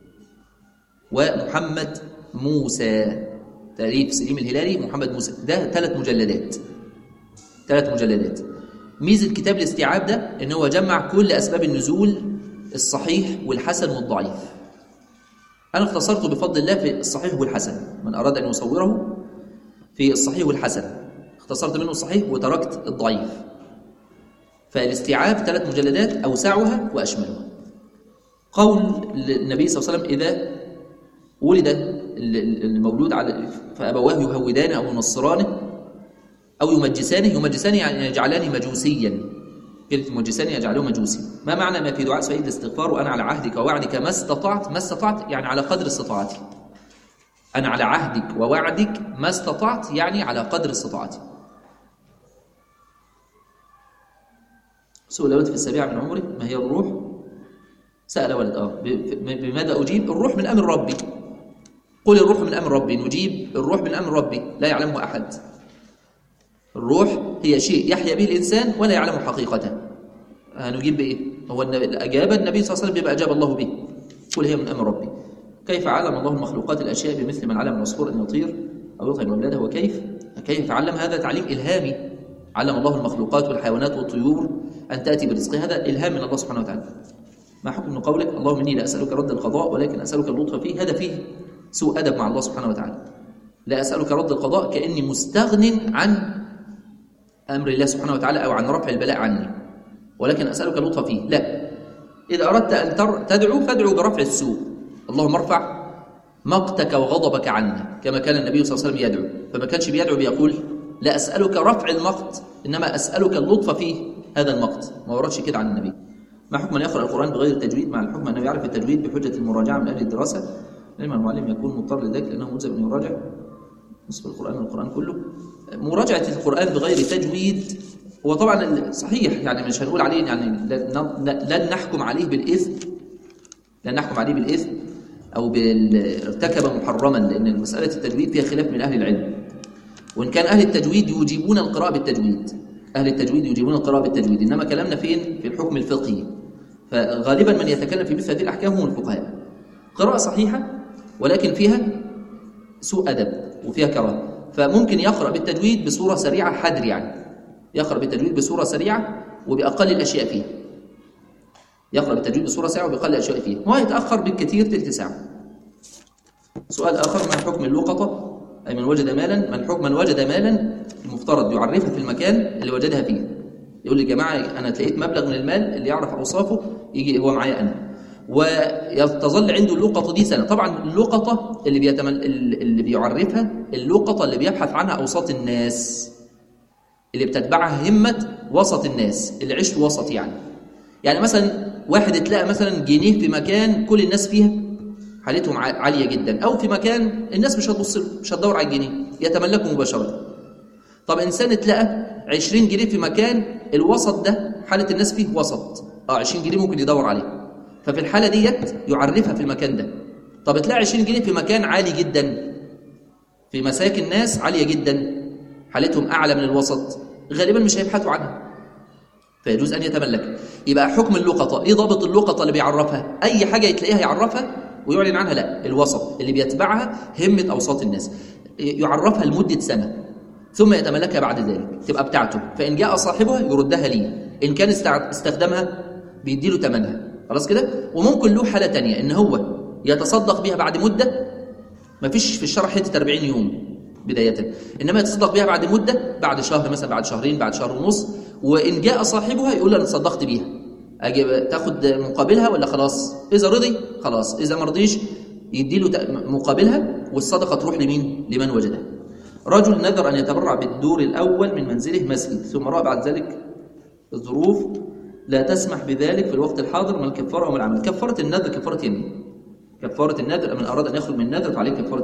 ومحمد موسى تأليف سليم الهلالي محمد موسى ده ثلاث مجلدات ثلاث مجلدات ميزة كتاب الاستيعاب ده ان هو جمع كل أسباب النزول الصحيح والحسن والضعيف أنا اختصرته بفضل الله في الصحيح والحسن من أراد أن يصوره في الصحيح والحسن اختصرت منه الصحيح وتركت الضعيف فالاستيعاب ثلاث مجلدات أوسعها وأشملها قول النبي صلى الله عليه وسلم إذا ولد المولود على فأبواه يهودانه أو ينصرانه أو يمجسانه يمجسانه يعني يجعلانه مجوسيا كلمة مجسانه يجعله مجوسي ما معنى ما في دعاء سيد الاستغفار وأنا على عهدك ووعدك ما استطعت ما استطعت يعني على قدر استطاعتي أنا على عهدك ووعدك ما استطعت يعني على قدر استطاعتي سئل ولد في السابعة من عمره ما هي الروح سأل ولد آه بماذا أجيب الروح من أمر ربي قل الروح من أمر ربي نجيب الروح من أمر ربي لا يعلمه أحد الروح هي شيء يحيا به الإنسان ولا يعلم حقيقته هنجيب بإيه هو الأجابة النبي صلى الله عليه وسلم بيبقى أجاب الله به قل هي من أمر ربي كيف علم الله المخلوقات الأشياء بمثل من علم العصفور أن يطير أو يطعم أولاده وكيف كيف علم هذا تعليم إلهامي علم الله المخلوقات والحيوانات والطيور أن تأتي برزقها هذا إلهام من الله سبحانه وتعالى ما حكم قولك اللهم إني لا أسألك رد القضاء ولكن أسألك اللطف فيه هذا فيه سوء أدب مع الله سبحانه وتعالى لا أسألك رد القضاء كأني مستغن عن أمر الله سبحانه وتعالى أو عن رفع البلاء عني ولكن أسألك اللطف فيه لا إذا أردت أن تدعو فادعو برفع السوء اللهم ارفع مقتك وغضبك عنا كما كان النبي صلى الله عليه وسلم يدعو فما كانش بيدعو بيقول لا أسألك رفع المقت إنما أسألك اللطف فيه هذا المقت ما وردش كده عن النبي ما حكم أن يقرأ القرآن بغير التجويد مع الحكم أنه يعرف التجويد بحجة المراجعة من أجل الدراسة لما المعلم يكون مضطر لذلك لأنه ملزم أن يراجع نصف القرآن والقرآن كله مراجعة القرآن بغير تجويد هو طبعا صحيح يعني مش هنقول عليه يعني لن نحكم عليه بالإثم لن نحكم عليه بالإثم أو ارتكب محرما لأن مسألة التجويد فيها خلاف من أهل العلم وإن كان أهل التجويد يجيبون القراءة بالتجويد أهل التجويد يجيبون القراءة بالتجويد إنما كلامنا فين في الحكم الفقهي فغالبا من يتكلم في مثل هذه الأحكام هم الفقهاء قراءة صحيحة ولكن فيها سوء أدب وفيها كراهه فممكن يقرأ بالتجويد بصورة سريعة حدر يعني يقرأ بالتجويد بصورة سريعة وبأقل الأشياء فيه يقرأ بالتجويد بصورة سريعة وبأقل الأشياء فيه هو يتأخر بالكثير تلت ساعة سؤال آخر ما حكم اللقطة أي من وجد مالا من حكم من وجد مالا المفترض يعرفها في المكان اللي وجدها فيه يقول لي جماعة أنا لقيت مبلغ من المال اللي يعرف أوصافه يجي هو معايا أنا ويتظل عنده اللقطة دي سنة طبعا اللقطة اللي, بيتمل اللي بيعرفها اللقطة اللي بيبحث عنها أوساط الناس اللي بتتبعها همة وسط الناس اللي عيش وسط يعني يعني مثلا واحد اتلاقى مثلا جنيه في مكان كل الناس فيها حالتهم عالية جدا أو في مكان الناس مش هتبص مش هتدور على الجنيه يتملكه مباشرة طب إنسان اتلقى 20 جنيه في مكان الوسط ده حالة الناس فيه وسط اه 20 جنيه ممكن يدور عليه ففي الحالة ديت يعرفها في المكان ده طب تلاقي 20 جنيه في مكان عالي جدا في مساكن ناس عالية جدا حالتهم أعلى من الوسط غالبا مش هيبحثوا عنها فيجوز أن يتملك يبقى حكم اللقطة إيه ضابط اللقطة اللي بيعرفها أي حاجة يتلاقيها يعرفها ويعلن عنها لا الوسط اللي بيتبعها همة أوساط الناس يعرفها لمدة سنة ثم يتملكها بعد ذلك تبقى بتاعته فإن جاء صاحبها يردها ليه إن كان استخدمها بيديله ثمنها خلاص كده وممكن له حالة تانية إن هو يتصدق بها بعد مدة ما فيش في الشرع حتة 40 يوم بداية إنما يتصدق بها بعد مدة بعد شهر مثلا بعد شهرين بعد شهر ونص وإن جاء صاحبها يقول أنا تصدقت بيها أجي تاخد مقابلها ولا خلاص إذا رضي خلاص إذا ما رضيش يديله مقابلها والصدقة تروح لمين لمن وجدها رجل نذر أن يتبرع بالدور الأول من منزله مسجد ثم رأى بعد ذلك الظروف لا تسمح بذلك في الوقت الحاضر من الكفارة أو من العمل كفارة النذر كفارة يمين كفارة النذر من أراد أن يخرج من النذر فعليه كفارة